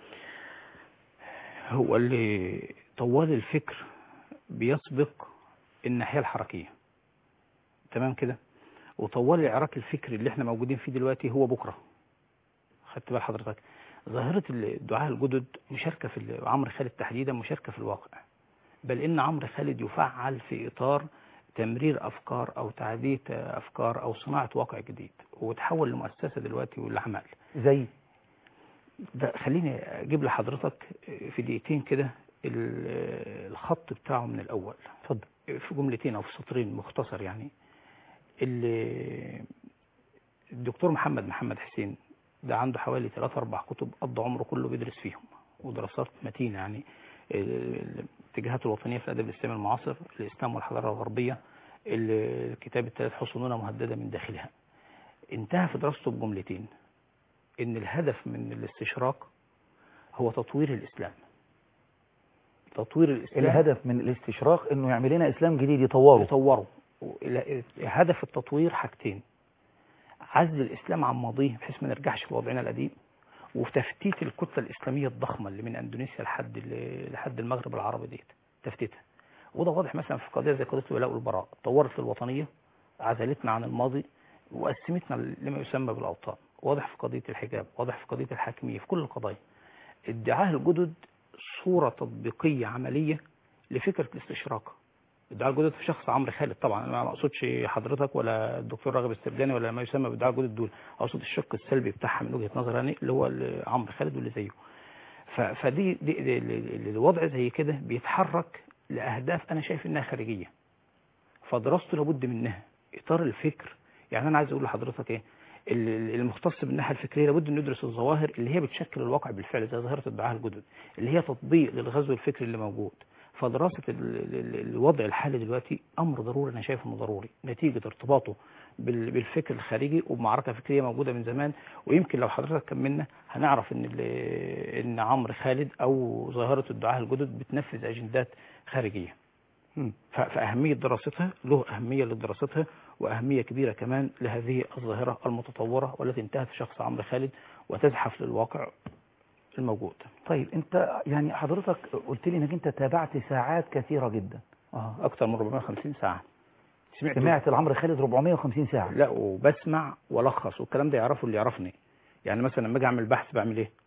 هو اللي طوال الفكر بيسبق الناحية الحركية تمام كده وطوال العراك الفكري اللي احنا موجودين فيه دلوقتي هو بكرة خدت بال حضرتك ظاهرة الدعاة الجدد مشاركة في ال- عمرو خالد تحديدا مشاركة في الواقع بل ان عمرو خالد يفعل في اطار تمرير افكار او تعدية افكار او صناعة واقع جديد وتحول لمؤسسة دلوقتي والاعمال زي ده خليني اجيب لحضرتك في دقيقتين كده ال- الخط بتاعه من الاول اتفضل في جملتين او في سطرين مختصر يعني ال- الدكتور محمد محمد حسين ده عنده حوالي 3 4 كتب قضى عمره كله بيدرس فيهم ودراسات متينه يعني ال- الاتجاهات الوطنيه في الادب الاسلامي المعاصر الاسلام والحضاره الغربيه الكتاب الثلاث حصوننا مهدده من داخلها انتهى في دراسته بجملتين ان الهدف من الاستشراق هو تطوير الاسلام تطوير الاسلام الهدف من الاستشراق انه يعمل لنا اسلام جديد يطوره يطوره وإلى- هدف التطوير حاجتين عزل الاسلام عن ماضيه بحيث ما نرجعش لوضعنا القديم وتفتيت الكتله الاسلاميه الضخمه اللي من اندونيسيا لحد ال- لحد المغرب العربي ديت تفتيتها وده واضح مثلا في قضيه زي قضيه الولاء والبراء طورت الوطنيه عزلتنا عن الماضي وقسمتنا لما يسمى بالاوطان واضح في قضيه الحجاب واضح في قضيه الحاكميه في كل القضايا ادعاء الجدد صوره تطبيقيه عمليه لفكره الاستشراق ادعاء الجدد في شخص عمرو خالد طبعا انا ما اقصدش حضرتك ولا الدكتور راغب السرجاني ولا ما يسمى بادعاء الجدد دول اقصد الشق السلبي بتاعها من وجهه نظري يعني اللي هو ال- عمرو خالد واللي زيه ف- فدي دي دي ال- ال- الوضع زي كده بيتحرك لاهداف انا شايف انها خارجيه فدراسته لابد منها اطار الفكر يعني انا عايز اقول لحضرتك ايه ال- ال- المختص بالناحيه الفكريه لابد انه يدرس الظواهر اللي هي بتشكل الواقع بالفعل زي ظاهره الدعاء الجدد اللي هي تطبيق للغزو الفكري اللي موجود فدراسه ال- ال- الوضع الحالي دلوقتي امر ضروري انا شايف انه ضروري نتيجه ارتباطه بال- بالفكر الخارجي وبمعركه فكريه موجوده من زمان ويمكن لو حضرتك كملنا هنعرف ان ال- ان عمرو خالد او ظاهره الدعاء الجدد بتنفذ اجندات خارجيه ف- فأهمية دراستها له أهمية لدراستها وأهمية كبيرة كمان لهذه الظاهرة المتطورة والتي انتهت في شخص عمرو خالد وتزحف للواقع الموجود طيب انت يعني حضرتك قلت لي انك انت تابعت ساعات كثيرة جدا اه أكثر من 450 ساعة سمعت سمعت العمرو خالد 450 ساعة لا وبسمع ولخص والكلام ده يعرفه اللي يعرفني يعني مثلا لما اجي اعمل بحث بعمل ايه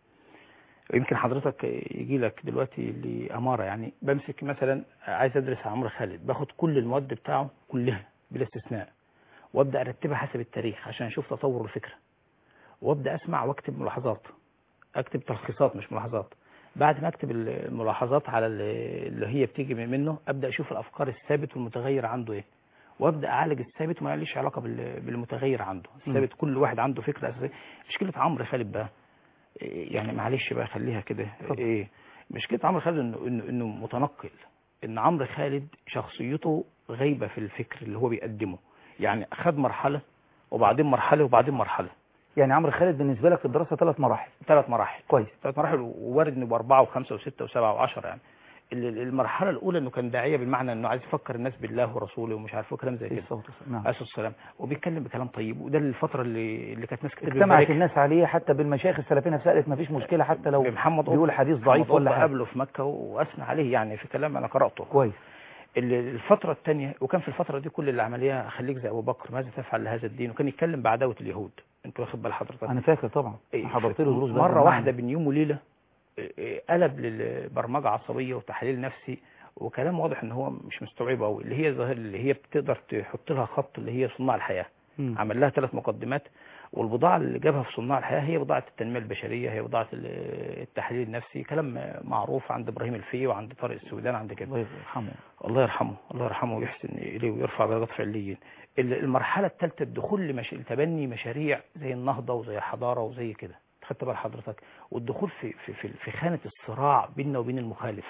يمكن حضرتك يجي لك دلوقتي لأمارة يعني بمسك مثلا عايز ادرس عمرو خالد باخد كل المواد بتاعه كلها بلا استثناء وابدا ارتبها حسب التاريخ عشان اشوف تطور الفكره وابدا اسمع واكتب ملاحظات اكتب تلخيصات مش ملاحظات بعد ما اكتب الملاحظات على ال- اللي هي بتيجي من- منه ابدا اشوف الافكار الثابت والمتغير عنده ايه وابدا اعالج الثابت وما ليش علاقه بال- بالمتغير عنده الثابت كل واحد عنده فكره اساسيه مشكله عمرو خالد بقى إيه يعني معلش بقى خليها كده ايه مشكله عمرو خالد انه انه انه متنقل ان عمرو خالد شخصيته غايبه في الفكر اللي هو بيقدمه يعني خد مرحله وبعدين مرحله وبعدين مرحله يعني عمرو خالد بالنسبة لك في الدراسة ثلاث مراحل ثلاث مراحل كويس ثلاث مراحل ووارد انه باربعه وخمسه وسته وسبعه وعشره يعني ال- ال- المرحله الاولى انه كان داعيه بالمعنى انه عايز يفكر الناس بالله ورسوله ومش عارف كلام زي كده نعم عليه الصلاه والسلام وبيتكلم بكلام طيب وده الفتره اللي اللي كانت ناس كتير اجتمعت بتبارك الناس عليه حتى بالمشايخ السلفيين نفسها قالت ما فيش مشكلة حتى لو محمد بيقول حديث ضعيف ولا حاجة قبله في مكة وأثنى عليه يعني في كلام أنا قرأته كويس ال- الفترة الثانية وكان في الفترة دي كل العملية خليك زي أبو بكر ماذا تفعل لهذا الدين وكان يتكلم بعداوة اليهود أنت واخد بال حضرتك انا فاكر طبعا إيه، حضرت له دروس بهذا مرة المعنى. واحدة بين يوم وليلة إيه، إيه، قلب للبرمجة عصبية وتحليل نفسي وكلام واضح ان هو مش مستوعبه قوي اللي هي ظاهر اللي هي بتقدر تحط لها خط اللي هي صناع الحياه مم. عمل لها ثلاث مقدمات والبضاعة اللي جابها في صناع الحياة هي بضاعة التنمية البشرية هي بضاعة ال- التحليل النفسي كلام معروف عند إبراهيم الفقي وعند طارق السودان عند كده الله يرحمه الله يرحمه الله يرحمه ويحسن إليه ويرفع درجات في عليين ال- المرحلة الثالثة الدخول لمش... لتبني مشاريع زي النهضة وزي حضارة وزي كده خدت بال حضرتك والدخول في في في, في خانة الصراع بيننا وبين المخالف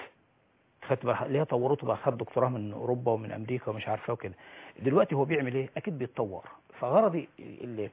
خدت بال اللي هي طورته بقى خد دكتوراه من اوروبا ومن امريكا ومش عارفه وكده دلوقتي هو بيعمل ايه اكيد بيتطور فغرضي اللي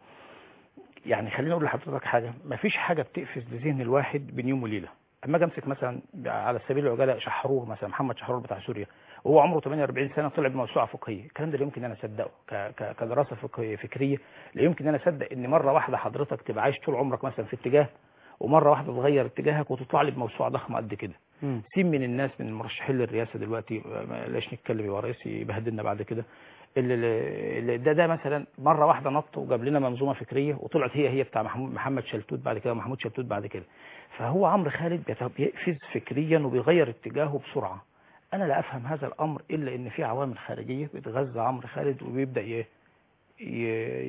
يعني خليني اقول لحضرتك حاجه ما فيش حاجه بتقفز لذهن الواحد بين يوم وليله اما اجي امسك مثلا على سبيل العجاله شحرور مثلا محمد شحرور بتاع سوريا وهو عمره 48 سنه طلع بموسوعه فقهيه الكلام ده لا يمكن انا اصدقه ك- ك- كدراسه فقهيه فكريه لا يمكن انا اصدق ان مره واحده حضرتك تبقى عايش طول عمرك مثلا في اتجاه ومره واحده تغير اتجاهك وتطلع لي بموسوعه ضخمه قد كده مم. سين من الناس من المرشحين للرئاسه دلوقتي ما لاش نتكلم يبقى رئيس يبهدلنا بعد كده اللي اللي ده ده مثلا مره واحده نط وجاب لنا منظومه فكريه وطلعت هي هي بتاع محمود محمد شلتوت بعد كده ومحمود شلتوت بعد كده فهو عمرو خالد بيت- بيقفز فكريا وبيغير اتجاهه بسرعه انا لا افهم هذا الامر الا ان في عوامل خارجيه بتغذى عمرو خالد وبيبدا ي... ي...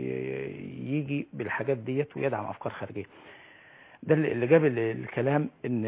ي... يجي بالحاجات ديت ويدعم افكار خارجيه ده اللي اللي جاب ال- الكلام ان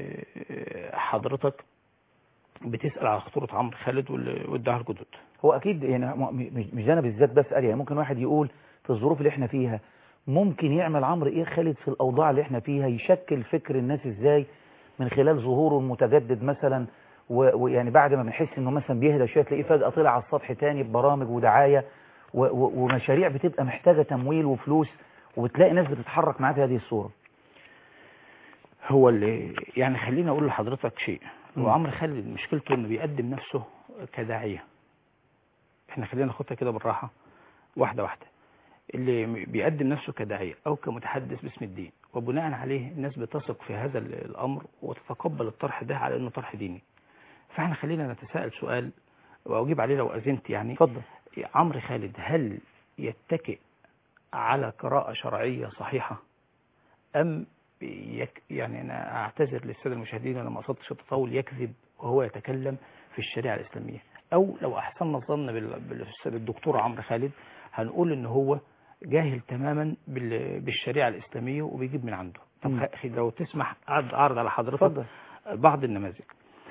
حضرتك بتسال على خطوره عمرو خالد وال- والدعاء الجدد هو اكيد يعني م- مش مش انا بالذات بسال يعني ممكن واحد يقول في الظروف اللي احنا فيها ممكن يعمل عمرو ايه خالد في الاوضاع اللي احنا فيها يشكل فكر الناس ازاي من خلال ظهوره المتجدد مثلا و- ويعني بعد ما بنحس انه مثلا بيهدى شويه تلاقيه فجاه طلع على السطح تاني ببرامج ودعايه و- و- ومشاريع بتبقى محتاجه تمويل وفلوس وبتلاقي ناس بتتحرك معاه في هذه الصوره هو اللي يعني خليني اقول لحضرتك شيء مم. وعمرو خالد مشكلته انه بيقدم نفسه كداعية احنا خلينا ناخدها كده بالراحة واحدة واحدة اللي م- بيقدم نفسه كداعية او كمتحدث باسم الدين وبناء عليه الناس بتثق في هذا ال- الامر وتتقبل الطرح ده على انه طرح ديني فاحنا خلينا نتساءل سؤال واجيب عليه لو اذنت يعني اتفضل عمرو خالد هل يتكئ على قراءة شرعية صحيحة أم يك يعني أنا أعتذر للسادة المشاهدين أنا ما قصدتش التطاول يكذب وهو يتكلم في الشريعة الإسلامية أو لو أحسننا الظن بال- بالأستاذ الدكتور عمرو خالد هنقول إن هو جاهل تماما بال- بالشريعة الإسلامية وبيجيب من عنده طب مم. خ- لو تسمح أعرض أعرض على حضرتك اتفضل. بعض النماذج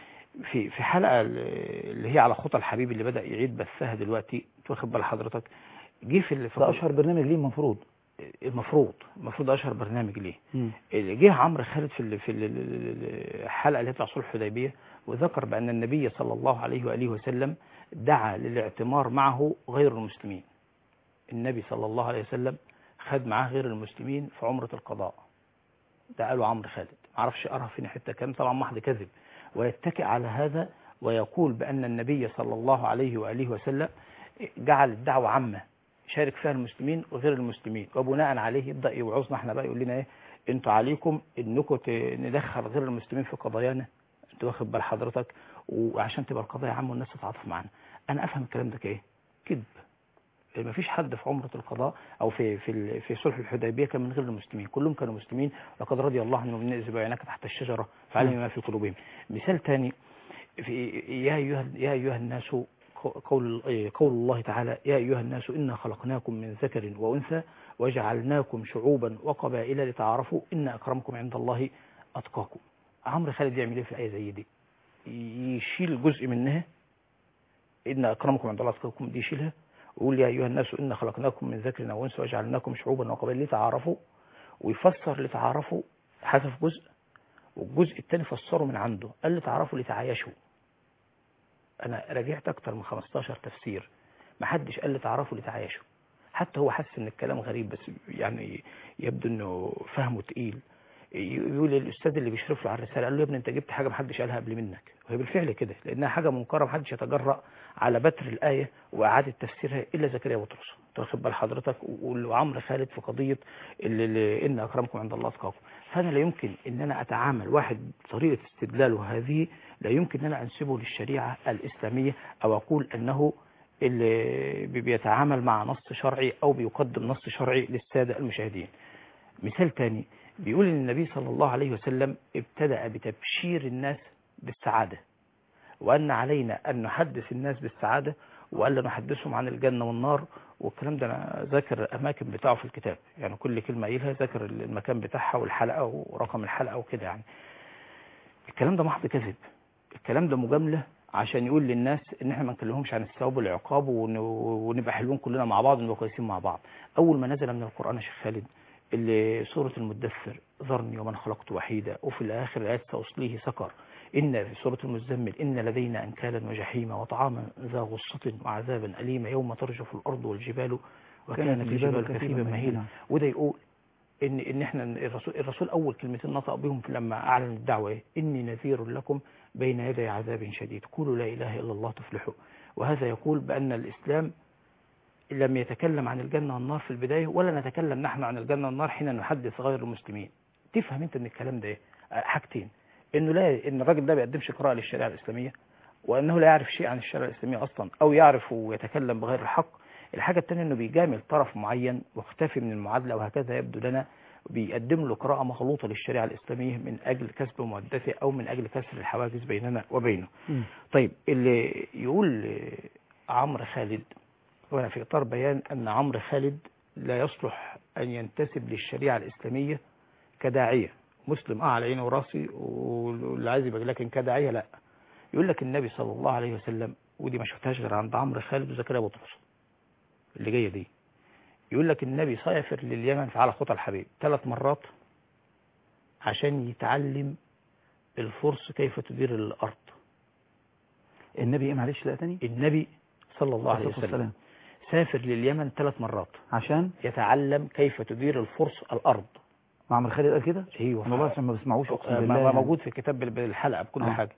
في في حلقة اللي هي على خطى الحبيب اللي بدأ يعيد بثها دلوقتي واخد بال حضرتك جه في ال- في ده اشهر برنامج ليه المفروض المفروض المفروض اشهر برنامج ليه مم. اللي جه عمرو خالد في ال- في ال- ال- الحلقه اللي هي بتاع صلح الحديبيه وذكر بان النبي صلى الله عليه واله وسلم دعا للاعتمار معه غير المسلمين النبي صلى الله عليه وسلم خد معاه غير المسلمين في عمره القضاء ده قاله عمرو خالد معرفش قراها فين حته كام طبعا محض كذب ويتكئ على هذا ويقول بان النبي صلى الله عليه واله وسلم جعل الدعوه عامه شارك فيها المسلمين وغير المسلمين وبناء عليه يبدا يوعظنا احنا بقى يقول لنا ايه انتوا عليكم انكم ت- ندخل غير المسلمين في قضايانا انت واخد بال حضرتك وعشان تبقى القضايا عامه والناس تتعاطف معانا انا افهم الكلام ده كايه كذب ما فيش حد في عمرة القضاء او في في ال- في صلح الحديبيه كان من غير المسلمين كلهم كانوا مسلمين لقد رضي الله عنهم من اذ بايعناك تحت الشجره فعلم ما في قلوبهم مثال ثاني في يا ايها يا ايها الناس قول قول الله تعالى يا ايها الناس انا خلقناكم من ذكر وانثى وجعلناكم شعوبا وقبائل لتعارفوا ان اكرمكم عند الله اتقاكم عمرو خالد يعمل ايه في الايه زي دي يشيل جزء منها ان اكرمكم عند الله اتقاكم دي يشيلها ويقول يا ايها الناس انا خلقناكم من ذكر وانثى وجعلناكم شعوبا وقبائل لتعارفوا ويفسر لتعارفوا حذف جزء والجزء الثاني فسره من عنده قال لتعارفوا لتعايشوا انا راجعت اكتر من 15 تفسير ما حدش قال لتعارفوا لتعايشوا حتى هو حس ان الكلام غريب بس يعني يبدو انه فهمه تقيل يقول الاستاذ اللي بيشرف له على الرساله قال له يا ابني انت جبت حاجه ما حدش قالها قبل منك وهي بالفعل كده لانها حاجه منكره ما حدش يتجرأ على بتر الايه واعاده تفسيرها الا زكريا بطرس انت واخد بال حضرتك وعمرو خالد في قضيه اللي اللي ان اكرمكم عند الله اتقاكم فانا لا يمكن ان انا اتعامل واحد طريقه استدلاله هذه لا يمكن ان انا انسبه للشريعه الاسلاميه او اقول انه اللي بيتعامل مع نص شرعي او بيقدم نص شرعي للساده المشاهدين مثال تاني بيقول ان النبي صلى الله عليه وسلم ابتدأ بتبشير الناس بالسعادة وأن علينا أن نحدث الناس بالسعادة وألا نحدثهم عن الجنة والنار والكلام ده أنا ذاكر الأماكن بتاعه في الكتاب يعني كل كلمة قايلها ذاكر المكان بتاعها والحلقة ورقم الحلقة وكده يعني الكلام ده محض كذب الكلام ده مجاملة عشان يقول للناس ان احنا ما نكلمهمش عن الثواب والعقاب ون- ونبقى حلوين كلنا مع بعض ونبقى كويسين مع بعض اول ما نزل من القرآن يا شيخ خالد اللي سورة المدثر ذرني ومن خلقت وحيدا وفي الآخر الآيات سأصليه سكر إن في سورة المزمل إن لدينا أنكالا وجحيما وطعاما ذا غصة وعذابا أليما يوم ترجف الأرض والجبال وكانت الجبال كثيبا مهيلا وده يقول ان ان احنا الرسول الرسول اول كلمتين نطق بهم لما اعلن الدعوه ايه اني نذير لكم بين يدي عذاب شديد قولوا لا اله الا الله تفلحوا وهذا يقول بان الاسلام لم يتكلم عن الجنه والنار في البدايه ولا نتكلم نحن عن الجنه والنار حين نحدث غير المسلمين تفهم انت من الكلام ده ايه آه، حاجتين انه لا ان الراجل ده ما بيقدمش قراءه للشريعه الاسلاميه وانه لا يعرف شيء عن الشريعه الاسلاميه اصلا او يعرف ويتكلم بغير الحق الحاجه الثانيه انه بيجامل طرف معين واختفي من المعادله وهكذا يبدو لنا بيقدم له قراءة مغلوطة للشريعة الإسلامية من أجل كسب مودته أو من أجل كسر الحواجز بيننا وبينه طيب اللي يقول عمرو خالد وأنا في إطار بيان أن عمرو خالد لا يصلح أن ينتسب للشريعة الإسلامية كداعية مسلم اه على عيني وراسي واللي عايز يبقى لكن كداعية لا يقول لك النبي صلى الله عليه وسلم ودي ما شفتهاش غير عند عمرو خالد وزكريا بطرس اللي جايه دي يقول لك النبي سيفر لليمن على خطى الحبيب ثلاث مرات عشان يتعلم الفرس كيف تدير الارض النبي ايه معلش لا تاني النبي صلى الله عليه الصلاة وسلم والسلام. سافر لليمن ثلاث مرات عشان يتعلم كيف تدير الفرس الارض مع عمرو خالد قال كده ايوه والله عشان ما بسمعوش اقسم ما- بالله ما يعني. موجود في كتاب الحلقه بكل آه. حاجه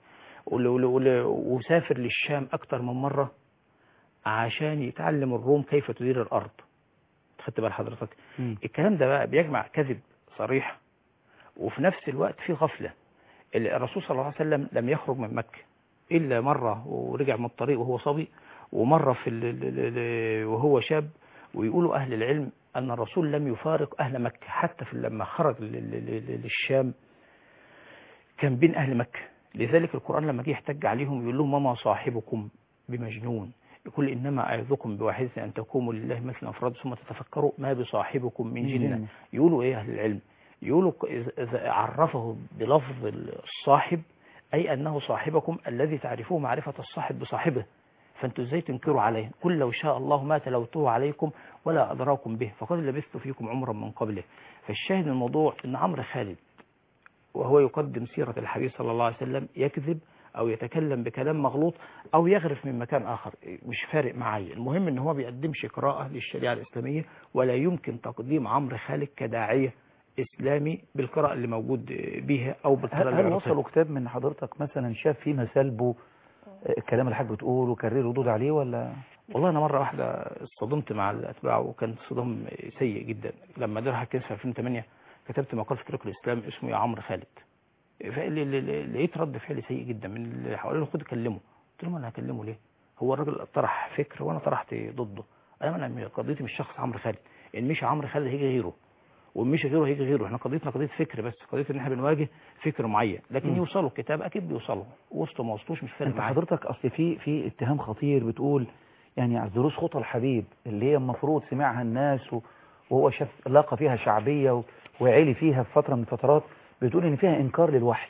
ول- ول- ول- وسافر للشام أكتر من مرة عشان يتعلم الروم كيف تدير الأرض خدت بال حضرتك مم. الكلام ده بقى بيجمع كذب صريح وفي نفس الوقت في غفلة الرسول صلى الله عليه وسلم لم يخرج من مكة إلا مرة ورجع من الطريق وهو صبي ومرة في ال- ال- ال- وهو شاب ويقولوا أهل العلم أن الرسول لم يفارق أهل مكة حتى في لما خرج لل- لل- لل- للشام كان بين أهل مكة لذلك القرآن لما جه يحتج عليهم يقول لهم وما صاحبكم بمجنون يقول إنما أعظكم بواحدة أن تقوموا لله مثل أفراد ثم تتفكروا ما بصاحبكم من من جنة جنة. يقولوا إيه أهل العلم يقولوا ك- إذا- إذا عرفه بلفظ الصاحب أي أنه صاحبكم الذي تعرفوه معرفة الصاحب بصاحبه فأنتوا إزاي تنكروا عليه قل لو شاء الله ما تلوته عليكم ولا أدراكم به فقد لبثت فيكم عمرا من قبله فالشاهد من الموضوع أن عمرو خالد وهو يقدم سيرة الحبيب صلى الله عليه وسلم يكذب أو يتكلم بكلام مغلوط أو يغرف من مكان آخر مش فارق معايا المهم أن هو بيقدمش قراءة للشريعة الإسلامية ولا يمكن تقديم عمرو خالد كداعية إسلامي بالقراءة اللي موجود بيها أو بالقراءة هل, اللي هل عرفها. وصلوا كتاب من حضرتك مثلا شاف فيه مسالبه آه، الكلام اللي حضرتك بتقوله وكرر ردود عليه ولا والله انا مره واحده اصطدمت مع الاتباع وكان صدام سيء جدا لما درها كيس في 2008 كتبت مقال في طريق الاسلام اسمه يا عمرو خالد فاللي- اللي- اللي- لقيت رد فعل سيء جدا من اللي حوالينه خد كلمه قلت لهم انا هكلمه ليه هو الراجل طرح فكر وانا طرحت ضده انا انا قضيتي مش شخص عمرو خالد ان مش عمرو خالد هيجي غيره وان مش غيره هيجي غيره احنا قضيتنا قضيه فكر بس قضيه ان احنا بنواجه فكر معين لكن مم. يوصلوا الكتاب اكيد بيوصلوا وصلوا ما وصلوش مش فارق انت معايا حضرتك اصل في في اتهام خطير بتقول يعني على دروس خطى الحبيب اللي هي المفروض سمعها الناس و- وهو شاف لاقى فيها شعبية و- وعلي فيها في فترة من الفترات بتقول ان فيها انكار للوحي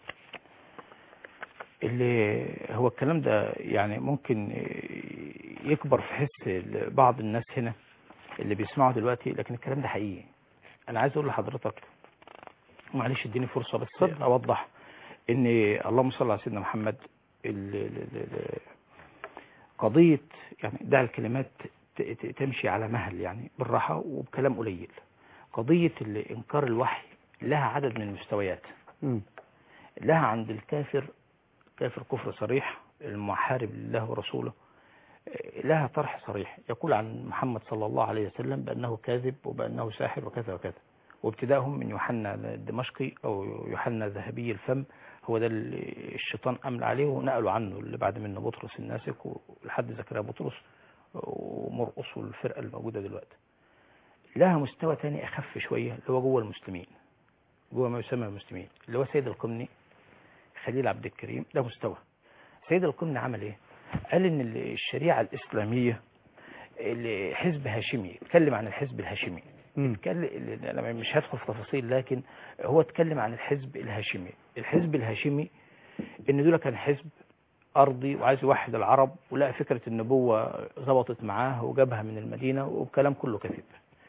اللي هو الكلام ده يعني ممكن يكبر في حس بعض الناس هنا اللي بيسمعوا دلوقتي لكن الكلام ده حقيقي انا عايز اقول لحضرتك معلش اديني فرصة بس اوضح ان اللهم صل على سيدنا محمد ال- ال- ال- قضية يعني دع الكلمات ت- ت- تمشي على مهل يعني بالراحة وبكلام قليل قضية ال- انكار الوحي لها عدد من المستويات لها عند الكافر كافر كفر صريح المحارب لله ورسوله لها طرح صريح يقول عن محمد صلى الله عليه وسلم بأنه كاذب وبأنه ساحر وكذا وكذا وابتدائهم من يوحنا الدمشقي أو يوحنا ذهبي الفم هو ده اللي الشيطان أمل عليه ونقلوا عنه اللي بعد منه بطرس الناسك ولحد زكريا بطرس ومرقص والفرقة الموجودة دلوقتي لها مستوى تاني أخف شوية اللي هو جوه المسلمين جوه ما يسمى المسلمين اللي هو سيد القمني خليل عبد الكريم ده مستوى سيد القمني عمل ايه قال ان الشريعة الاسلامية اللي حزب هاشمي اتكلم عن الحزب الهاشمي اتكلم انا مش هدخل في تفاصيل لكن هو اتكلم عن الحزب الهاشمي الحزب الهاشمي ان دول كان حزب ارضي وعايز يوحد العرب ولقى فكرة النبوة ظبطت معاه وجابها من المدينة والكلام كله كذب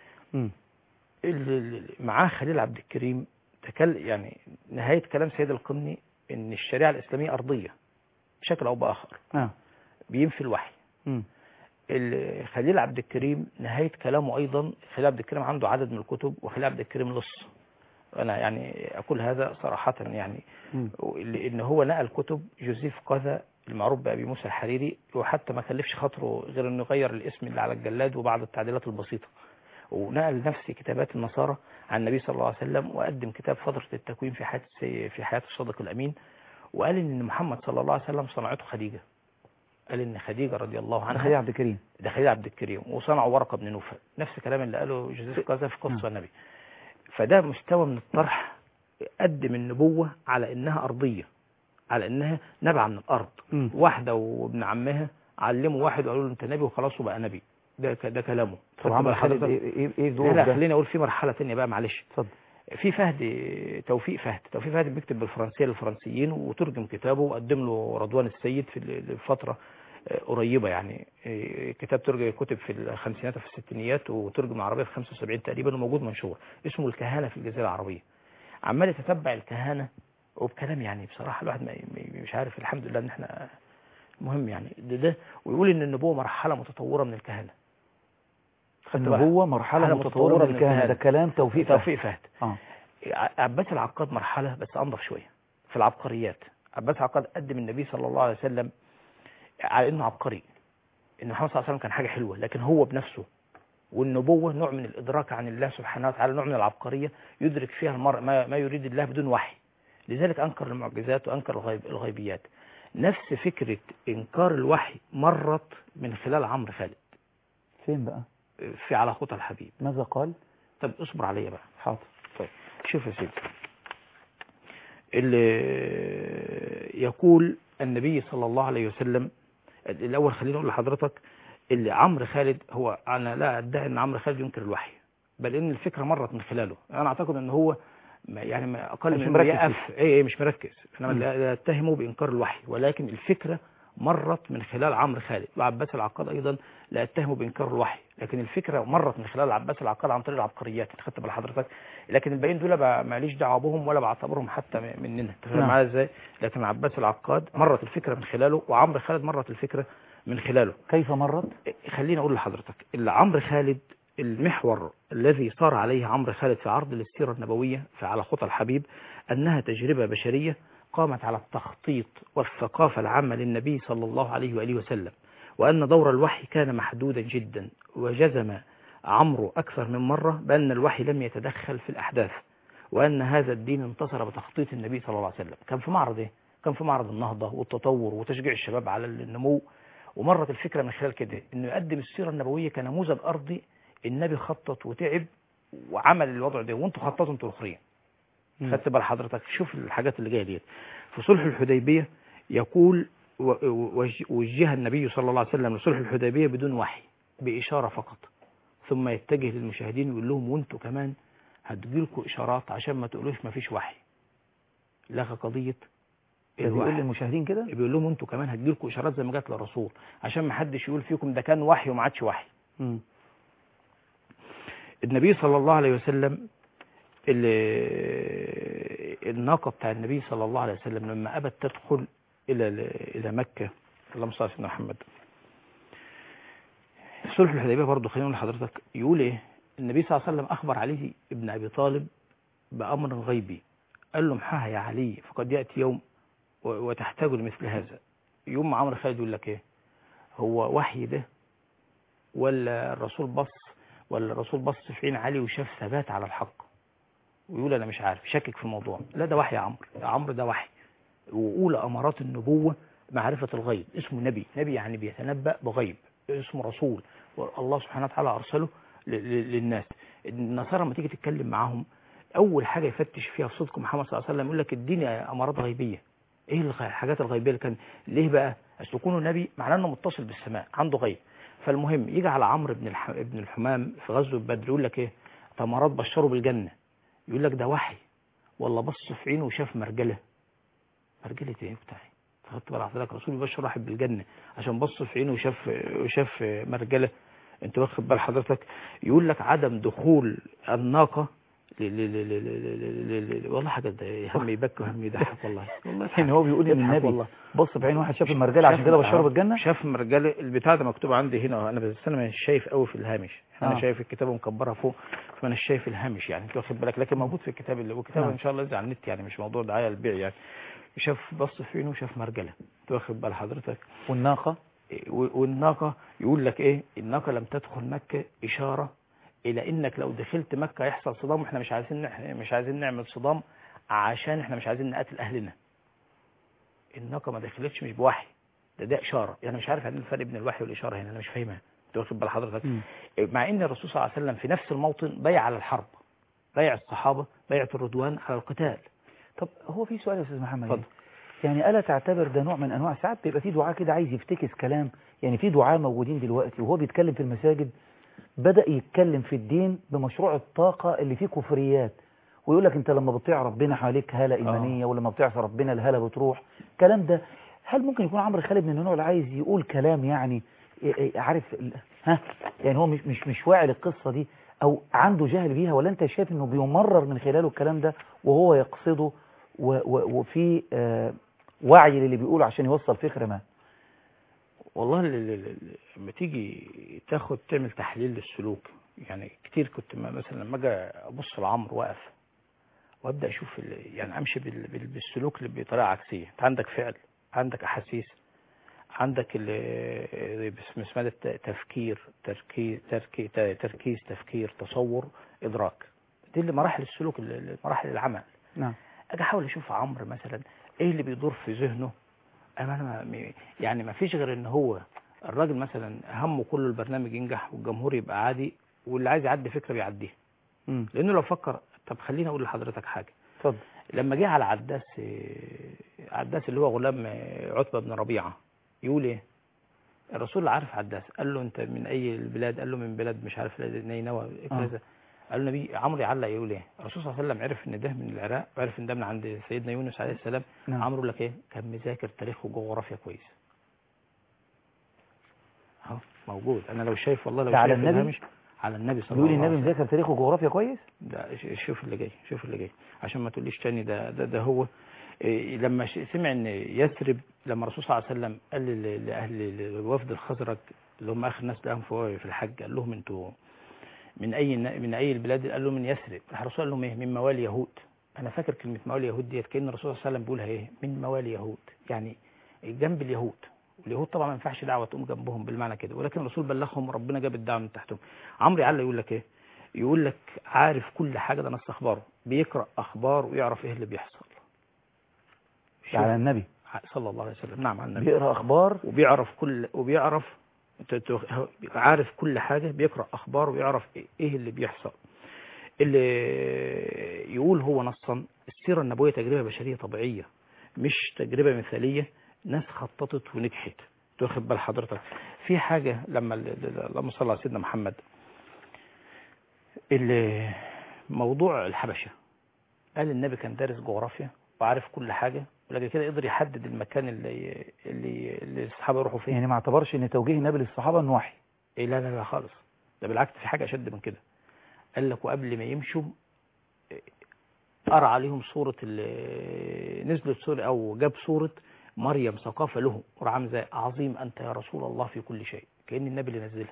اللي معاه خليل عبد الكريم تكل يعني نهاية كلام سيد القمني ان الشريعة الاسلامية ارضية بشكل او باخر آه. بينفي الوحي مم. ال- خليل عبد الكريم نهاية كلامه أيضا خليل عبد الكريم عنده عدد من الكتب وخليل عبد الكريم لص أنا يعني أقول هذا صراحة يعني مم. لأن هو نقل كتب جوزيف قذا المعروف بأبي موسى الحريري وحتى ما كلفش خاطره غير أنه يغير الاسم اللي على الجلاد وبعض التعديلات البسيطة ونقل نفس كتابات النصارى عن النبي صلى الله عليه وسلم وقدم كتاب فترة التكوين في حياة في حياة الصادق الأمين وقال إن محمد صلى الله عليه وسلم صنعته خديجة قال ان خديجة رضي الله عنها خليل عبد الكريم ده خليل عبد الكريم وصنعوا ورقة بن نوفل نفس الكلام اللي قاله جوزيف كذا في قصة النبي فده مستوى من الطرح قدم النبوة على انها ارضية على انها نبع من الارض مم. واحدة وابن عمها علموا واحد وقالوا له انت نبي وخلاص وبقى نبي ده ك- ده كلامه طب عمل خالد حضرتك؟ ايه ايه ايه لا دوره لا ده خليني اقول في مرحلة تانية بقى معلش اتفضل في فهد توفيق فهد توفيق فهد بيكتب بالفرنسية للفرنسيين وترجم كتابه وقدم له رضوان السيد في ال- الفترة آه، قريبة يعني آه، كتاب ترجم كتب في الخمسينات وفي الستينيات وترجم العربية في 75 تقريبا وموجود منشور اسمه الكهانة في الجزيرة العربية عمال يتتبع الكهانة وبكلام يعني بصراحة الواحد ما ما- مش عارف الحمد لله ان احنا مهم يعني ده, ده ويقول ان النبوة مرحلة متطورة من الكهنة خدت بالك؟ النبوة مرحلة متطورة من الكهنة ده كلام توفيق فهد. توفيق فهد اه ع- عباس العقاد مرحلة بس أنظف شوية في العبقريات عباس عقاد قدم النبي صلى الله عليه وسلم على انه عبقري ان محمد صلى الله عليه وسلم كان حاجه حلوه لكن هو بنفسه والنبوه نوع من الادراك عن الله سبحانه وتعالى نوع من العبقريه يدرك فيها المرء ما, ما يريد الله بدون وحي لذلك انكر المعجزات وانكر الغيب الغيبيات نفس فكره انكار الوحي مرت من خلال عمرو خالد فين بقى في على خطى الحبيب ماذا قال طب اصبر عليا بقى حاضر طيب شوف يا سيدي اللي يقول النبي صلى الله عليه وسلم الاول خليني اقول لحضرتك اللي عمرو خالد هو انا لا ادعي ان عمرو خالد ينكر الوحي بل ان الفكره مرت من خلاله انا اعتقد ان هو ما- يعني ما اقل مش من مركز يقف فيه. ايه ايه مش مركز احنا مم. لا لا اتهمه بانكار الوحي ولكن الفكره مرت من خلال عمرو خالد وعباس العقاد ايضا لا اتهمه بانكار الوحي لكن الفكره مرت من خلال عباس العقاد عن طريق العبقريات انت خدت بال حضرتك لكن الباقيين دول بقى ماليش دعوه بهم ولا بعتبرهم حتى م- مننا انت فاهم نعم. معايا ازاي لكن عباس العقاد مرت الفكره من خلاله وعمرو خالد مرت الفكره من خلاله كيف مرت خليني اقول لحضرتك اللي عمرو خالد المحور الذي صار عليه عمرو خالد في عرض السيرة النبوية في على خطى الحبيب أنها تجربة بشرية قامت على التخطيط والثقافة العامة للنبي صلى الله عليه وآله وسلم وأن دور الوحي كان محدودا جدا وجزم عمرو أكثر من مرة بأن الوحي لم يتدخل في الأحداث وأن هذا الدين انتصر بتخطيط النبي صلى الله عليه وسلم كان في معرض إيه؟ كان في معرض النهضة والتطور وتشجيع الشباب على النمو ومرت الفكرة من خلال كده انه يقدم السيرة النبوية كنموذج ارضي النبي خطط وتعب وعمل الوضع ده وانتوا خططوا انتوا الاخرين مم. خدت بال حضرتك شوف الحاجات اللي جايه ديت في صلح الحديبيه يقول و- و- وج- وجه النبي صلى الله عليه وسلم لصلح الحديبيه بدون وحي باشاره فقط ثم يتجه للمشاهدين ويقول لهم وانتوا كمان هتجيلكوا اشارات عشان ما تقولوش ما فيش وحي لغى قضيه ده بيقول الوحي. للمشاهدين كده بيقول لهم انتوا كمان هتجيلكوا اشارات زي ما جات للرسول عشان ما حدش يقول فيكم ده كان وحي وما عادش وحي مم. النبي صلى الله عليه وسلم ال- الناقة بتاع النبي صلى الله عليه وسلم لما أبت تدخل إلى إلى مكة اللهم صل على سيدنا محمد صلح الحديبية برضه خلينا نقول لحضرتك يقول إيه النبي صلى الله عليه وسلم أخبر علي ابن أبي طالب بأمر غيبي قال له محاها يا علي فقد يأتي يوم و- وتحتاج لمثل هذا يوم عمرو خالد يقول لك إيه هو وحي ده ولا الرسول بص ولا الرسول بص في عين علي وشاف ثبات على الحق ويقول انا مش عارف شكك في الموضوع لا ده وحي يا عمرو يا عمرو ده وحي واولى امارات النبوه معرفه الغيب اسمه نبي نبي يعني بيتنبأ بغيب اسمه رسول والله سبحانه وتعالى ارسله ل- ل- للناس النصارى لما تيجي تتكلم معاهم اول حاجه يفتش فيها في صدق محمد صلى الله عليه وسلم يقول لك اديني امارات غيبيه ايه الغ- الحاجات الغيبيه اللي كان ليه بقى عشان يكونوا نبي معناه انه متصل بالسماء عنده غيب فالمهم يجي على عمرو بن الح... بن الحمام في غزوه بدر يقول لك ايه تمرات بشروا بالجنه يقول لك ده وحي والله بص في عينه وشاف مرجله مرجله ايه بتاعي خدت بال حضرتك رسول يبشر واحد بالجنه عشان بص في عينه وشاف وشاف مرجله انت واخد بال حضرتك يقول لك عدم دخول الناقه ل- ل- ل- ل- ل- ل- ل- والله حاجه ده هم يبكي وهم يضحك والله والله يعني هو بيقول ان يضحك النبي والله. بص بعين واحد شاف المرجله عشان كده بشره بالجنه شاف مرجله البتاع ده مكتوب عندي هنا انا بس انا مش شايف قوي في الهامش انا آه. شايف الكتابه مكبره فوق فانا مش شايف الهامش يعني انت واخد بالك لكن موجود في الكتاب اللي والكتاب نعم. ان شاء الله ينزل على النت يعني مش موضوع دعايه للبيع يعني شاف بص في عينه وشاف مرجله انت واخد بال حضرتك والناقه و- والناقه يقول لك ايه الناقه لم تدخل مكه اشاره الى انك لو دخلت مكه هيحصل صدام واحنا مش عايزين نح- مش عايزين نعمل صدام عشان احنا مش عايزين نقتل اهلنا الناقه ما دخلتش مش بوحي ده ده اشاره يعني مش عارف يعني الفرق بين الوحي والاشاره هنا انا مش فاهمها انت واخد بال حضرتك مم. مع ان الرسول صلى الله عليه وسلم في نفس الموطن بيع على الحرب بيع الصحابه بيعه الرضوان على القتال طب هو في سؤال يا استاذ محمد اتفضل. يعني الا تعتبر ده نوع من انواع ساعات بيبقى في دعاء كده عايز يفتكس كلام يعني في دعاء موجودين دلوقتي وهو بيتكلم في المساجد بدأ يتكلم في الدين بمشروع الطاقة اللي فيه كفريات ويقول لك انت لما بتطيع ربنا حواليك هالة ايمانية ولما بتعصى ربنا الهالة بتروح الكلام ده هل ممكن يكون عمرو خالد من النوع اللي عايز يقول كلام يعني إيه إيه عارف ال- ها يعني هو مش مش مش واعي للقصة دي او عنده جهل بيها ولا انت شايف انه بيمرر من خلاله الكلام ده وهو يقصده و و وفي آه وعي للي بيقوله عشان يوصل فكرة ما والله ال- ال- ال- لما تيجي تاخد تعمل تحليل للسلوك يعني كتير كنت ما- مثلا لما اجي ابص لعمرو واقف وابدا اشوف ال- يعني امشي بال- بال- بالسلوك اللي بطريقه عكسيه انت عندك فعل عندك احاسيس عندك ال- باسم اسمها ده الت- تفكير تركيز تركي- ت- تركيز تفكير تصور ادراك دي اللي مراحل السلوك ال- ال- مراحل العمل نعم اجي احاول اشوف عمرو مثلا ايه اللي بيدور في ذهنه انا أنا ما- يعني ما فيش غير ان هو الراجل مثلا همه كله البرنامج ينجح والجمهور يبقى عادي واللي عايز يعدي فكره بيعديها مم. لانه لو فكر طب خليني اقول لحضرتك حاجه اتفضل لما جه على عداس آه، عداس اللي هو غلام آه، عتبه بن ربيعه يقول ايه الرسول عارف عداس قال له انت من اي البلاد قال له من بلاد مش عارف نينوى كذا قال له النبي عمرو يعلق يقول ايه الرسول صلى الله عليه وسلم عرف ان ده من العراق وعرف ان ده من عند سيدنا يونس عليه السلام نعم. عمرو يقول لك ايه كان مذاكر تاريخ وجغرافيا كويس اهو موجود انا لو شايف والله لو ده على شايف النبي؟ الهامش على النبي صلى بيقول الله عليه النبي وسلم مذاكر تاريخ وجغرافيا كويس ده ش- شوف اللي جاي شوف اللي جاي عشان ما تقوليش تاني ده ده, ده هو إيه، لما ش- سمع ان يثرب لما الرسول صلى الله عليه وسلم قال ل- لاهل الوفد الخزرج اللي هم اخر ناس لهم في في الحج قال لهم انتوا من اي ن- من اي البلاد قال لهم من يثرب راح الرسول قال لهم ايه من موالي يهود انا فاكر كلمه موالي يهود ديت كان الرسول صلى الله عليه وسلم بيقولها ايه من موالي يهود يعني جنب اليهود واليهود طبعا ما ينفعش دعوه تقوم جنبهم بالمعنى كده ولكن الرسول بلغهم ربنا جاب الدعوه من تحتهم عمرو يعلى يقول لك ايه يقول لك عارف كل حاجه ده نص اخباره بيقرا اخبار ويعرف ايه اللي بيحصل ده على النبي صلى الله عليه وسلم نعم على النبي بيقرا اخبار وبيعرف كل وبيعرف ت- ت- عارف كل حاجة بيقرأ أخبار ويعرف إيه اللي بيحصل اللي يقول هو نصا السيرة النبوية تجربة بشرية طبيعية مش تجربة مثالية ناس خططت ونجحت تاخد بال حضرتك في حاجة لما ال- ال- اللهم صل على سيدنا محمد اللي موضوع الحبشة قال النبي كان دارس جغرافيا وعارف كل حاجة ولكن كده قدر يحدد المكان اللي اللي, اللي الصحابة يروحوا فيه يعني ما اعتبرش ان توجيه النبي للصحابه انه وحي إيه لا لا لا خالص ده بالعكس في حاجة أشد من كده قال لك وقبل ما يمشوا إيه، قرأ عليهم صورة ال- نزلت صورة أو جاب صورة مريم ثقافة له وراح عامل زي عظيم أنت يا رسول الله في كل شيء كأن النبي اللي نزلها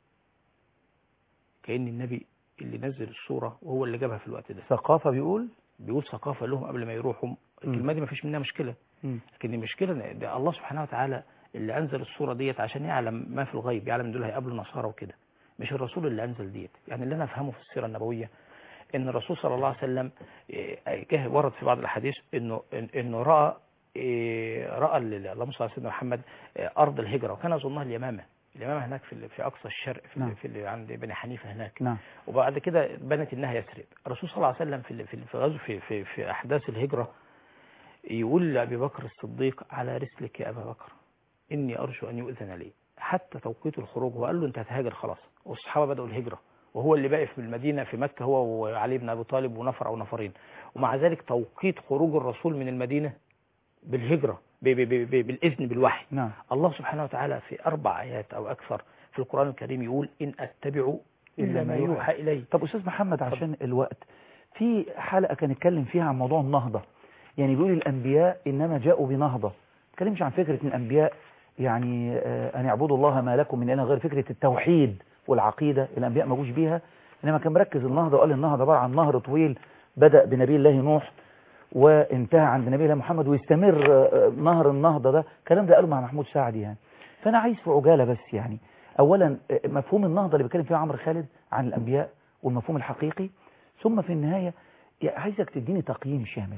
كأن النبي اللي نزل الصورة وهو اللي جابها في الوقت ده ثقافه بيقول بيقول ثقافة لهم قبل ما يروحوا الكلمة دي ما فيش منها مشكلة مم. لكن المشكلة إن ده الله سبحانه وتعالى اللي أنزل الصورة ديت عشان يعلم ما في الغيب يعلم دول هيقابلوا نصارى وكده مش الرسول اللي أنزل ديت يعني اللي أنا أفهمه في السيرة النبوية إن الرسول صلى الله عليه وسلم إيه، جه ورد في بعض الأحاديث إنه إن- إنه رأى إيه، رأى ال- اللهم صل على سيدنا محمد إيه، أرض الهجرة وكان يظنها اليمامة اليمامة هناك في ال- في أقصى الشرق في, نعم. ال- في ال- عند بني حنيفة هناك نعم وبعد كده بنت انها يثرب الرسول صلى الله عليه وسلم في ال- في ال- في غزو في في, في احداث الهجره يقول لابي بكر الصديق على رسلك يا ابا بكر اني ارجو ان يؤذن لي حتى توقيت الخروج وقال له انت هتهاجر خلاص والصحابه بداوا الهجره وهو اللي باقي في المدينه في مكه هو وعلي بن ابي طالب ونفر او نفرين ومع ذلك توقيت خروج الرسول من المدينه بالهجره ب- ب- ب- ب- بالاذن بالوحي نعم الله سبحانه وتعالى في اربع ايات او اكثر في القران الكريم يقول ان اتبع الا ما يوحى الي طب استاذ محمد عشان الوقت في حلقه كان اتكلم فيها عن موضوع النهضه يعني بيقول الانبياء انما جاءوا بنهضه ما اتكلمش عن فكره ان الانبياء يعني آه، ان يعبدوا الله ما لكم من اله غير فكره التوحيد والعقيده الانبياء ما جوش بيها انما كان مركز النهضه وقال النهضه عباره عن نهر طويل بدا بنبي الله نوح وانتهى عند نبي الله محمد ويستمر آه، نهر النهضه ده الكلام ده قاله مع محمود سعد يعني فانا عايز في عجاله بس يعني اولا آه، مفهوم النهضه اللي بيتكلم فيه عمرو خالد عن الانبياء والمفهوم الحقيقي ثم في النهايه يعني عايزك تديني تقييم شامل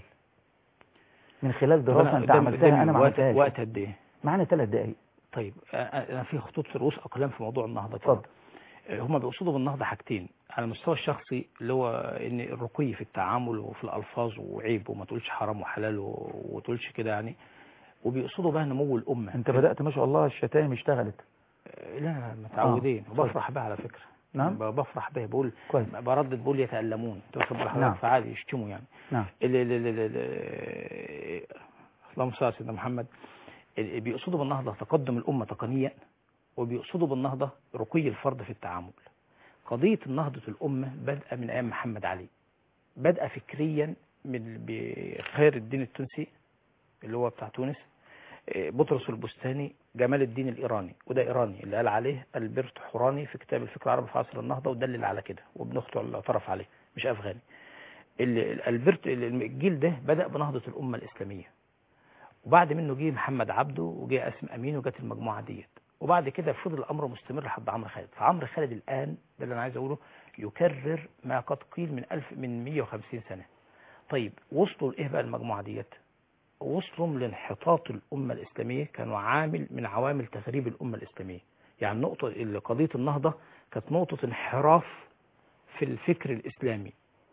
من خلال دراسه أنا انت قدام- عملتها قدامي انا ما وقت- عملتهاش وقت قد ايه معانا ثلاث دقائق طيب أ- انا في خطوط رؤوس اقلام في موضوع النهضه اتفضل هم بيقصدوا بالنهضه حاجتين على المستوى الشخصي اللي هو ان الرقي في التعامل وفي الالفاظ وعيب وما تقولش حرام وحلال و- وما تقولش كده يعني وبيقصدوا بقى نمو الامه انت بدات ما شاء الله الشتائم اشتغلت لا لا متعودين آه، وبفرح بها على فكره نعم. ب- بفرح بها بقول كويس. بردد بقول يتألمون تاخد بال نعم. حضرتك فعادي يشتموا يعني نعم ال- ال- ال- ال- ال- اللهم صل على سيدنا محمد ال- بيقصدوا بالنهضة تقدم الأمة تقنيا وبيقصدوا بالنهضة رقي الفرد في التعامل قضية نهضة الأمة بدأ من أيام محمد علي بدأ فكريا من بخير الدين التونسي اللي هو بتاع تونس إيه، بطرس البستاني جمال الدين الإيراني وده إيراني اللي قال عليه البرت حوراني في كتاب الفكر العربي في عصر النهضة ودلل على كده وابن أخته اللي اعترف عليه مش أفغاني ال- البرت ال- الجيل ده بدأ بنهضة الأمة الإسلامية وبعد منه جه محمد عبده وجه اسم امين وجت المجموعه ديت وبعد كده فضل الامر مستمر لحد عمرو خالد فعمرو خالد الان ده اللي انا عايز اقوله يكرر ما قد قيل من ألف من 150 سنه طيب وصلوا لايه بقى المجموعه ديت وصلوا لانحطاط الامه الاسلاميه كانوا عامل من عوامل تغريب الامه الاسلاميه يعني نقطه اللي قضيه النهضه كانت نقطه انحراف في الفكر الاسلامي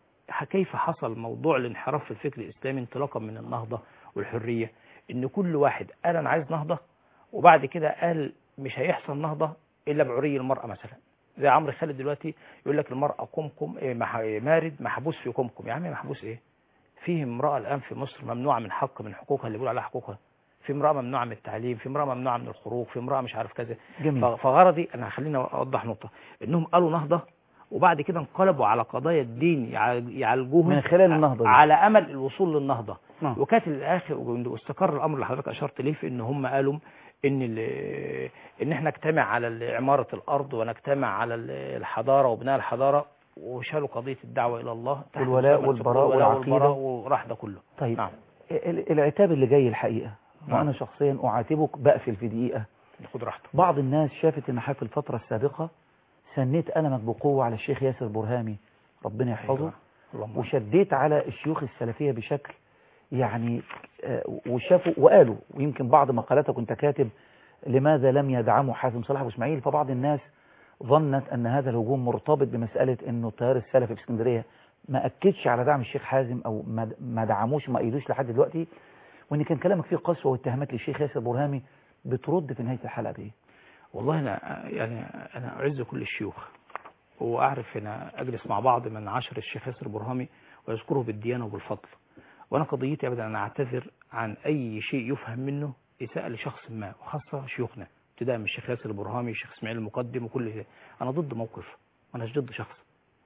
كيف حصل موضوع الانحراف في الفكر الاسلامي انطلاقا من النهضه والحريه ان كل واحد قال انا عايز نهضه وبعد كده قال مش هيحصل نهضه الا بعري المراه مثلا زي عمرو خالد دلوقتي يقول لك المراه كمكم إيه مح- مارد محبوس في كمكم يا عم محبوس ايه فيه امراه الان في مصر ممنوعه من حق من حقوقها اللي بيقول عليها حقوقها في امراه ممنوعه من التعليم في امراه ممنوعه من الخروج في امراه مش عارف كذا جميل. ف- فغرضي انا خليني اوضح نقطه انهم قالوا نهضه وبعد كده انقلبوا على قضايا الدين يعالج- يعالجوها من خلال النهضة دي. على امل الوصول للنهضه نعم. وكانت الاخر واستقر الامر اللي حضرتك اشرت ليه في ان هم قالوا ان ال- ان احنا نجتمع على عماره الارض ونجتمع على الحضاره وبناء الحضاره وشالوا قضيه الدعوه الى الله تحت والولاء مسمى والبراء والولاء والعقيدة. والبراء وراح ده كله طيب نعم ال- العتاب اللي جاي الحقيقة نعم. وأنا شخصيا أعاتبك بقفل في دقيقة خد راحتك بعض الناس شافت ان في الفترة السابقة سنيت قلمك بقوة على الشيخ ياسر برهامي ربنا يحفظه أيوة. اللهم وشديت على الشيوخ السلفية بشكل يعني آه، وشافوا وقالوا ويمكن بعض مقالاتك كنت كاتب لماذا لم يدعموا حازم صلاح ابو اسماعيل فبعض الناس ظنت ان هذا الهجوم مرتبط بمسألة انه التيار السلفي في اسكندرية ما اكدش على دعم الشيخ حازم او ما ما دعموش ما ايدوش لحد دلوقتي وان كان كلامك فيه قسوة واتهامات للشيخ ياسر برهامي بترد في نهاية الحلقة بايه والله انا يعني انا اعز كل الشيوخ واعرف ان اجلس مع بعض من عشر الشيخ ياسر برهامي ويذكره بالديانه وبالفضل وانا قضيتي ابدا انا اعتذر عن اي شيء يفهم منه اساءه لشخص ما وخاصه شيوخنا ابتداء من الشيخ ياسر البرهامي الشيخ اسماعيل المقدم وكل ده انا ضد موقف انا مش ضد شخص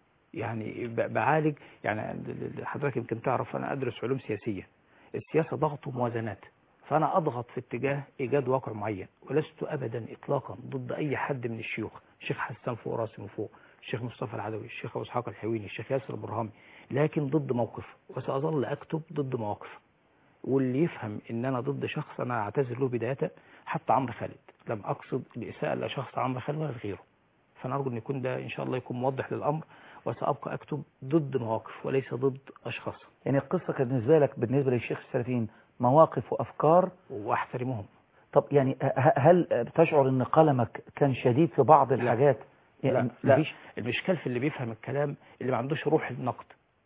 يعني ب- بعالج يعني ال- ال- حضرتك يمكن تعرف انا ادرس علوم سياسيه السياسه ضغط وموازنات فانا اضغط في اتجاه ايجاد واقع معين ولست ابدا اطلاقا ضد اي حد من الشيوخ الشيخ حسان فوق راسي من فوق الشيخ مصطفى العدوي الشيخ ابو اسحاق الحويني الشيخ ياسر البرهامي لكن ضد موقف وساظل اكتب ضد مواقف واللي يفهم ان انا ضد شخص انا اعتذر له بدايه حتى عمرو خالد لم اقصد الاساءه لشخص عمرو خالد ولا غيره فانا ارجو ان يكون ده ان شاء الله يكون موضح للامر وسابقى اكتب ضد مواقف وليس ضد اشخاص يعني القصة كانت بالنسبة لك بالنسبة للشيخ السلفيين مواقف وأفكار واحترمهم طب يعني ه- هل بتشعر ان قلمك كان شديد في بعض الحاجات لا يعني لا مفيش المشكال في اللي بيفهم الكلام اللي ما عندوش روح النقد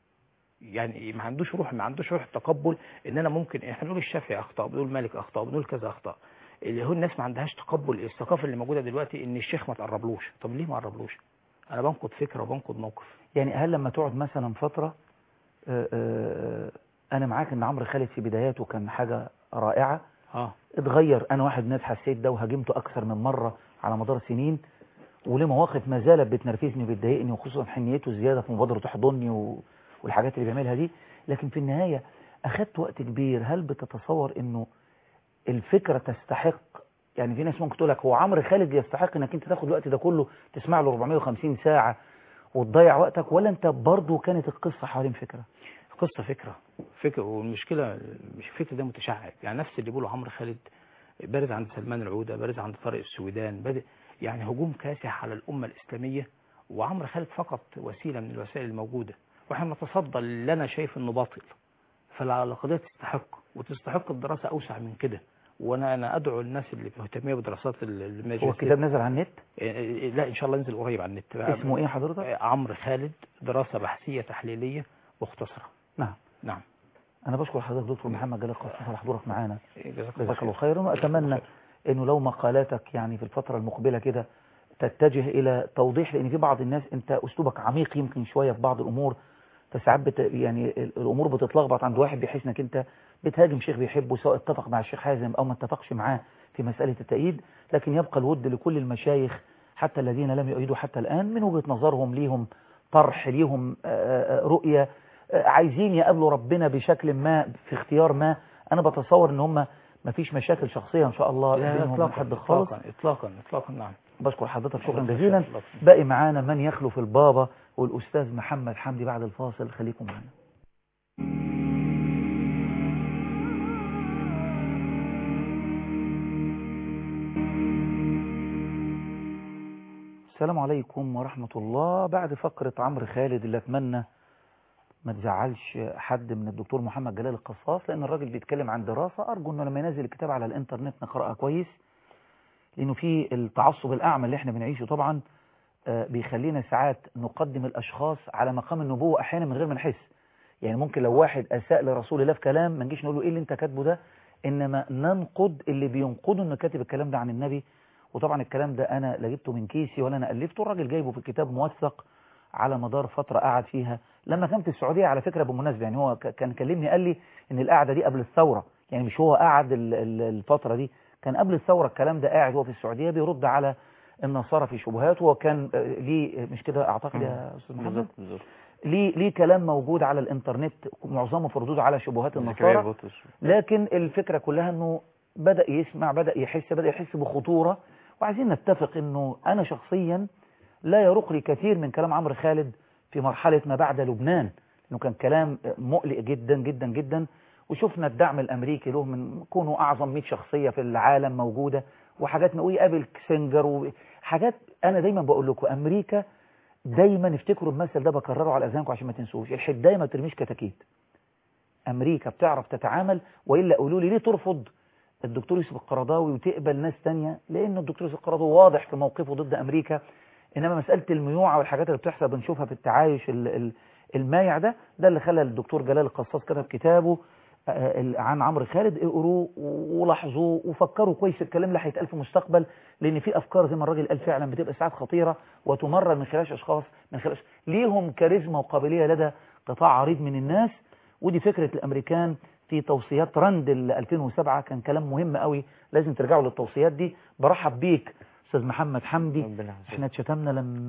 يعني ما عندوش روح ما عندوش روح التقبل ان انا ممكن احنا بنقول الشافعي اخطاء بنقول مالك اخطاء بنقول كذا اخطاء اللي هو الناس ما عندهاش تقبل الثقافه اللي موجوده دلوقتي ان الشيخ ما تقربلوش طب ليه ما قربلوش انا بنقد فكره وبنقد موقف يعني هل لما تقعد مثلا فترة آه، آه، انا معاك ان عمرو خالد في بداياته كان حاجة رائعة اه اتغير انا واحد من الناس حسيت ده وهاجمته اكثر من مرة على مدار سنين وليه مواقف ما زالت بتنرفزني وبتضايقني وخصوصا حنيته زيادة في مبادرة تحضني و... والحاجات اللي بيعملها دي لكن في النهاية اخدت وقت كبير هل بتتصور انه الفكرة تستحق يعني في ناس ممكن تقول لك هو عمرو خالد يستحق انك انت تاخد الوقت ده كله تسمع له 450 ساعة وتضيع وقتك ولا انت برضه كانت القصة حوالين فكرة قصه فكره فكره والمشكله مش الفكر ده متشعب يعني نفس اللي بيقوله عمرو خالد بارز عند سلمان العوده بارز عند طارق السويدان بادئ يعني هجوم كاسح على الامه الاسلاميه وعمرو خالد فقط وسيله من الوسائل الموجوده واحنا بنتصدى اللي انا شايف انه باطل فالقضيه تستحق وتستحق الدراسه اوسع من كده وانا انا ادعو الناس اللي مهتميه بدراسات الماجستير هو الكتاب نزل على النت إيه إيه لا ان شاء الله ينزل قريب على النت اسمه ايه حضرتك آه، عمرو خالد دراسه بحثيه تحليليه مختصره نعم نعم انا بشكر حضرتك دكتور محمد جلال قاسم على حضورك معانا جزاك جزاك الله خيرا واتمنى انه لو مقالاتك يعني في الفترة المقبلة كده تتجه الى توضيح لان في بعض الناس انت اسلوبك عميق يمكن شوية في بعض الامور فساعات بت... يعني ال- الامور بتتلخبط عند واحد بحيث انك انت بتهاجم شيخ بيحبه سواء اتفق مع الشيخ حازم او ما اتفقش معاه في مسألة التأييد لكن يبقى الود لكل المشايخ حتى الذين لم يؤيدوا حتى الآن من وجهة نظرهم ليهم طرح ليهم آه، آه، رؤية آه، عايزين يقابلوا ربنا بشكل ما في اختيار ما انا بتصور ان هم ما فيش مشاكل شخصية ان شاء الله لا بينهم وبين اطلاقا حد خالص اطلاقا اطلاقا اطلاقا نعم بشكر حضرتك شكرا الله جزيلا يخليك. باقي معانا من يخلف البابا والأستاذ محمد حمدي بعد الفاصل خليكم معنا السلام عليكم ورحمة الله بعد فقرة عمرو خالد اللي أتمنى ما تزعلش حد من الدكتور محمد جلال القصاص لأن الراجل بيتكلم عن دراسة أرجو أنه لما ينزل الكتاب على الإنترنت نقرأها كويس لأنه في التعصب الأعمى اللي احنا بنعيشه طبعا آه، بيخلينا ساعات نقدم الأشخاص على مقام النبوة أحيانا من غير ما نحس يعني ممكن لو واحد أساء لرسول الله في كلام ما نجيش نقول له إيه اللي أنت كاتبه ده إنما ننقد اللي بينقده إنه كاتب الكلام ده عن النبي وطبعا الكلام ده أنا لا جبته من كيسي ولا أنا ألفته الراجل جايبه في كتاب موثق على مدار فترة قعد فيها لما كان في السعودية على فكرة بالمناسبة يعني هو ك- كان كلمني قال لي إن القعدة دي قبل الثورة يعني مش هو قعد ال- ال- الفترة دي كان قبل الثورة الكلام ده قاعد هو في السعودية بيرد على النصارى في شبهات وكان آه، ليه مش كده أعتقد يا أستاذ محمد بالظبط بالظبط ليه ليه كلام موجود على الانترنت معظمه في ردود على شبهات زكريا النصارى بطرس. لكن الفكرة كلها انه بدأ يسمع بدأ يحس بدأ يحس بخطورة وعايزين نتفق انه انا شخصيا لا يرق لي كثير من كلام عمرو خالد في مرحلة ما بعد لبنان لانه كان كلام مقلق جدا جدا جدا وشفنا الدعم الامريكي له من كونه اعظم 100 شخصية في العالم موجودة وحاجات نقول قابل كسنجر وحاجات انا دايما بقول لكم امريكا دايما افتكروا المثل ده بكرره على اذهانكم عشان ما تنسوش الحدايه ما ترميش كتاكيت امريكا بتعرف تتعامل والا قولوا لي ليه ترفض الدكتور يوسف القرضاوي وتقبل ناس تانية لان الدكتور يوسف القرضاوي واضح في موقفه ضد امريكا انما مساله الميوعه والحاجات اللي بتحصل بنشوفها في التعايش ال- ال- المايع ده ده اللي خلى الدكتور جلال القصاص كتب كتابه آه، ال- عن عمرو خالد اقروه ولاحظوه وفكروا كويس في الكلام اللي هيتقال في المستقبل لان في افكار زي ما الراجل قال فعلا بتبقى ساعات خطيره وتمرر من خلال اشخاص من خلال ليهم كاريزما وقابليه لدى قطاع عريض من الناس ودي فكره الامريكان في توصيات رند ال 2007 كان كلام مهم قوي لازم ترجعوا للتوصيات دي برحب بيك استاذ محمد حمدي احنا اتشتمنا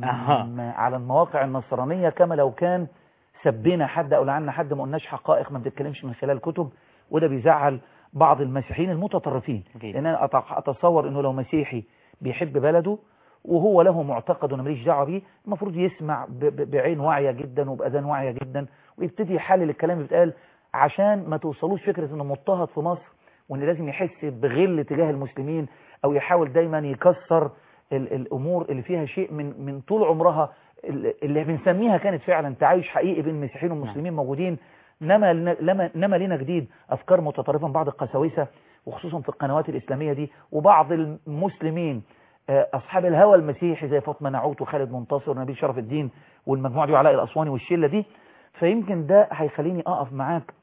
لما على المواقع النصرانيه كما لو كان سبينا حد او لعنا حد ما قلناش حقائق ما بنتكلمش من خلال كتب وده بيزعل بعض المسيحيين المتطرفين لان انا أتع- اتصور انه لو مسيحي بيحب بلده وهو له معتقد وانا ماليش دعوه بيه المفروض يسمع ب- ب- بعين واعيه جدا وباذان واعيه جدا ويبتدي يحلل الكلام اللي بيتقال عشان ما توصلوش فكره انه مضطهد في مصر وان لازم يحس بغل تجاه المسلمين او يحاول دايما يكسر ال- الامور اللي فيها شيء من من طول عمرها ال- اللي بنسميها كانت فعلا تعايش حقيقي بين المسيحيين والمسلمين موجودين نما لنا- لما نما لنا جديد افكار متطرفه من بعض القساوسه وخصوصا في القنوات الاسلاميه دي وبعض المسلمين آه، اصحاب الهوى المسيحي زي فاطمه نعوت وخالد منتصر ونبيل شرف الدين والمجموعه دي وعلاء الاسواني والشله دي فيمكن ده هيخليني اقف معاك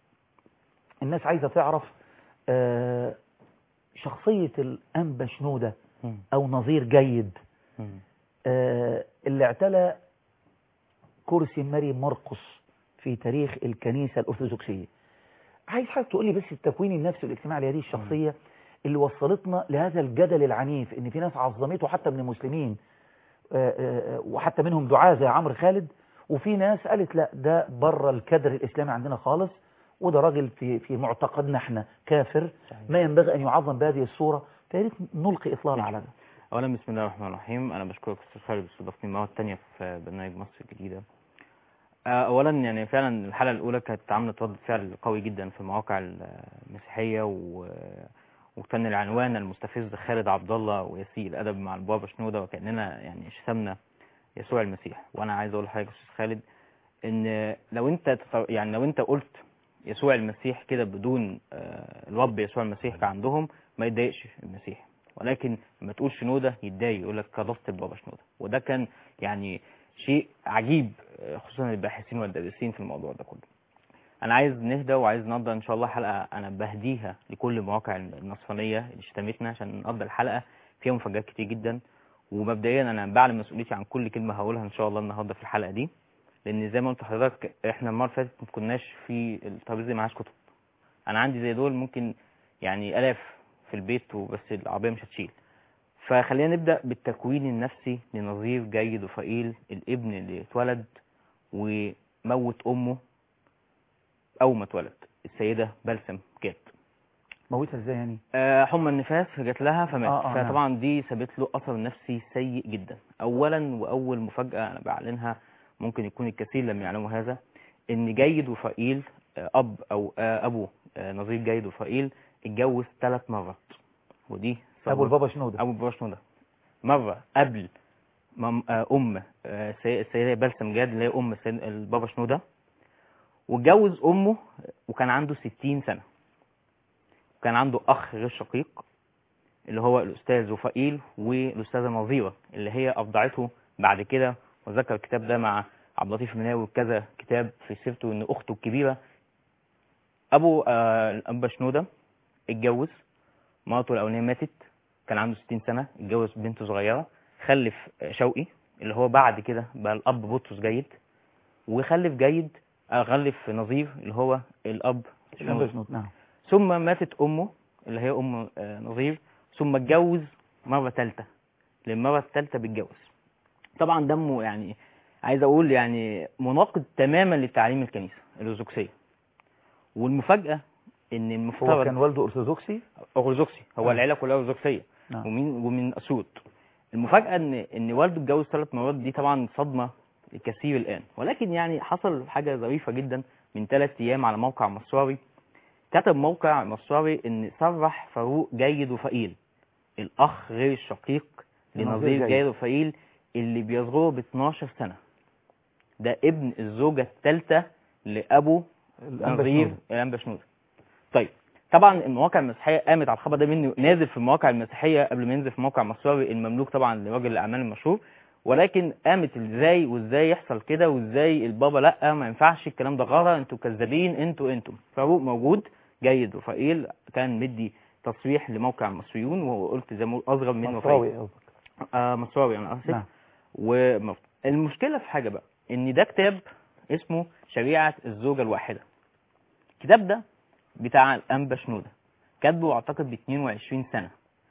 الناس عايزه تعرف آه، شخصيه الانبا شنوده او نظير جيد آه، اللي اعتلى كرسي مريم مرقس في تاريخ الكنيسة الأرثوذكسية عايز حضرتك تقول لي بس التكوين النفسي والاجتماعي لهذه الشخصية اللي وصلتنا لهذا الجدل العنيف ان في ناس عظمته حتى من المسلمين آه، آه، وحتى منهم دعاة زي عمرو خالد وفي ناس قالت لا ده بره الكادر الإسلامي عندنا خالص وده راجل في في معتقدنا احنا كافر ما ينبغي أن يعظم بهذه الصورة فيا ريت نلقي إطلال على ده اولا بسم الله الرحمن الرحيم انا بشكرك استاذ خالد باستضافتني المره الثانيه في برنامج مصر الجديده آه، اولا يعني فعلا الحلقه الاولى كانت عامله رد فعل قوي جدا في المواقع المسيحيه و وكان العنوان المستفز خالد عبد الله ويسيء الادب مع البابا شنوده وكاننا يعني شتمنا يسوع المسيح وانا عايز اقول لحضرتك يا استاذ خالد ان لو انت تط- يعني لو انت قلت يسوع المسيح كده بدون آه، الرب يسوع المسيح كعندهم ما يتضايقش المسيح ولكن لما تقول شنوده يتضايق يقول لك قداسه البابا شنوده وده كان يعني شيء عجيب آه، خصوصا الباحثين والدارسين في الموضوع ده كله انا عايز نهدى وعايز نقضي ان شاء الله حلقه انا بهديها لكل المواقع النصرانيه اللي شتمتنا عشان نقضي الحلقه فيها مفاجآت كتير جدا ومبدئيا انا بعلم مسؤوليتي عن كل كلمه هقولها ان شاء الله النهارده في الحلقه دي لان زي ما قلت لحضرتك احنا المره اللي فاتت ما كناش في الترابيزه دي معاش كتب انا عندي زي دول ممكن يعني الاف في البيت وبس العربيه مش هتشيل فخلينا نبدا بالتكوين النفسي لنظير جيد وفقيل الابن اللي اتولد وموت امه اول ما اتولد السيده بلسم جت موتها ازاي يعني آه، حمى النفاس جات لها فمات آه، آه، نعم. فطبعا دي سابت له اثر نفسي سيء جدا اولا واول مفاجاه انا بعلنها ممكن يكون الكثير لم يعلموا هذا ان جيد وفقيل آه، اب او آه، ابو آه، نظير جيد وفقيل اتجوز ثلاث مرات ودي أبو البابا شنودة ابو البابا شنودة مره قبل مم- آه، ام آه، سي- السيده بلسم جاد اللي هي ام السيد البابا شنوده واتجوز امه وكان عنده 60 سنه وكان عنده اخ غير شقيق اللي هو الاستاذ رفائيل والاستاذه نظيره اللي هي افضعته بعد كده وذكر الكتاب ده مع عبد اللطيف المناوي وكذا كتاب في سيرته ان اخته الكبيره ابو آه الانبا شنوده اتجوز مراته الاولانيه ماتت كان عنده 60 سنه اتجوز بنت صغيره خلف آه، شوقي اللي هو بعد كده بقى الاب بطرس جيد وخلف جيد آه، خلف نظير اللي هو الاب الأنبا شنود نعم ثم ماتت امه اللي هي ام آه، نظير ثم اتجوز مره ثالثه للمره الثالثه بيتجوز طبعا دمه يعني عايز اقول يعني مناقض تماما لتعليم الكنيسه الارثوذكسيه والمفاجاه ان هو المفترض كان والده أرثوذكسي ارثوذكسي هو آه. العيله كلها ارثوذكسيه نعم. ومن ومن اسيوط المفاجاه ان ان والده اتجوز ثلاث مرات دي طبعا صدمه لكثير الان ولكن يعني حصل حاجه ظريفه جدا من ثلاث ايام على موقع مصراوي كتب موقع مصراوي ان صرح فاروق جيد وفقيل الاخ غير الشقيق لنظير لنظير جيد. جيد وفقيل اللي بيصغره ب 12 سنه ده ابن الزوجه الثالثه لابو الأنبا نظير شنودة. الانبا شنوده طيب طبعا المواقع المسيحيه قامت على الخبر ده منه نازل في المواقع المسيحيه قبل ما ينزل في موقع مصراوي المملوك طبعا لراجل الاعمال المشهور ولكن قامت ازاي وازاي يحصل كده وازاي البابا لا ما ينفعش الكلام ده غلط انتوا كذابين انتوا انتوا فاروق موجود جيد رفائيل كان مدي تصريح لموقع المصريون وقلت زي ما بقول اصغر من مصراوي رفائيل قصدك. آه مصراوي انا اسف نعم. والمشكله في حاجه بقى ان ده كتاب اسمه شريعه الزوجه الواحده الكتاب ده بتاع الانبا شنوده كاتبه اعتقد ب 22 سنه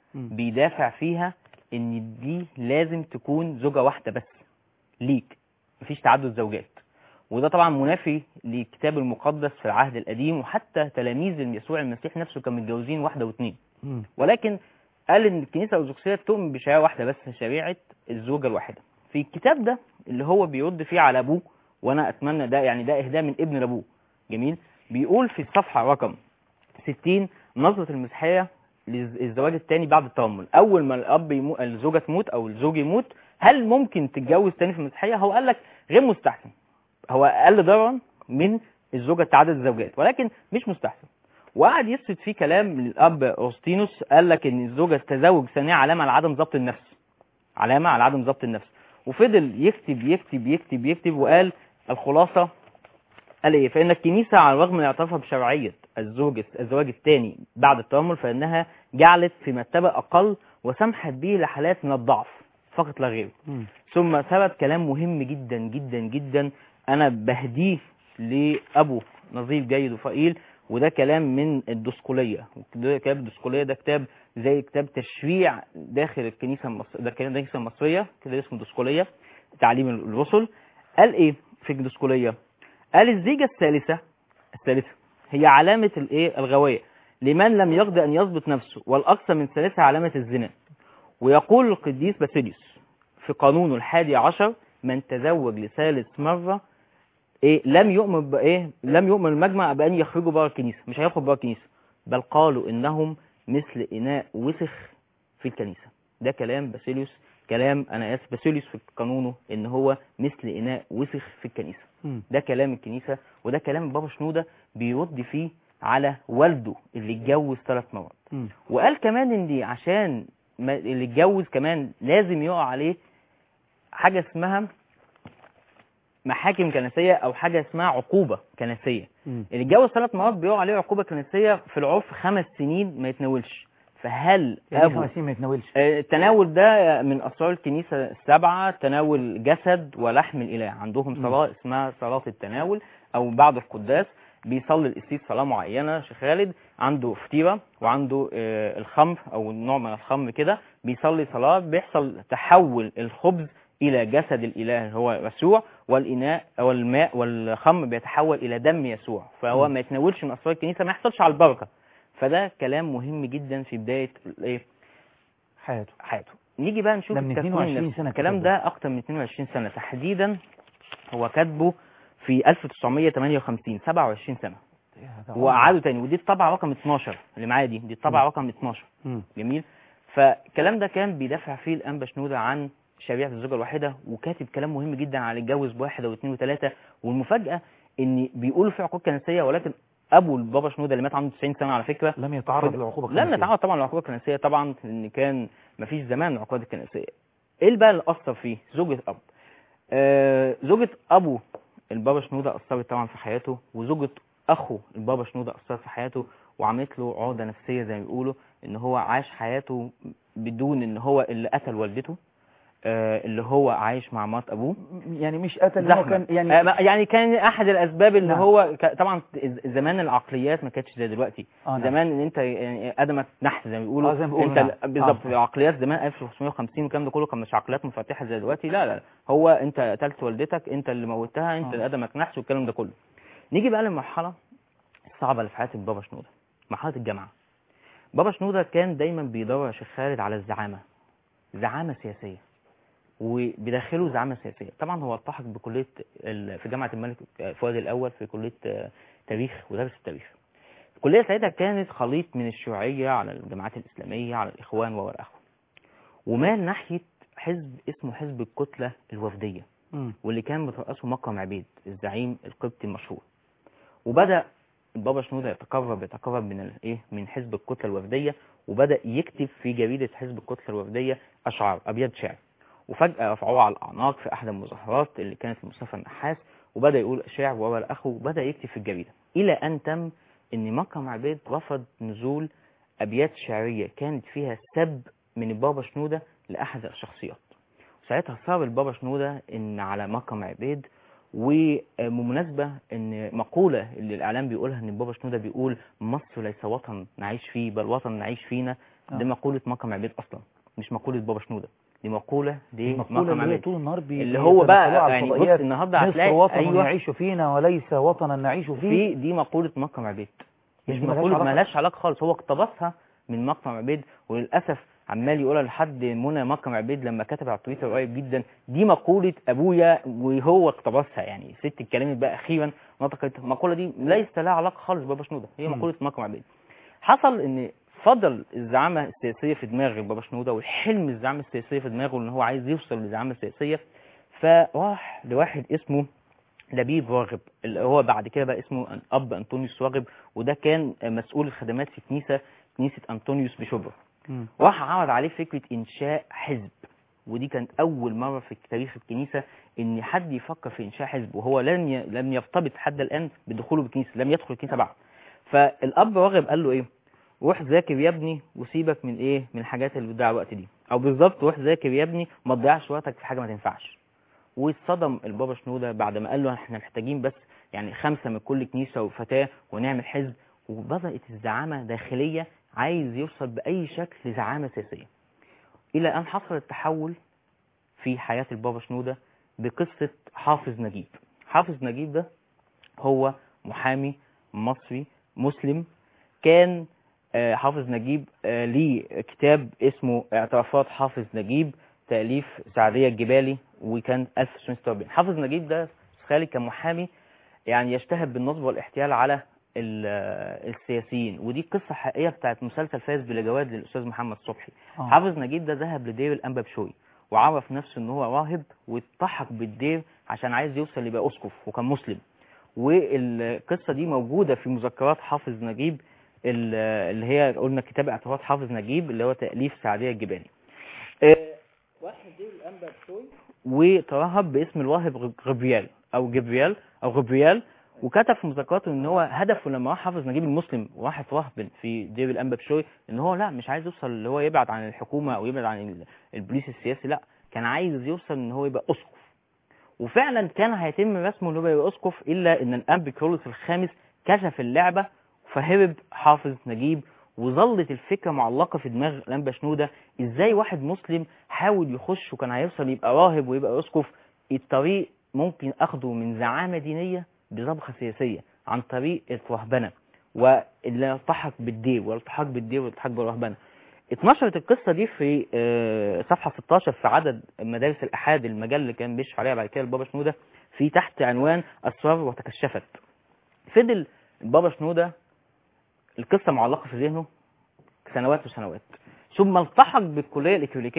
بيدافع فيها ان دي لازم تكون زوجه واحده بس ليك مفيش تعدد زوجات وده طبعا منافي للكتاب المقدس في العهد القديم وحتى تلاميذ يسوع المسيح نفسه كانوا متجوزين واحده واثنين مم. ولكن قال ان الكنيسه الارثوذكسيه تؤمن بشريعه واحده بس شريعه الزوجه الواحده في الكتاب ده اللي هو بيرد فيه على ابوه وانا اتمنى ده يعني ده اهداء من ابن لابوه جميل بيقول في الصفحه رقم 60 نظره المسيحيه للزواج الثاني بعد التأمل اول ما الاب يمو... الزوجه تموت او الزوج يموت هل ممكن تتجوز تاني في المسيحيه هو قال لك غير مستحسن هو اقل ضررا من الزوجه تعدد الزوجات ولكن مش مستحسن وقعد يسرد فيه كلام للاب اغسطينوس قال لك ان الزوجه التزوج ثانيه علامه على عدم ضبط النفس علامه على عدم ضبط النفس وفضل يكتب يكتب يكتب يكتب وقال الخلاصه قال ايه فان الكنيسه على الرغم من اعترافها بشرعيه الزوج الزواج الثاني بعد التأمل فانها جعلت في مرتبه اقل وسمحت به لحالات من الضعف فقط لا غير ثم ثبت كلام مهم جدا جدا جدا انا بهديه لابو نظيف جيد وفقيل وده كلام من الدسقليه وده كتاب الدسقليه ده كتاب زي كتاب تشريع داخل الكنيسه المصريه ده كلام الكنيسه المصريه كده اسمه دسقليه تعليم الرسل قال ايه في الدسقليه قال الزيجه الثالثه الثالثه هي علامه الايه الغوايه لمن لم يقدر ان يضبط نفسه والاقصى من ثلاثه علامه الزنا ويقول القديس باسيليوس في قانونه الحادي عشر من تزوج لثالث مرة إيه لم يؤمن بإيه لم يؤمن المجمع بأن يخرجوا بره الكنيسة مش هيخرج بره الكنيسة بل قالوا إنهم مثل إناء وسخ في الكنيسة ده كلام باسيليوس كلام أنا آسف باسيليوس في قانونه إن هو مثل إناء وسخ في الكنيسة ده كلام الكنيسة وده كلام بابا شنودة بيرد فيه على والده اللي اتجوز ثلاث مرات وقال كمان ان دي عشان ما- اللي اتجوز كمان لازم يقع عليه حاجة اسمها محاكم كنسية او حاجة اسمها عقوبة كنسية اللي اتجوز ثلاث مرات بيقع عليه عقوبة كنسية في العرف خمس سنين ما يتناولش فهل يعني ابو خمس سنين ما يتناولش آه، التناول ده من اسرار الكنيسه السبعه تناول جسد ولحم الاله عندهم صلاه اسمها صلاه التناول او بعد القداس بيصلي القسيس صلاه معينه شيخ خالد عنده فطيره وعنده آه، الخمر او نوع من الخمر كده بيصلي صلاه بيحصل تحول الخبز الى جسد الاله اللي هو يسوع والاناء او الماء والخمر بيتحول الى دم يسوع فهو مم. ما يتناولش من اسرار الكنيسه ما يحصلش على البركه فده كلام مهم جدا في بدايه الايه حياته حياته نيجي بقى نشوف ده من التكوين 22 نفسه. سنة الكلام الكتاب ده اكتر من 22 سنه تحديدا هو كاتبه في 1958 27 سنه وقعدوا تاني ودي الطبعه رقم 12 اللي معايا دي دي الطبعه رقم 12 مم. جميل فالكلام ده كان بيدافع فيه الانبا شنوده عن شريعه الزوجه الواحده وكاتب كلام مهم جدا على الجوز بواحده واثنين وثلاثه والمفاجاه ان بيقولوا في عقوق كنسيه ولكن ابو البابا شنوده اللي مات عنده 90 سنه على فكره لم يتعرض للعقوبة لم الكنسية. يتعرض طبعا للعقوبه الكنسيه طبعا ان كان مفيش زمان العقوبات الكنسيه ايه اللي بقى اللي اثر فيه زوجة اب آه زوجة ابو البابا شنودة اثرت طبعا في حياته وزوجة اخو البابا شنودة اثرت في حياته وعملت له عقده نفسيه زي ما بيقولوا ان هو عاش حياته بدون ان هو اللي قتل والدته آه اللي هو عايش مع مرات ابوه يعني مش قتل هو زحمة. كان يعني آه ما- يعني كان احد الاسباب اللي نعم. هو ك- طبعا ز- زمان العقليات ما كانتش زي دلوقتي آه نعم. زمان ان انت يعني قدمك نحت زي ما بيقولوا آه زي ما بيقولوا انت نعم. ال- بالظبط آه. العقليات زمان 1550 والكلام ده كله كان مش عقليات مفتحه زي دلوقتي لا لا هو انت قتلت والدتك انت اللي موتها انت آه. اللي قدمك نحس والكلام ده كله نيجي بقى للمرحله الصعبه اللي في حياه بابا شنوده مرحله الجامعه بابا شنوده كان دايما بيدور يا شيخ خالد على الزعامه زعامه سياسيه وبداخله زعامه سياسيه طبعا هو التحق بكليه ال- في جامعه الملك فؤاد الاول في كليه آه، تاريخ ودرس التاريخ الكليه ساعتها كانت خليط من الشيوعيه على الجماعات الاسلاميه على الاخوان والاخوه ومال ناحيه حزب اسمه حزب الكتله الوفديه مم. واللي كان بترأسه مكرم عبيد الزعيم القبطي المشهور وبدأ البابا شنودة يتقرب يتقرب من الايه من حزب الكتلة الوفدية وبدأ يكتب في جريدة حزب الكتلة الوفدية أشعار أبيات شعر وفجأة رفعوه على الأعناق في أحد المظاهرات اللي كانت في مصطفى النحاس وبدأ يقول شعر ورا الأخو وبدأ يكتب في الجريدة إلى أن تم إن مكرم عبيد رفض نزول أبيات شعرية كانت فيها سب من البابا شنودة لأحد الشخصيات ساعتها صار البابا شنودة ان على مكرم عبيد وبمناسبة ان مقولة اللي الاعلام بيقولها ان البابا شنودة بيقول مصر ليس وطن نعيش فيه بل وطن نعيش فينا دي آه. مقولة مكرم عبيد اصلا مش مقولة بابا شنودة دي مقولة دي المقولة مكرم اللي هي عبيد طول النهار بي اللي هو بيتنقلوا على بقى يعني بص الفضائيات. النهارده مصر هتلاقي وطن ايوه يعيش فينا وليس وطنا نعيش فيه في دي مقولة مكرم عبيد مش يعني دي ملهاش مقولة علاقة. مالهاش علاقة خالص هو اقتبسها من مكرم عبيد وللأسف عمال يقولها لحد منى مكرم عبيد لما كتب على تويتر قريب جدا دي مقولة أبويا وهو اقتبسها يعني الست اتكلمت بقى أخيرا نطقت المقولة دي ليس لها علاقة خالص بابا شنودة هي مم. مقولة مكرم عبيد حصل ان فضل الزعامة السياسية في دماغ بابا شنودة والحلم الزعامة السياسية في دماغه ان هو عايز يوصل للزعامة السياسية فراح لواحد اسمه لبيب راغب اللي هو بعد كده بقى اسمه اب انطونيوس راغب وده كان مسؤول الخدمات في كنيسه كنيسه انطونيوس بشبرا مم. راح عرض عليه فكره انشاء حزب ودي كانت اول مره في تاريخ الكنيسه ان حد يفكر في انشاء حزب وهو لم ي... لم يرتبط حتى الان بدخوله بالكنيسه لم يدخل الكنيسه بعد فالاب راغب قال له ايه روح ذاكر يا ابني وسيبك من ايه من الحاجات اللي بتضيع وقت دي او بالظبط روح ذاكر يا ابني ما تضيعش وقتك في حاجه ما تنفعش واتصدم البابا شنودة بعد ما قال له احنا محتاجين بس يعني خمسة من كل كنيسة وفتاة ونعمل حزب وبدأت الزعامة داخلية عايز يوصل بأي شكل لزعامة سياسية إلى أن حصل التحول في حياة البابا شنودة بقصة حافظ نجيب حافظ نجيب ده هو محامي مصري مسلم كان آه، حافظ نجيب آه، ليه كتاب اسمه اعترافات حافظ نجيب تأليف سعدية الجبالي وكان 1946 حافظ نجيب ده خالد كان محامي يعني يشتهر بالنصب والاحتيال على ال- السياسيين ودي قصة حقيقية بتاعت مسلسل فايز بلا جواد للأستاذ محمد صبحي آه. حافظ نجيب ده ذهب لدير الأنبا بشوي وعرف نفسه ان هو راهب واتضحك بالدير عشان عايز يوصل يبقى أسقف وكان مسلم والقصة دي موجودة في مذكرات حافظ نجيب ال- اللي هي قلنا كتاب اعتراض حافظ نجيب اللي هو تأليف سعدية الجبالي آه، واحد دير الأنبا بشوي وترهب باسم الراهب غ- غبريال او جبريال او غبريال وكتب في مذكراته ان هو هدفه لما راح حافظ نجيب المسلم وراح اترهب في دير الانبا بشوي ان هو لا مش عايز يوصل اللي هو يبعد عن الحكومه او يبعد عن ال- البوليس السياسي لا كان عايز يوصل ان هو يبقى اسقف وفعلا كان هيتم رسمه ان هو يبقى اسقف الا ان الانبا كرولوس الخامس كشف اللعبه فهرب حافظ نجيب وظلت الفكره معلقه في دماغ الانبا شنوده ازاي واحد مسلم حاول يخش وكان هيوصل يبقى راهب ويبقى اسقف الطريق ممكن اخده من زعامه دينيه بصبغه سياسيه عن طريق الرهبنه والالتحاق بالدير والالتحاق بالدير والالتحاق بالرهبنه اتنشرت القصه دي في آه، صفحه 16 في عدد مدارس الاحاد المجله اللي كان بيشرف عليها بعد كده البابا شنوده في تحت عنوان اسرار وتكشفت فضل البابا شنوده القصه معلقه في ذهنه سنوات وسنوات ثم التحق بالكليه الاكليريكيه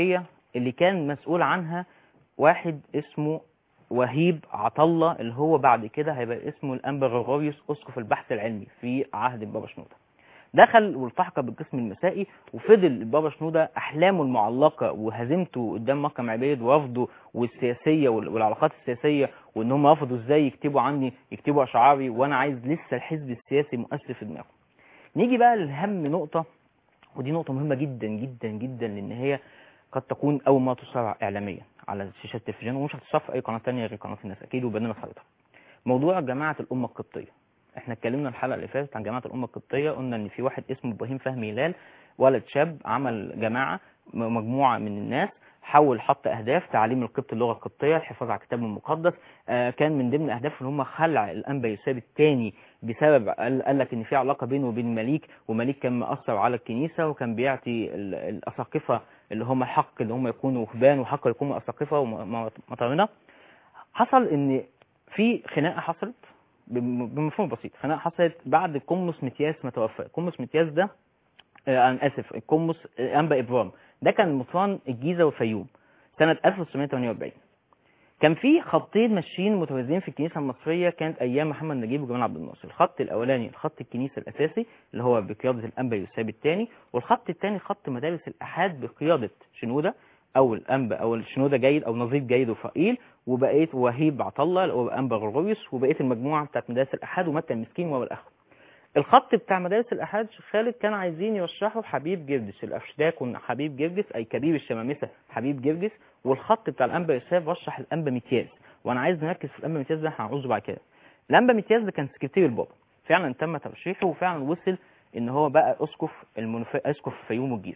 اللي كان مسؤول عنها واحد اسمه وهيب عطله اللي هو بعد كده هيبقى اسمه الانبا غرغوريوس اسقف البحث العلمي في عهد البابا شنوده دخل والتحق بالقسم المسائي وفضل البابا شنوده احلامه المعلقه وهزيمته قدام مكه عبيد ورفضه والسياسيه وال- والعلاقات السياسيه وان هم رفضوا ازاي يكتبوا عني يكتبوا اشعاري وانا عايز لسه الحزب السياسي مؤثر في دماغه نيجي بقى لهم نقطه ودي نقطه مهمه جدا جدا جدا لان هي قد تكون اول ما تصار اعلاميا على شاشات التلفزيون ومش هتصار في اي قناه تانية غير قناه الناس اكيد وبرنامج حضرتك موضوع جماعه الامه القبطيه احنا اتكلمنا الحلقه اللي فاتت عن جماعه الامه القبطيه قلنا ان في واحد اسمه ابراهيم فهمي هلال ولد شاب عمل جماعه م- مجموعه من الناس حاول حط اهداف تعليم القبط اللغه القبطيه الحفاظ على الكتاب المقدس آه كان من ضمن اهدافه ان هم خلع الانبا يوساب الثاني بسبب قال, قال لك ان في علاقه بينه وبين مليك ومليك كان مأثر على الكنيسه وكان بيعطي ال- الاساقفه اللي هم حق اللي هم يكونوا رهبان وحق يكونوا اساقفه ومطارنه حصل ان في خناقه حصلت بم- بمفهوم بسيط خناقه حصلت بعد قمص متياس ما توفى قمص متياس ده آه، انا اسف القمص آه، انبا ابرام ده كان مطران الجيزه والفيوم سنه 1948 كان في خطين ماشيين متوازيين في الكنيسه المصريه كانت ايام محمد نجيب وجمال عبد الناصر الخط الاولاني خط الكنيسه الاساسي اللي هو بقياده الانبا يوساب الثاني والخط الثاني خط مدارس الاحاد بقياده شنوده او الانبا او الشنوده جيد او نظيف جيد وفقيل وبقيه وهيب عطله اللي هو انبا غرغوريوس وبقيه المجموعه بتاعت مدارس الاحاد ومتى المسكين والاخر الخط بتاع مدارس الاحاد شيخ خالد كان عايزين يرشحوا حبيب جرجس الافشداك حبيب جرجس اي كبير الشمامسه حبيب جرجس والخط بتاع الانبا يوسف رشح الانبا متياز وانا عايز نركز في الانبا متياز ده هنعوزه بعد كده الانبا متياز ده كان سكرتير البابا فعلا تم ترشيحه وفعلا وصل ان هو بقى اسقف المنف... اسقف الفيوم والجيزه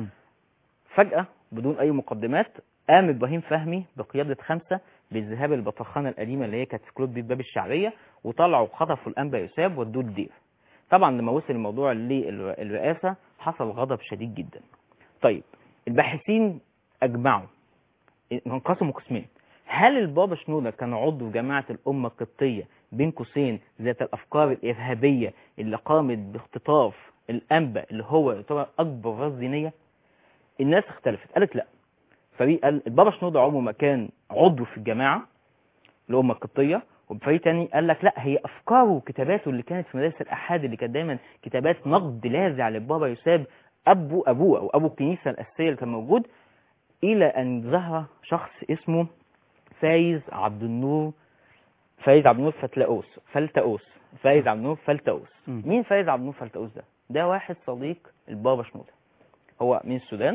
فجأة بدون أي مقدمات قام إبراهيم فهمي بقيادة خمسة بالذهاب البطرخانة القديمة اللي هي كانت في كلوب بيت باب الشعرية وطلعوا خطفوا الأنبا يوساب ودوه الدير طبعا لما وصل الموضوع للرئاسة حصل غضب شديد جدا طيب الباحثين أجمعوا انقسموا قسمين هل البابا شنودة كان عضو في جماعة الأمة القبطية بين قوسين ذات الأفكار الإرهابية اللي قامت باختطاف الأنبا اللي هو يعتبر أكبر راس دينية الناس اختلفت قالت لا فريق قال البابا شنودة عمره ما كان عضو في الجماعة الأمة القبطية وفريق تاني قال لك لا هي أفكاره وكتاباته اللي كانت في مدارس الأحاد اللي كانت دايما كتابات نقد لاذع للبابا يساب أبو أبوه أو أبو الكنيسة الأساسية اللي كان موجود إلى أن ظهر شخص اسمه فايز عبد النور فايز عبد النور فتلاؤوس فلتأوس فايز عبد النور فلتأوس مين فايز عبد النور فلتأوس ده؟ ده واحد صديق البابا شنودة هو من السودان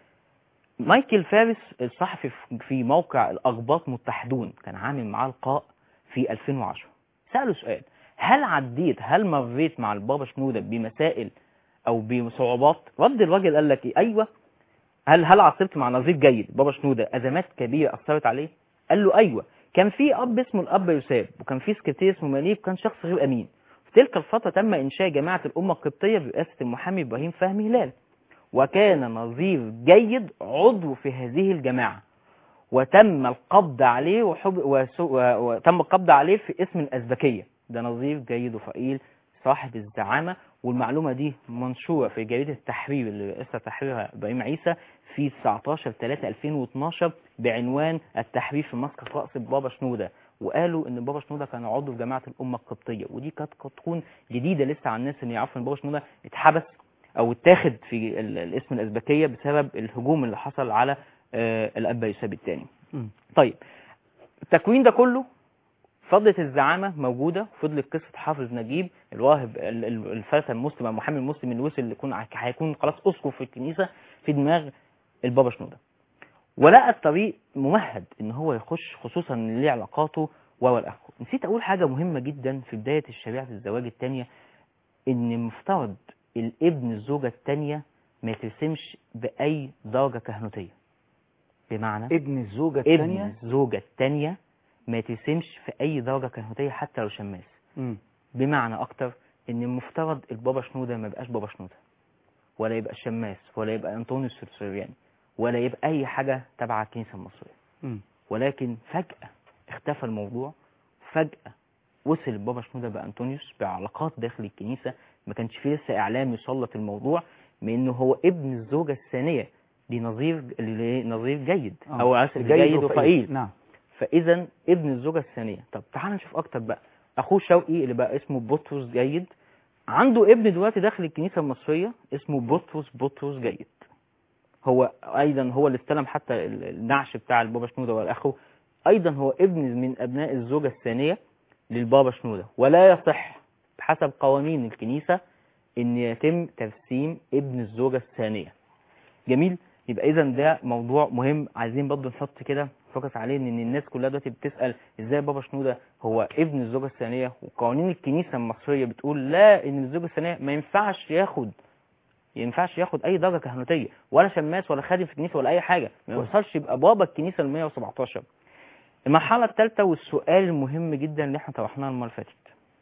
مايكل فارس الصحفي في موقع الأخباط متحدون كان عامل معاه لقاء في 2010 سأله سؤال هل عديت هل مريت مع البابا شنودة بمسائل أو بصعوبات رد الراجل قال لك إيه أيوة هل هل عاصرت مع نظير جيد بابا شنودة أزمات كبيرة أثرت عليه قال له أيوة كان في أب اسمه الأب يساب وكان في سكرتير اسمه منيب كان شخص غير أمين في تلك الفترة تم إنشاء جماعة الأمة القبطية برئاسة المحامي إبراهيم فهمي هلال وكان نظير جيد عضو في هذه الجماعة وتم القبض عليه وحب وسو... و... وتم القبض عليه في اسم الأزبكية ده نظير جيد وفقيل صاحب الزعامة والمعلومة دي منشورة في جريدة التحرير اللي رئيسها تحريرها إبراهيم عيسى في 19 3 2012 بعنوان التحرير في مسقط رأس بابا شنودة وقالوا ان بابا شنودة كان عضو في جماعة الأمة القبطية ودي كانت قد تكون جديدة لسه على الناس ان يعرفوا ان بابا شنودة اتحبس او اتاخد في ال- الاسم الأزبكية بسبب الهجوم اللي حصل على آه، الأب يوسف الثاني طيب التكوين ده كله فضلت الزعامة موجودة فضلت قصة حافظ نجيب الراهب ال- ال- الفتى المسلم المحامي المسلم اللي وصل اللي يكون ع- هيكون خلاص أسقف في الكنيسة في دماغ البابا شنودة ولقى الطريق ممهد ان هو يخش خصوصا ان ليه علاقاته و الاخر نسيت اقول حاجة مهمة جدا في بداية الشريعة الزواج الثانية ان مفترض الابن الزوجة الثانية ما يترسمش بأي درجة كهنوتية بمعنى ابن الزوجة ابن الثانية الزوجة الثانية ما يترسمش في أي درجة كهنوتية حتى لو شماس مم. بمعنى أكتر إن المفترض البابا شنودة ما يبقاش بابا شنودة ولا يبقى شماس ولا يبقى أنطونيوس السورياني ولا يبقى أي حاجة تبع الكنيسة المصرية مم. ولكن فجأة اختفى الموضوع فجأة وصل البابا شنودة بأنطونيوس بعلاقات داخل الكنيسة ما كانش فيه لسه إعلام يسلط الموضوع من إنه هو ابن الزوجة الثانية دي نظير ل- نظير جيد آه. او اسف جيد جيد, وفقير. وفقير نعم فاذا ابن الزوجه الثانيه طب تعال نشوف اكتر بقى اخوه شوقي اللي بقى اسمه بطرس جيد عنده ابن دلوقتي داخل الكنيسه المصريه اسمه بطرس بطرس جيد هو ايضا هو اللي استلم حتى ال- النعش بتاع البابا شنوده والاخو ايضا هو ابن من ابناء الزوجه الثانيه للبابا شنوده ولا يصح بحسب قوانين الكنيسه ان يتم ترسيم ابن الزوجه الثانيه جميل يبقى اذا ده موضوع مهم عايزين برضه نحط كده فوكس عليه ان الناس كلها دلوقتي بتسال ازاي بابا شنوده هو ابن الزوجه الثانيه وقوانين الكنيسه المصريه بتقول لا ان الزوجه الثانيه ما ينفعش ياخد ينفعش ياخد اي درجه كهنوتيه ولا شماس ولا خادم في الكنيسه ولا اي حاجه ما يوصلش يبقى بابا الكنيسه ال 117 المرحله الثالثه والسؤال المهم جدا اللي احنا طرحناه المره اللي فاتت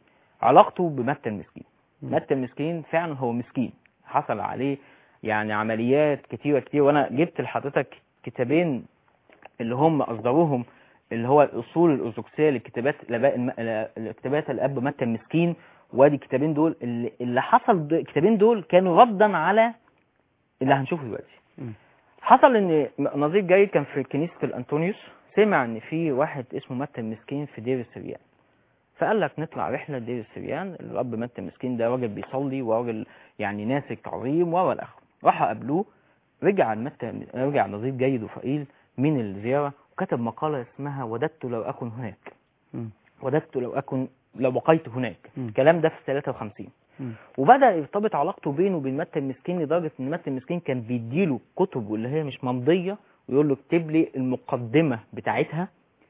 علاقته بمتى المسكين متى المسكين فعلا هو مسكين حصل عليه يعني عمليات كتيره كتير وانا جبت لحضرتك كتابين اللي هم اصدروهم اللي هو الاصول الارثوذكسيه لكتابات الاباء الم... كتابات الاب متى المسكين وادي الكتابين دول اللي, اللي حصل د- الكتابين دول كانوا ردا على اللي هنشوفه دلوقتي حصل ان نظير جيد كان في كنيسه الانطونيوس سمع ان في واحد اسمه متى المسكين في دير السريان فقال لك نطلع رحله لدير السريان الاب متى المسكين ده راجل بيصلي وراجل يعني ناسك عظيم وهو الاخر راحوا قابلوه رجع متى رجع نظير جيد وفقيل من الزياره وكتب مقاله اسمها وددت لو اكن هناك وددت لو اكن لو بقيت هناك الكلام ده في 53 وبدا يرتبط علاقته بينه وبين متى المسكين لدرجه ان متى المسكين كان بيديله كتب واللي هي مش ممضيه ويقول له اكتب لي المقدمه بتاعتها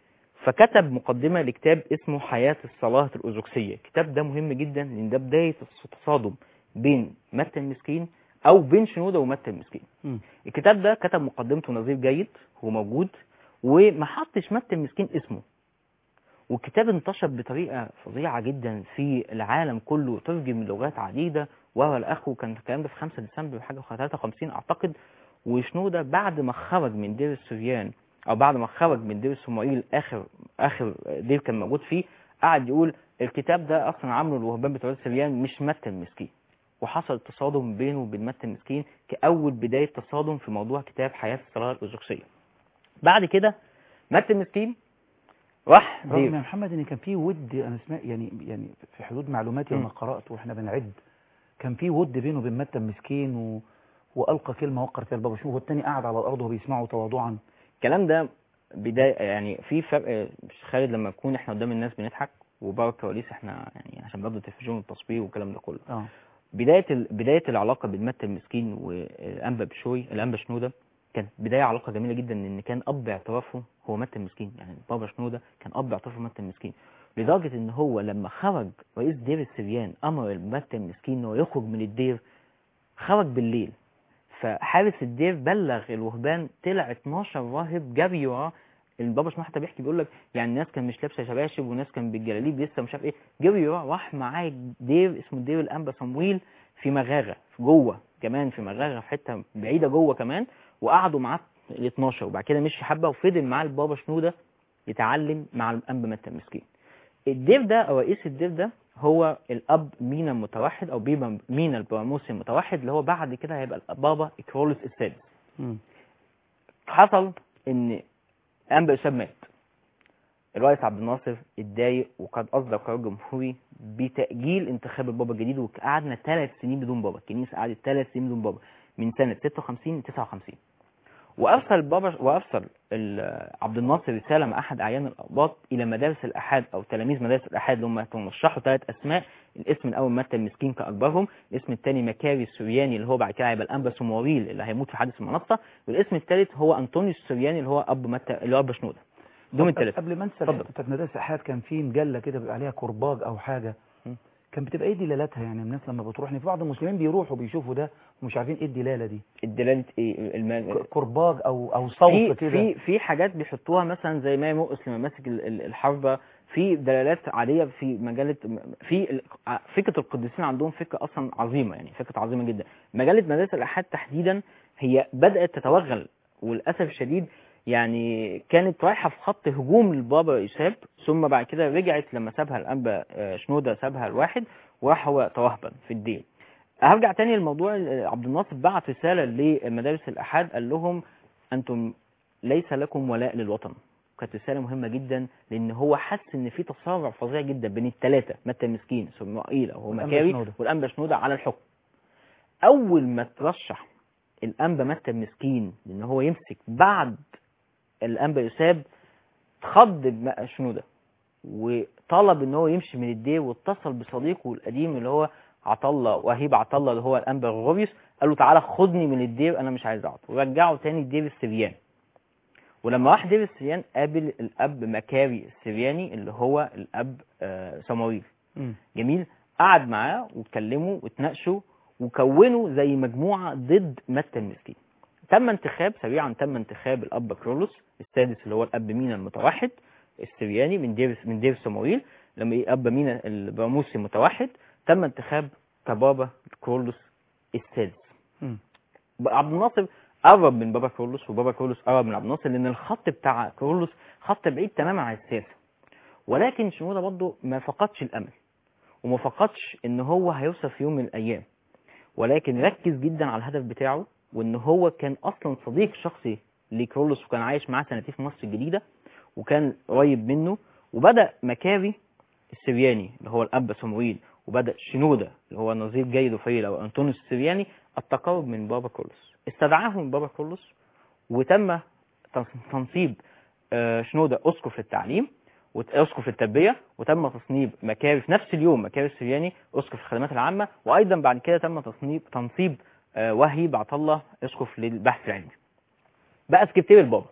فكتب مقدمه لكتاب اسمه حياه الصلاه الارثوذكسيه الكتاب ده مهم جدا لان ده بدايه التصادم بين متى المسكين او بين شنوده ومتى المسكين الكتاب ده كتب مقدمته نظير جيد هو موجود وما حطش متى المسكين اسمه والكتاب انتشر بطريقه فظيعه جدا في العالم كله ترجم لغات عديده وهو الاخو كان الكلام ده في 5 ديسمبر حاجه 53 اعتقد وشنوده بعد ما خرج من دير السريان او بعد ما خرج من دير الصموئيل اخر اخر دير كان موجود فيه قعد يقول الكتاب ده اصلا عامله الوهبان بتوع السريان مش متى المسكين وحصل تصادم بينه وبين متى المسكين كاول بدايه تصادم في موضوع كتاب حياه الصلاه الارثوذكسيه بعد كده متى المسكين راح رغم يا دير محمد ان كان في ود انا سمعت يعني يعني في حدود معلوماتي مم. لما قرات واحنا بنعد كان في ود بينه وبين متى المسكين و... والقى كلمه وقر فيها البابا شنو والتاني قاعد على الارض وهو بيسمعه تواضعا الكلام ده بداية يعني في فرق مش خالد لما نكون احنا قدام الناس بنضحك وبره الكواليس احنا يعني عشان برضه التلفزيون والتصوير والكلام ده كله اه بداية ال... بداية العلاقة بين متى المسكين والأنبا بشوي الأنبا شنودة كانت بداية علاقة جميلة جدا إن كان أب اعترافه هو متى المسكين يعني بابا شنودة كان أب اعترافه متى المسكين لدرجة إن هو لما خرج رئيس دير السريان أمر متى المسكين إنه يخرج من الدير خرج بالليل فحارس الدير بلغ الوهبان طلع 12 راهب جري وراه البابا شنو حتى بيحكي بيقول لك يعني الناس كان مش لابسه شباشب وناس كان بالجلاليب لسه مش عارف ايه جري وراه راح معاه دير اسمه دير الانبا صمويل في مغاغه في جوه كمان في مغاغه في حته بعيده جوه كمان وقعدوا معاه ال 12 وبعد كده مشي حبه وفضل معاه البابا شنوده يتعلم مع الانبا متى المسكين الدير ده او رئيس الدير ده هو الاب مينا المتوحد او بيبا مينا البراموسي المتوحد اللي هو بعد كده هيبقى البابا اكرولس السادس حصل ان انبا اسامه مات الرئيس عبد الناصر اتضايق وقد اصدر قرار جمهوري بتاجيل انتخاب البابا الجديد وقعدنا ثلاث سنين بدون بابا الكنيسه قعدت ثلاث سنين بدون بابا من سنه 56 ل 59 وارسل بابا وارسل ال- عبد الناصر رساله مع احد اعيان الاباط الى مدارس الاحاد او تلاميذ مدارس الاحاد اللي هم ترشحوا ثلاث اسماء الاسم الاول متى المسكين كاكبرهم الاسم الثاني مكاري السورياني اللي هو بعد كده هيبقى الانبا سمواريل اللي هيموت في حادث المنصه والاسم الثالث هو انطونيوس السورياني اللي هو اب متى اللي هو اب شنوده دول طب الثلاثه قبل ما انسى الحته بتاعت مدارس احاد كان في مجله كده بيبقى عليها كرباج او حاجه كان بتبقى ايه دلالاتها يعني الناس لما بتروح يعني في بعض المسلمين بيروحوا بيشوفوا ده ومش عارفين ايه الدلاله دي الدلاله ايه الم... كرباج او او صوت في كده في في حاجات بيحطوها مثلا زي ما مؤس لما ماسك ال- ال- الحربه في دلالات عاديه في مجله في ال- ع- فكره القديسين عندهم فكره اصلا عظيمه يعني فكره عظيمه جدا مجله مدارس الاحاد تحديدا هي بدات تتوغل وللاسف الشديد يعني كانت رايحه في خط هجوم للبابا ايساب ثم بعد كده رجعت لما سابها الانبا آه، شنوده سابها الواحد وراح هو توهبا في الدين هرجع تاني لموضوع آه، عبد الناصر بعت رساله لمدارس الاحاد قال لهم انتم ليس لكم ولاء للوطن كانت رساله مهمه جدا لان هو حس ان في تصارع فظيع جدا بين الثلاثه متى مسكين اسماعيل او والأنبا مكاوي شنودة. والانبا شنوده على الحكم اول ما ترشح الانبا متى مسكين لان هو يمسك بعد الانبا يساب اتخض بم- شنوده وطلب ان هو يمشي من الدير واتصل بصديقه القديم اللي هو عطله وهيب عطله اللي هو الانبا غوريوس قال له تعالى خدني من الدير انا مش عايز اقعد ورجعه تاني الدير السريان ولما راح دير السريان قابل الاب مكاري السرياني اللي هو الاب آه، سماويل جميل قعد معاه واتكلموا واتناقشوا وكونوا زي مجموعه ضد متى المسكين تم انتخاب سريعا تم انتخاب الاب كرولوس السادس اللي هو الاب مينا المتوحد السرياني من دير من دير سماويل لما ايه اب مينا البراموسي المتوحد تم انتخاب كبابا كرولوس السادس عبد الناصر قرب من بابا كرولوس وبابا كرولوس قرب من عبد الناصر لان الخط بتاع كرولوس خط بعيد تماما عن السياسه ولكن شنوده برضه ما فقدش الامل وما فقدش ان هو هيوصل في يوم من الايام ولكن ركز جدا على الهدف بتاعه وان هو كان اصلا صديق شخصي لكرولوس وكان عايش معاه سنتين في مصر الجديده وكان قريب منه وبدا مكاري السرياني اللي هو الاب صموئيل وبدا شنوده اللي هو نظير جيد وفريل او انطونيوس السرياني التقرب من بابا كرولوس استدعاهم بابا كرولوس وتم تنص- تنصيب آه، شنوده اسقف للتعليم واسقف للتربيه وتم تصنيب مكاري في نفس اليوم مكاري السرياني اسقف الخدمات العامه وايضا بعد كده تم تصنيب تنصيب آه، وهيب عطله اسقف للبحث العلمي بقى سكرتير البابا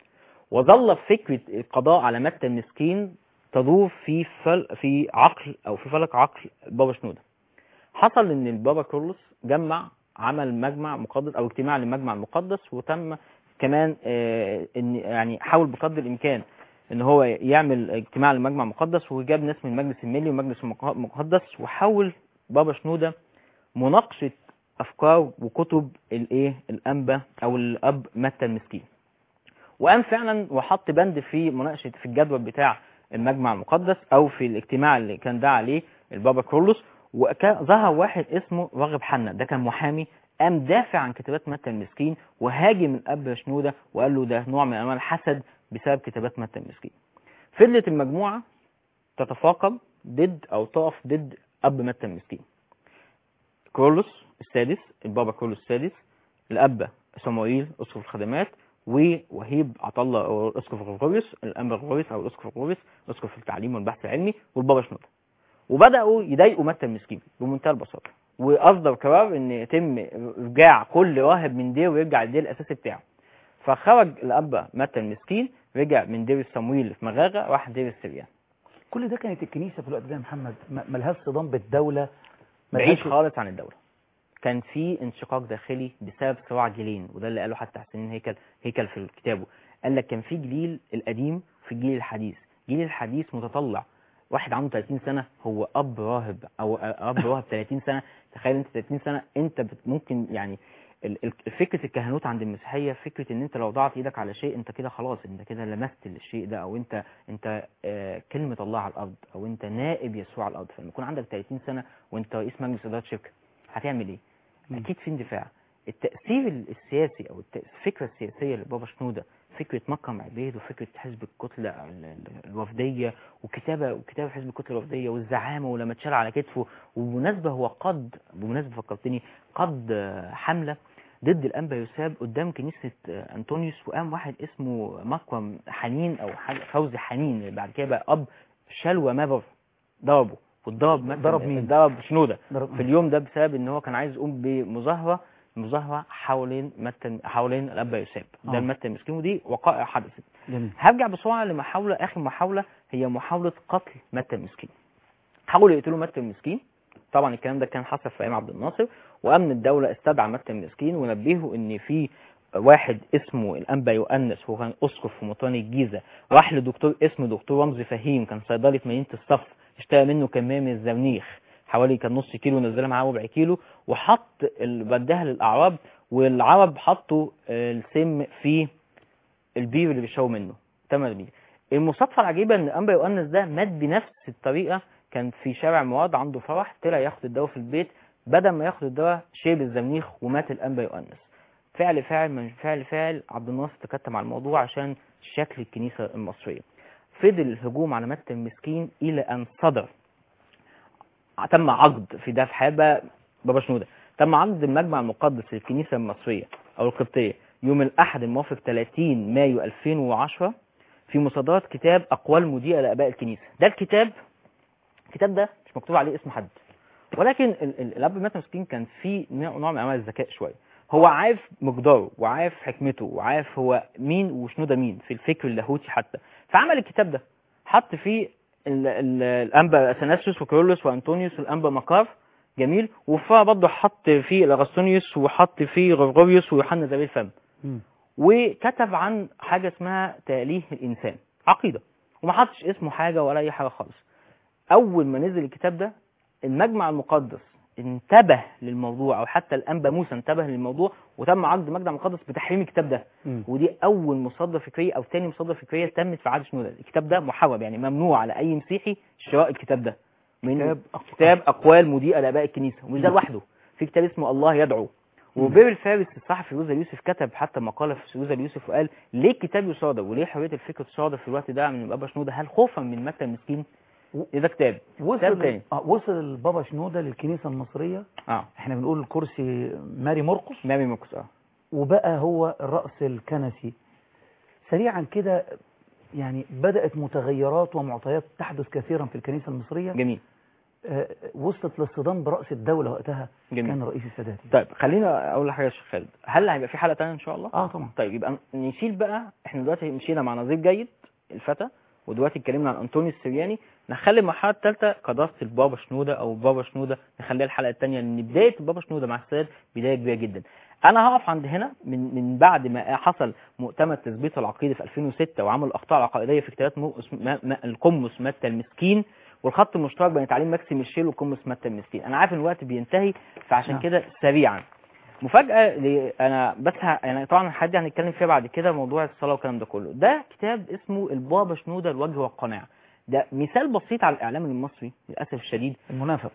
وظل فكره القضاء على متى المسكين تدور في فل... في عقل او في فلك عقل بابا شنوده حصل ان البابا كرولوس جمع عمل مجمع مقدس او اجتماع للمجمع المقدس وتم كمان آه، ان يعني حاول بقدر الامكان ان هو يعمل اجتماع للمجمع المقدس وجاب ناس من المجلس الملي والمجلس المق- المقدس وحاول بابا شنوده مناقشه افكار وكتب الايه الانبا او الاب متى المسكين وقام فعلا وحط بند في مناقشه في الجدول بتاع المجمع المقدس او في الاجتماع اللي كان دعا عليه البابا كرولوس وظهر واحد اسمه راغب حنا ده كان محامي قام دافع عن كتابات متى المسكين وهاجم الاب شنوده وقال له ده نوع من انواع الحسد بسبب كتابات متى المسكين فضلت المجموعه تتفاقم ضد او تقف ضد اب متى المسكين كرولوس السادس البابا كرولوس السادس الاب صموئيل اسقف الخدمات ووهيب عطله او اسقف غرغوريوس الانبا غرغوريوس او الاسقف غرغوريوس اسقف التعليم والبحث العلمي والبابا شنوده وبداوا يضايقوا متى المسكين بمنتهى البساطه واصدر قرار ان يتم ارجاع كل راهب من دير ويرجع الدير الاساسي بتاعه فخرج الاب متى المسكين رجع من دير الصمويل في مغاغه راح دير السريان كل ده كانت الكنيسه في الوقت ده يا محمد ما- ملهاش صدام بالدوله بعيد ملهاش- خالص عن الدوله كان في انشقاق داخلي بسبب صراع جيلين وده اللي قاله حتى حسين هيكل هيكل في كتابه قال لك كان في جيل القديم وفي الجيل الحديث الجيل الحديث متطلع واحد عنده 30 سنه هو اب راهب او اب راهب 30 سنه تخيل انت 30 سنه انت بت- ممكن يعني ال- ال- فكره الكهنوت عند المسيحيه فكره ان انت لو ضعت ايدك على شيء انت كده خلاص انت كده لمست الشيء ده او انت انت آه، كلمه الله على الارض او انت نائب يسوع على الارض فلما يكون عندك 30 سنه وانت رئيس مجلس اداره شركه هتعمل ايه؟ اكيد في اندفاع التاثير السياسي او الت- الفكره السياسيه لبابا شنوده فكره مكرم عبيد وفكره حزب الكتله ال- ال- الوفديه وكتابه وكتابه حزب الكتله الوفديه والزعامه ولما اتشال على كتفه وبمناسبه هو قد بمناسبه فكرتني قد آه، حمله ضد الانبا يساب قدام كنيسه آه، انطونيوس وقام واحد اسمه مكرم حنين او حاجة فوزي حنين بعد كده بقى اب شلوى مابر ضربه واتضرب مثلا ضرب مين؟ ضرب شنوده ضرب- في اليوم ده بسبب ان هو كان عايز يقوم بمظاهره مظاهره حوالين متى حوالين الاب يساب ده آه. المتى المسكين ودي وقائع حدثت جميل هرجع بسرعه لمحاوله اخر محاوله هي محاوله قتل متى المسكين حاولوا يقتلوا متى المسكين طبعا الكلام ده كان حصل في ايام عبد الناصر وامن الدوله استدعى متى المسكين ونبهه ان في واحد اسمه الانبا يؤنس هو كان اسقف في مطران الجيزه راح لدكتور اسمه دكتور رمزي فهيم كان صيدلي في مدينه الصف اشترى منه كميه من الزرنيخ حوالي كان نص كيلو نزلها معاه ربع كيلو وحط ال- بداها للاعراب والعرب حطوا آه، السم في البير اللي بيشربوا منه تمام بيه المصادفه العجيبه ان انبا يؤنس ده مات بنفس الطريقه كان في شارع مواد عنده فرح طلع ياخد الدواء في البيت بدل ما ياخد الدواء شرب الزمنيخ ومات الانبا يؤنس فعل فاعل من فعل فاعل عبد الناصر تكتم على الموضوع عشان شكل الكنيسه المصريه فضل الهجوم على متى المسكين الى ان صدر تم عقد في ده في حياه بقى بابا شنوده تم عقد المجمع المقدس للكنيسه المصريه او القبطيه يوم الاحد الموافق 30 مايو 2010 في مصادرات كتاب اقوال مضيئه لاباء الكنيسه ده الكتاب الكتاب ده مش مكتوب عليه اسم حد ولكن ال- ال- الاب متى مسكين كان فيه نوع نوع من انواع الذكاء شويه هو عارف مقداره وعارف حكمته وعارف هو مين وشنوده مين في الفكر اللاهوتي حتى فعمل الكتاب ده حط فيه ال- ال- الانبا اثناسيوس وكيرلس وانطونيوس والانبا مكار جميل وفيها برضه حط فيه الاغسطينيوس وحط فيه غرغوريوس ويوحنا ذوي الفم وكتب عن حاجه اسمها تأليه الانسان عقيده وما حطش اسمه حاجه ولا اي حاجه خالص اول ما نزل الكتاب ده المجمع المقدس انتبه للموضوع او حتى الانبا موسى انتبه للموضوع وتم عقد مجمع مقدس بتحريم الكتاب ده ودي اول مصادره فكريه او تاني مصادره فكريه تمت في عهد شنوده الكتاب ده محرم يعني ممنوع على اي مسيحي شراء الكتاب ده من كتاب كتاب اقوال مضيئه لاباء الكنيسه ومش ده لوحده في كتاب اسمه الله يدعو وبير الفارس الصحفي روزا اليوسف كتب حتى مقاله في روزا اليوسف وقال ليه الكتاب يصادر وليه حريه الفكر تصادر في الوقت ده من بابا شنوده هل خوفا من متى المسكين ده كتاب كتاب وصل تاني آه، وصل البابا شنوده للكنيسه المصريه اه احنا بنقول الكرسي ماري مرقس ماري مرقس اه وبقى هو الرأس الكنسي سريعا كده يعني بدأت متغيرات ومعطيات تحدث كثيرا في الكنيسة المصرية جميل آه، وصلت للصدام برأس الدولة وقتها جميل. كان رئيس السادات طيب خلينا اقول حاجه يا شيخ خالد هل هيبقى في حلقه ثانيه ان شاء الله اه طبعا طيب يبقى نشيل بقى احنا دلوقتي مشينا مع نظير جيد الفتى ودلوقتي اتكلمنا عن انطوني السرياني نخلي المرحله الثالثه قداسه البابا شنوده او بابا شنوده نخليها الحلقه الثانيه لان بدايه البابا شنوده مع السادات بدايه كبيره جدا انا هقف عند هنا من من بعد ما حصل مؤتمر تثبيت العقيده في 2006 وعمل الاخطاء العقائديه في كتابات مؤس- ما- ما- القمص متى المسكين والخط المشترك بين تعليم ماكسي ميشيل وقمص متى المسكين انا عارف ان الوقت بينتهي فعشان نعم. كده سريعا مفاجاه ل- انا بس ه... يعني طبعا حد هنتكلم فيها بعد كده موضوع الصلاه والكلام ده كله ده كتاب اسمه البابا شنوده الوجه والقناعه ده مثال بسيط على الاعلام المصري للاسف الشديد المنافق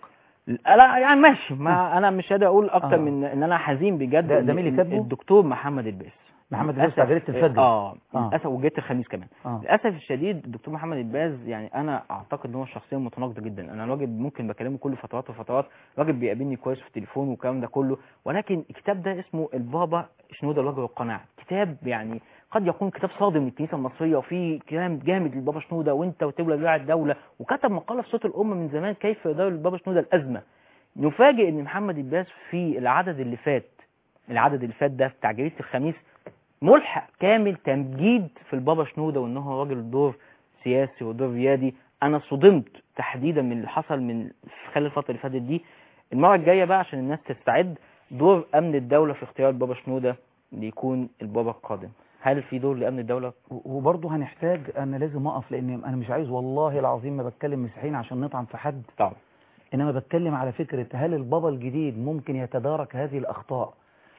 لا يعني ماشي ما انا مش قادر اقول اكتر آه. من ان انا حزين بجد ده- ده إن- مين اللي إن كاتبه؟ الدكتور محمد الباس محمد الباس للأسف- بتاع جريدة الفجر. اه آه. للاسف وجريده الخميس كمان آه. للاسف الشديد الدكتور محمد الباز يعني انا اعتقد ان هو شخصيه متناقضه جدا انا الراجل ممكن بكلمه كل فترات وفترات الراجل بيقابلني كويس في التليفون والكلام ده كله ولكن الكتاب ده اسمه البابا شنوده الوجه والقناعه كتاب يعني قد يكون كتاب صادم من الكنيسه المصريه وفيه كلام جامد للبابا شنوده وانت وتولى بتاع الدوله وكتب مقاله في صوت الامه من زمان كيف يدار البابا شنوده الازمه نفاجئ ان محمد الباز في العدد اللي فات العدد اللي فات ده بتاع جريده الخميس ملحق كامل تمجيد في البابا شنوده وان هو راجل دور سياسي ودور ريادي انا صدمت تحديدا من اللي حصل من خلال الفتره اللي فاتت دي المره الجايه بقى عشان الناس تستعد دور امن الدوله في اختيار البابا شنوده ليكون البابا القادم هل في دور لامن الدوله وبرضه هنحتاج انا لازم اقف لان انا مش عايز والله العظيم ما بتكلم مسيحيين عشان نطعن في حد طبعا انما بتكلم على فكره هل البابا الجديد ممكن يتدارك هذه الاخطاء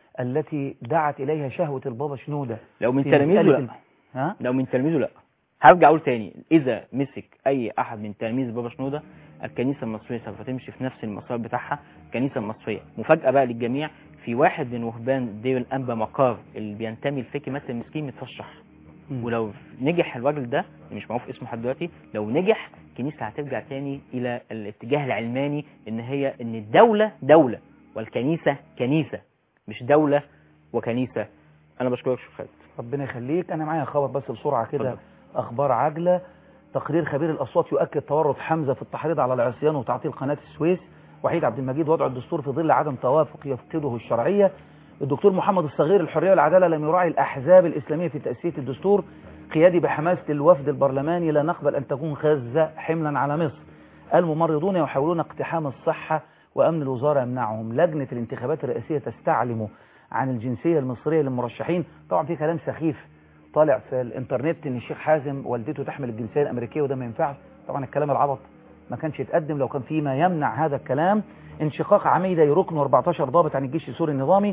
التي دعت اليها شهوه البابا شنوده لو من في تلاميذه مسألة لا ال- ها لو من تلاميذه لا هرجع اقول تاني اذا مسك اي احد من تلاميذ بابا شنوده الكنيسه المصريه سوف تمشي في نفس المسار بتاعها الكنيسه المصريه مفاجاه بقى للجميع في واحد من وهبان دير الانبا مقار اللي بينتمي لفكر متى المسكين مترشح ولو نجح الراجل ده اللي مش معروف اسمه لحد دلوقتي لو نجح الكنيسه هترجع تاني الى الاتجاه العلماني ان هي ان الدوله دوله والكنيسه كنيسه مش دوله وكنيسه انا بشكرك شكرا خالد ربنا يخليك انا معايا خبر بس بسرعه كده اتفضل. اخبار عاجله تقرير خبير الاصوات يؤكد تورط حمزه في التحريض على العصيان وتعطيل قناه السويس وحيد عبد المجيد وضع الدستور في ظل عدم توافق يفقده الشرعيه الدكتور محمد الصغير الحريه والعداله لم يراعي الاحزاب الاسلاميه في تاسيس الدستور قيادي بحماسه الوفد البرلماني لا نقبل ان تكون غزه حملا على مصر الممرضون يحاولون اقتحام الصحه وامن الوزاره يمنعهم لجنه الانتخابات الرئاسيه تستعلم عن الجنسيه المصريه للمرشحين طبعا في كلام سخيف طالع في الانترنت ان الشيخ حازم والدته تحمل الجنسيه الامريكيه وده ما ينفعش طبعا الكلام العبط ما كانش يتقدم لو كان في ما يمنع هذا الكلام انشقاق عميده يركن 14 ضابط عن الجيش السوري النظامي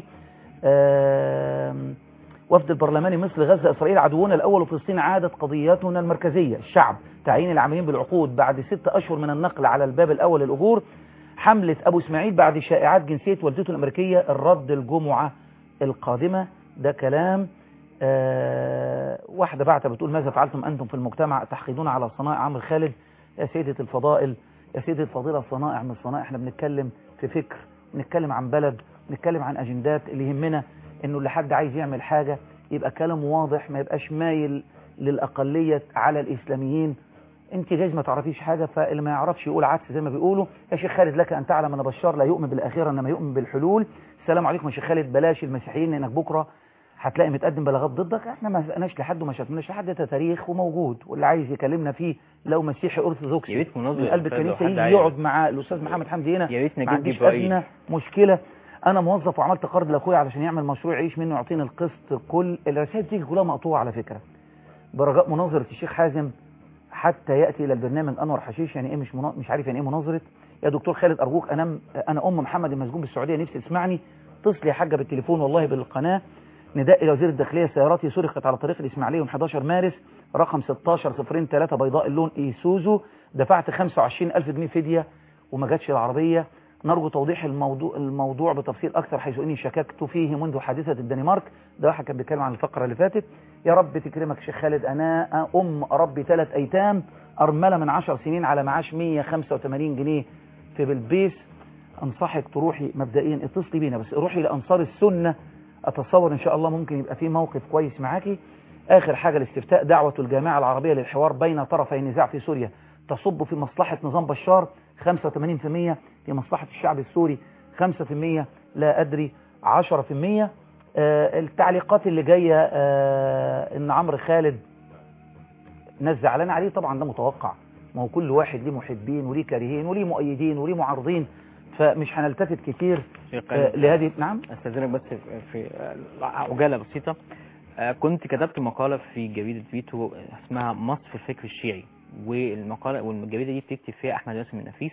آم، وفد البرلماني مصر غزة إسرائيل عدونا الأول وفلسطين عادت قضيتنا المركزية الشعب تعيين العاملين بالعقود بعد ست أشهر من النقل على الباب الأول للأجور حملة أبو إسماعيل بعد شائعات جنسية والدته الأمريكية الرد الجمعة القادمة ده كلام آه واحدة بعتها بتقول ماذا فعلتم أنتم في المجتمع تحقدون على صنائع عمرو خالد يا سيدة الفضائل يا سيدة الفضيلة صنائع من الصنائع احنا بنتكلم في فكر بنتكلم عن بلد بنتكلم عن أجندات اللي يهمنا انه اللي حد عايز يعمل حاجة يبقى كلام واضح ما يبقاش مايل للأقلية على الإسلاميين انت جايز ما تعرفيش حاجة فاللي ما يعرفش يقول عكس زي ما بيقولوا يا شيخ خالد لك أن تعلم أن بشار لا يؤمن بالآخرة إنما يؤمن بالحلول السلام عليكم يا شيخ خالد بلاش المسيحيين لأنك بكرة هتلاقي متقدم بلاغات ضدك احنا ما سألناش لحد وما شافناش لحد ده تاريخ وموجود واللي عايز يكلمنا فيه لو مسيحي ارثوذكسي يا ريت مناظر من قلب يا أستاذ الكنيسه لو حد يجي عايز. يقعد مع الاستاذ محمد حمدي هنا يا ريت ما نجيب عنديش جبرائيل. ادنى مشكله انا موظف وعملت قرض لاخويا علشان يعمل مشروع يعيش منه يعطيني القسط كل الرسائل بتيجي كلها مقطوعه على فكره برجاء مناظره الشيخ حازم حتى ياتي الى البرنامج انور حشيش يعني ايه مش منا... مش عارف يعني ايه مناظره يا دكتور خالد ارجوك انا انا ام محمد المسجون بالسعوديه نفسي تسمعني اتصلي يا حاجه بالتليفون والله بالقناه نداء الى وزير الداخليه سياراتي سرقت على طريق الاسماعيليه يوم 11 مارس رقم 16003 بيضاء اللون ايسوزو دفعت 25000 جنيه فديه وما جاتش العربيه نرجو توضيح الموضوع الموضوع بتفصيل اكثر حيث اني شككت فيه منذ حادثه الدنمارك ده واحد كان بيتكلم عن الفقره اللي فاتت يا رب تكرمك شيخ خالد انا ام اربي ثلاث ايتام ارمله من 10 سنين على معاش 185 جنيه في بلبيس انصحك تروحي مبدئيا اتصلي بينا بس روحي لانصار السنه اتصور ان شاء الله ممكن يبقى في موقف كويس معاكي اخر حاجه الاستفتاء دعوه الجامعه العربيه للحوار بين طرفي النزاع في سوريا تصب في مصلحه نظام بشار 85% في مصلحه الشعب السوري 5% لا ادري 10% آه التعليقات اللي جايه آه ان عمرو خالد ناس زعلانه عليه طبعا ده متوقع ما هو كل واحد ليه محبين وليه كارهين وليه مؤيدين وليه معارضين فمش هنلتفت كتير آه لهذه نعم استاذنك بس في- في عجاله بسيطه آه، كنت كتبت مقاله في جريده فيتو اسمها مصر في الفكر الشيعي والمقاله والجريده دي بتكتب فيها احمد ياسر النفيس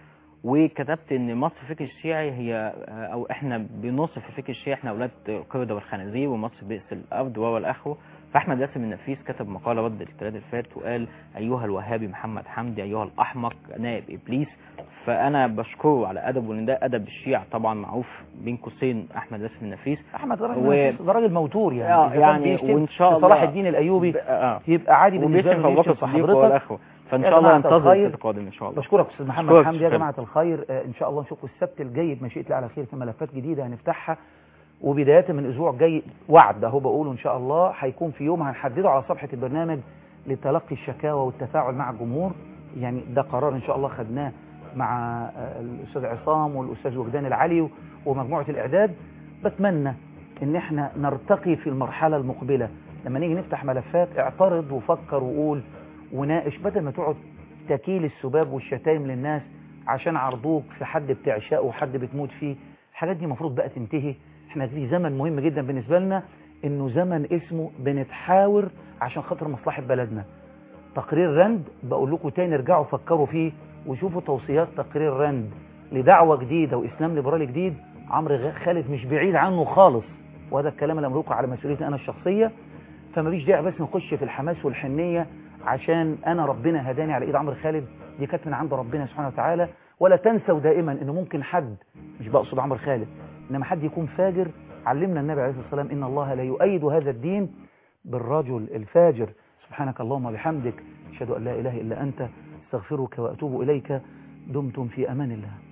وكتبت ان مصر في الفكر الشيعي هي آه، او احنا بنوصف في الفكر الشيعي احنا اولاد القرده والخنازير ومصر بئس الارض وهو الاخر فاحمد ياسر النفيس كتب مقاله رد الثلاث اللي فات وقال ايها الوهابي محمد حمدي ايها الاحمق نائب ابليس فانا بشكره على ادبه لان ده ادب الشيعة طبعا معروف بين قوسين احمد ياسر النفيس احمد ده و- راجل ده راجل موتور يعني آه، إذا كان يعني بيشتم وان شاء في الله صلاح الدين الايوبي آه. يبقى عادي بالنسبه وبيشتم له أبو بكر يشتم في الصديق حضرتك والأخوة. فان يا شاء الله جماعة ينتظر الخير، الست القادم ان شاء الله بشكرك استاذ محمد أشكرك حمدي يا أستاذ جماعه الخير آه، ان شاء الله نشوفكم السبت الجاي بمشيئه الله على خير في ملفات جديده هنفتحها وبدايه من اسبوع جاي وعد اهو بقوله ان شاء الله هيكون في يوم هنحدده على صفحه البرنامج لتلقي الشكاوى والتفاعل مع الجمهور يعني ده قرار ان شاء الله خدناه مع آه، الاستاذ عصام والاستاذ وجدان العلي ومجموعه الاعداد بتمنى ان احنا نرتقي في المرحله المقبله لما نيجي نفتح ملفات اعترض وفكر وقول وناقش بدل ما تقعد تكيل السباب والشتايم للناس عشان عرضوك في حد بتعشقه وحد بتموت فيه الحاجات دي المفروض بقى تنتهي احنا في زمن مهم جدا بالنسبه لنا انه زمن اسمه بنتحاور عشان خاطر مصلحه بلدنا تقرير رند بقول لكم تاني ارجعوا فكروا فيه وشوفوا توصيات تقرير رند لدعوة جديدة وإسلام ليبرالي جديد عمرو غ- خالد مش بعيد عنه خالص وهذا الكلام اللي أمركم على مسؤوليتي أنا الشخصية فما فيش داعي بس نخش في الحماس والحنية عشان أنا ربنا هداني على إيد عمرو خالد دي كانت من عند ربنا سبحانه وتعالى ولا تنسوا دائما إنه ممكن حد مش بقصد عمرو خالد إنما حد يكون فاجر علمنا النبي عليه الصلاة والسلام إن الله لا يؤيد هذا الدين بالرجل الفاجر سبحانك اللهم وبحمدك أشهد أن لا إله إلا أنت استغفرك وأتوب إليك دمتم في أمان الله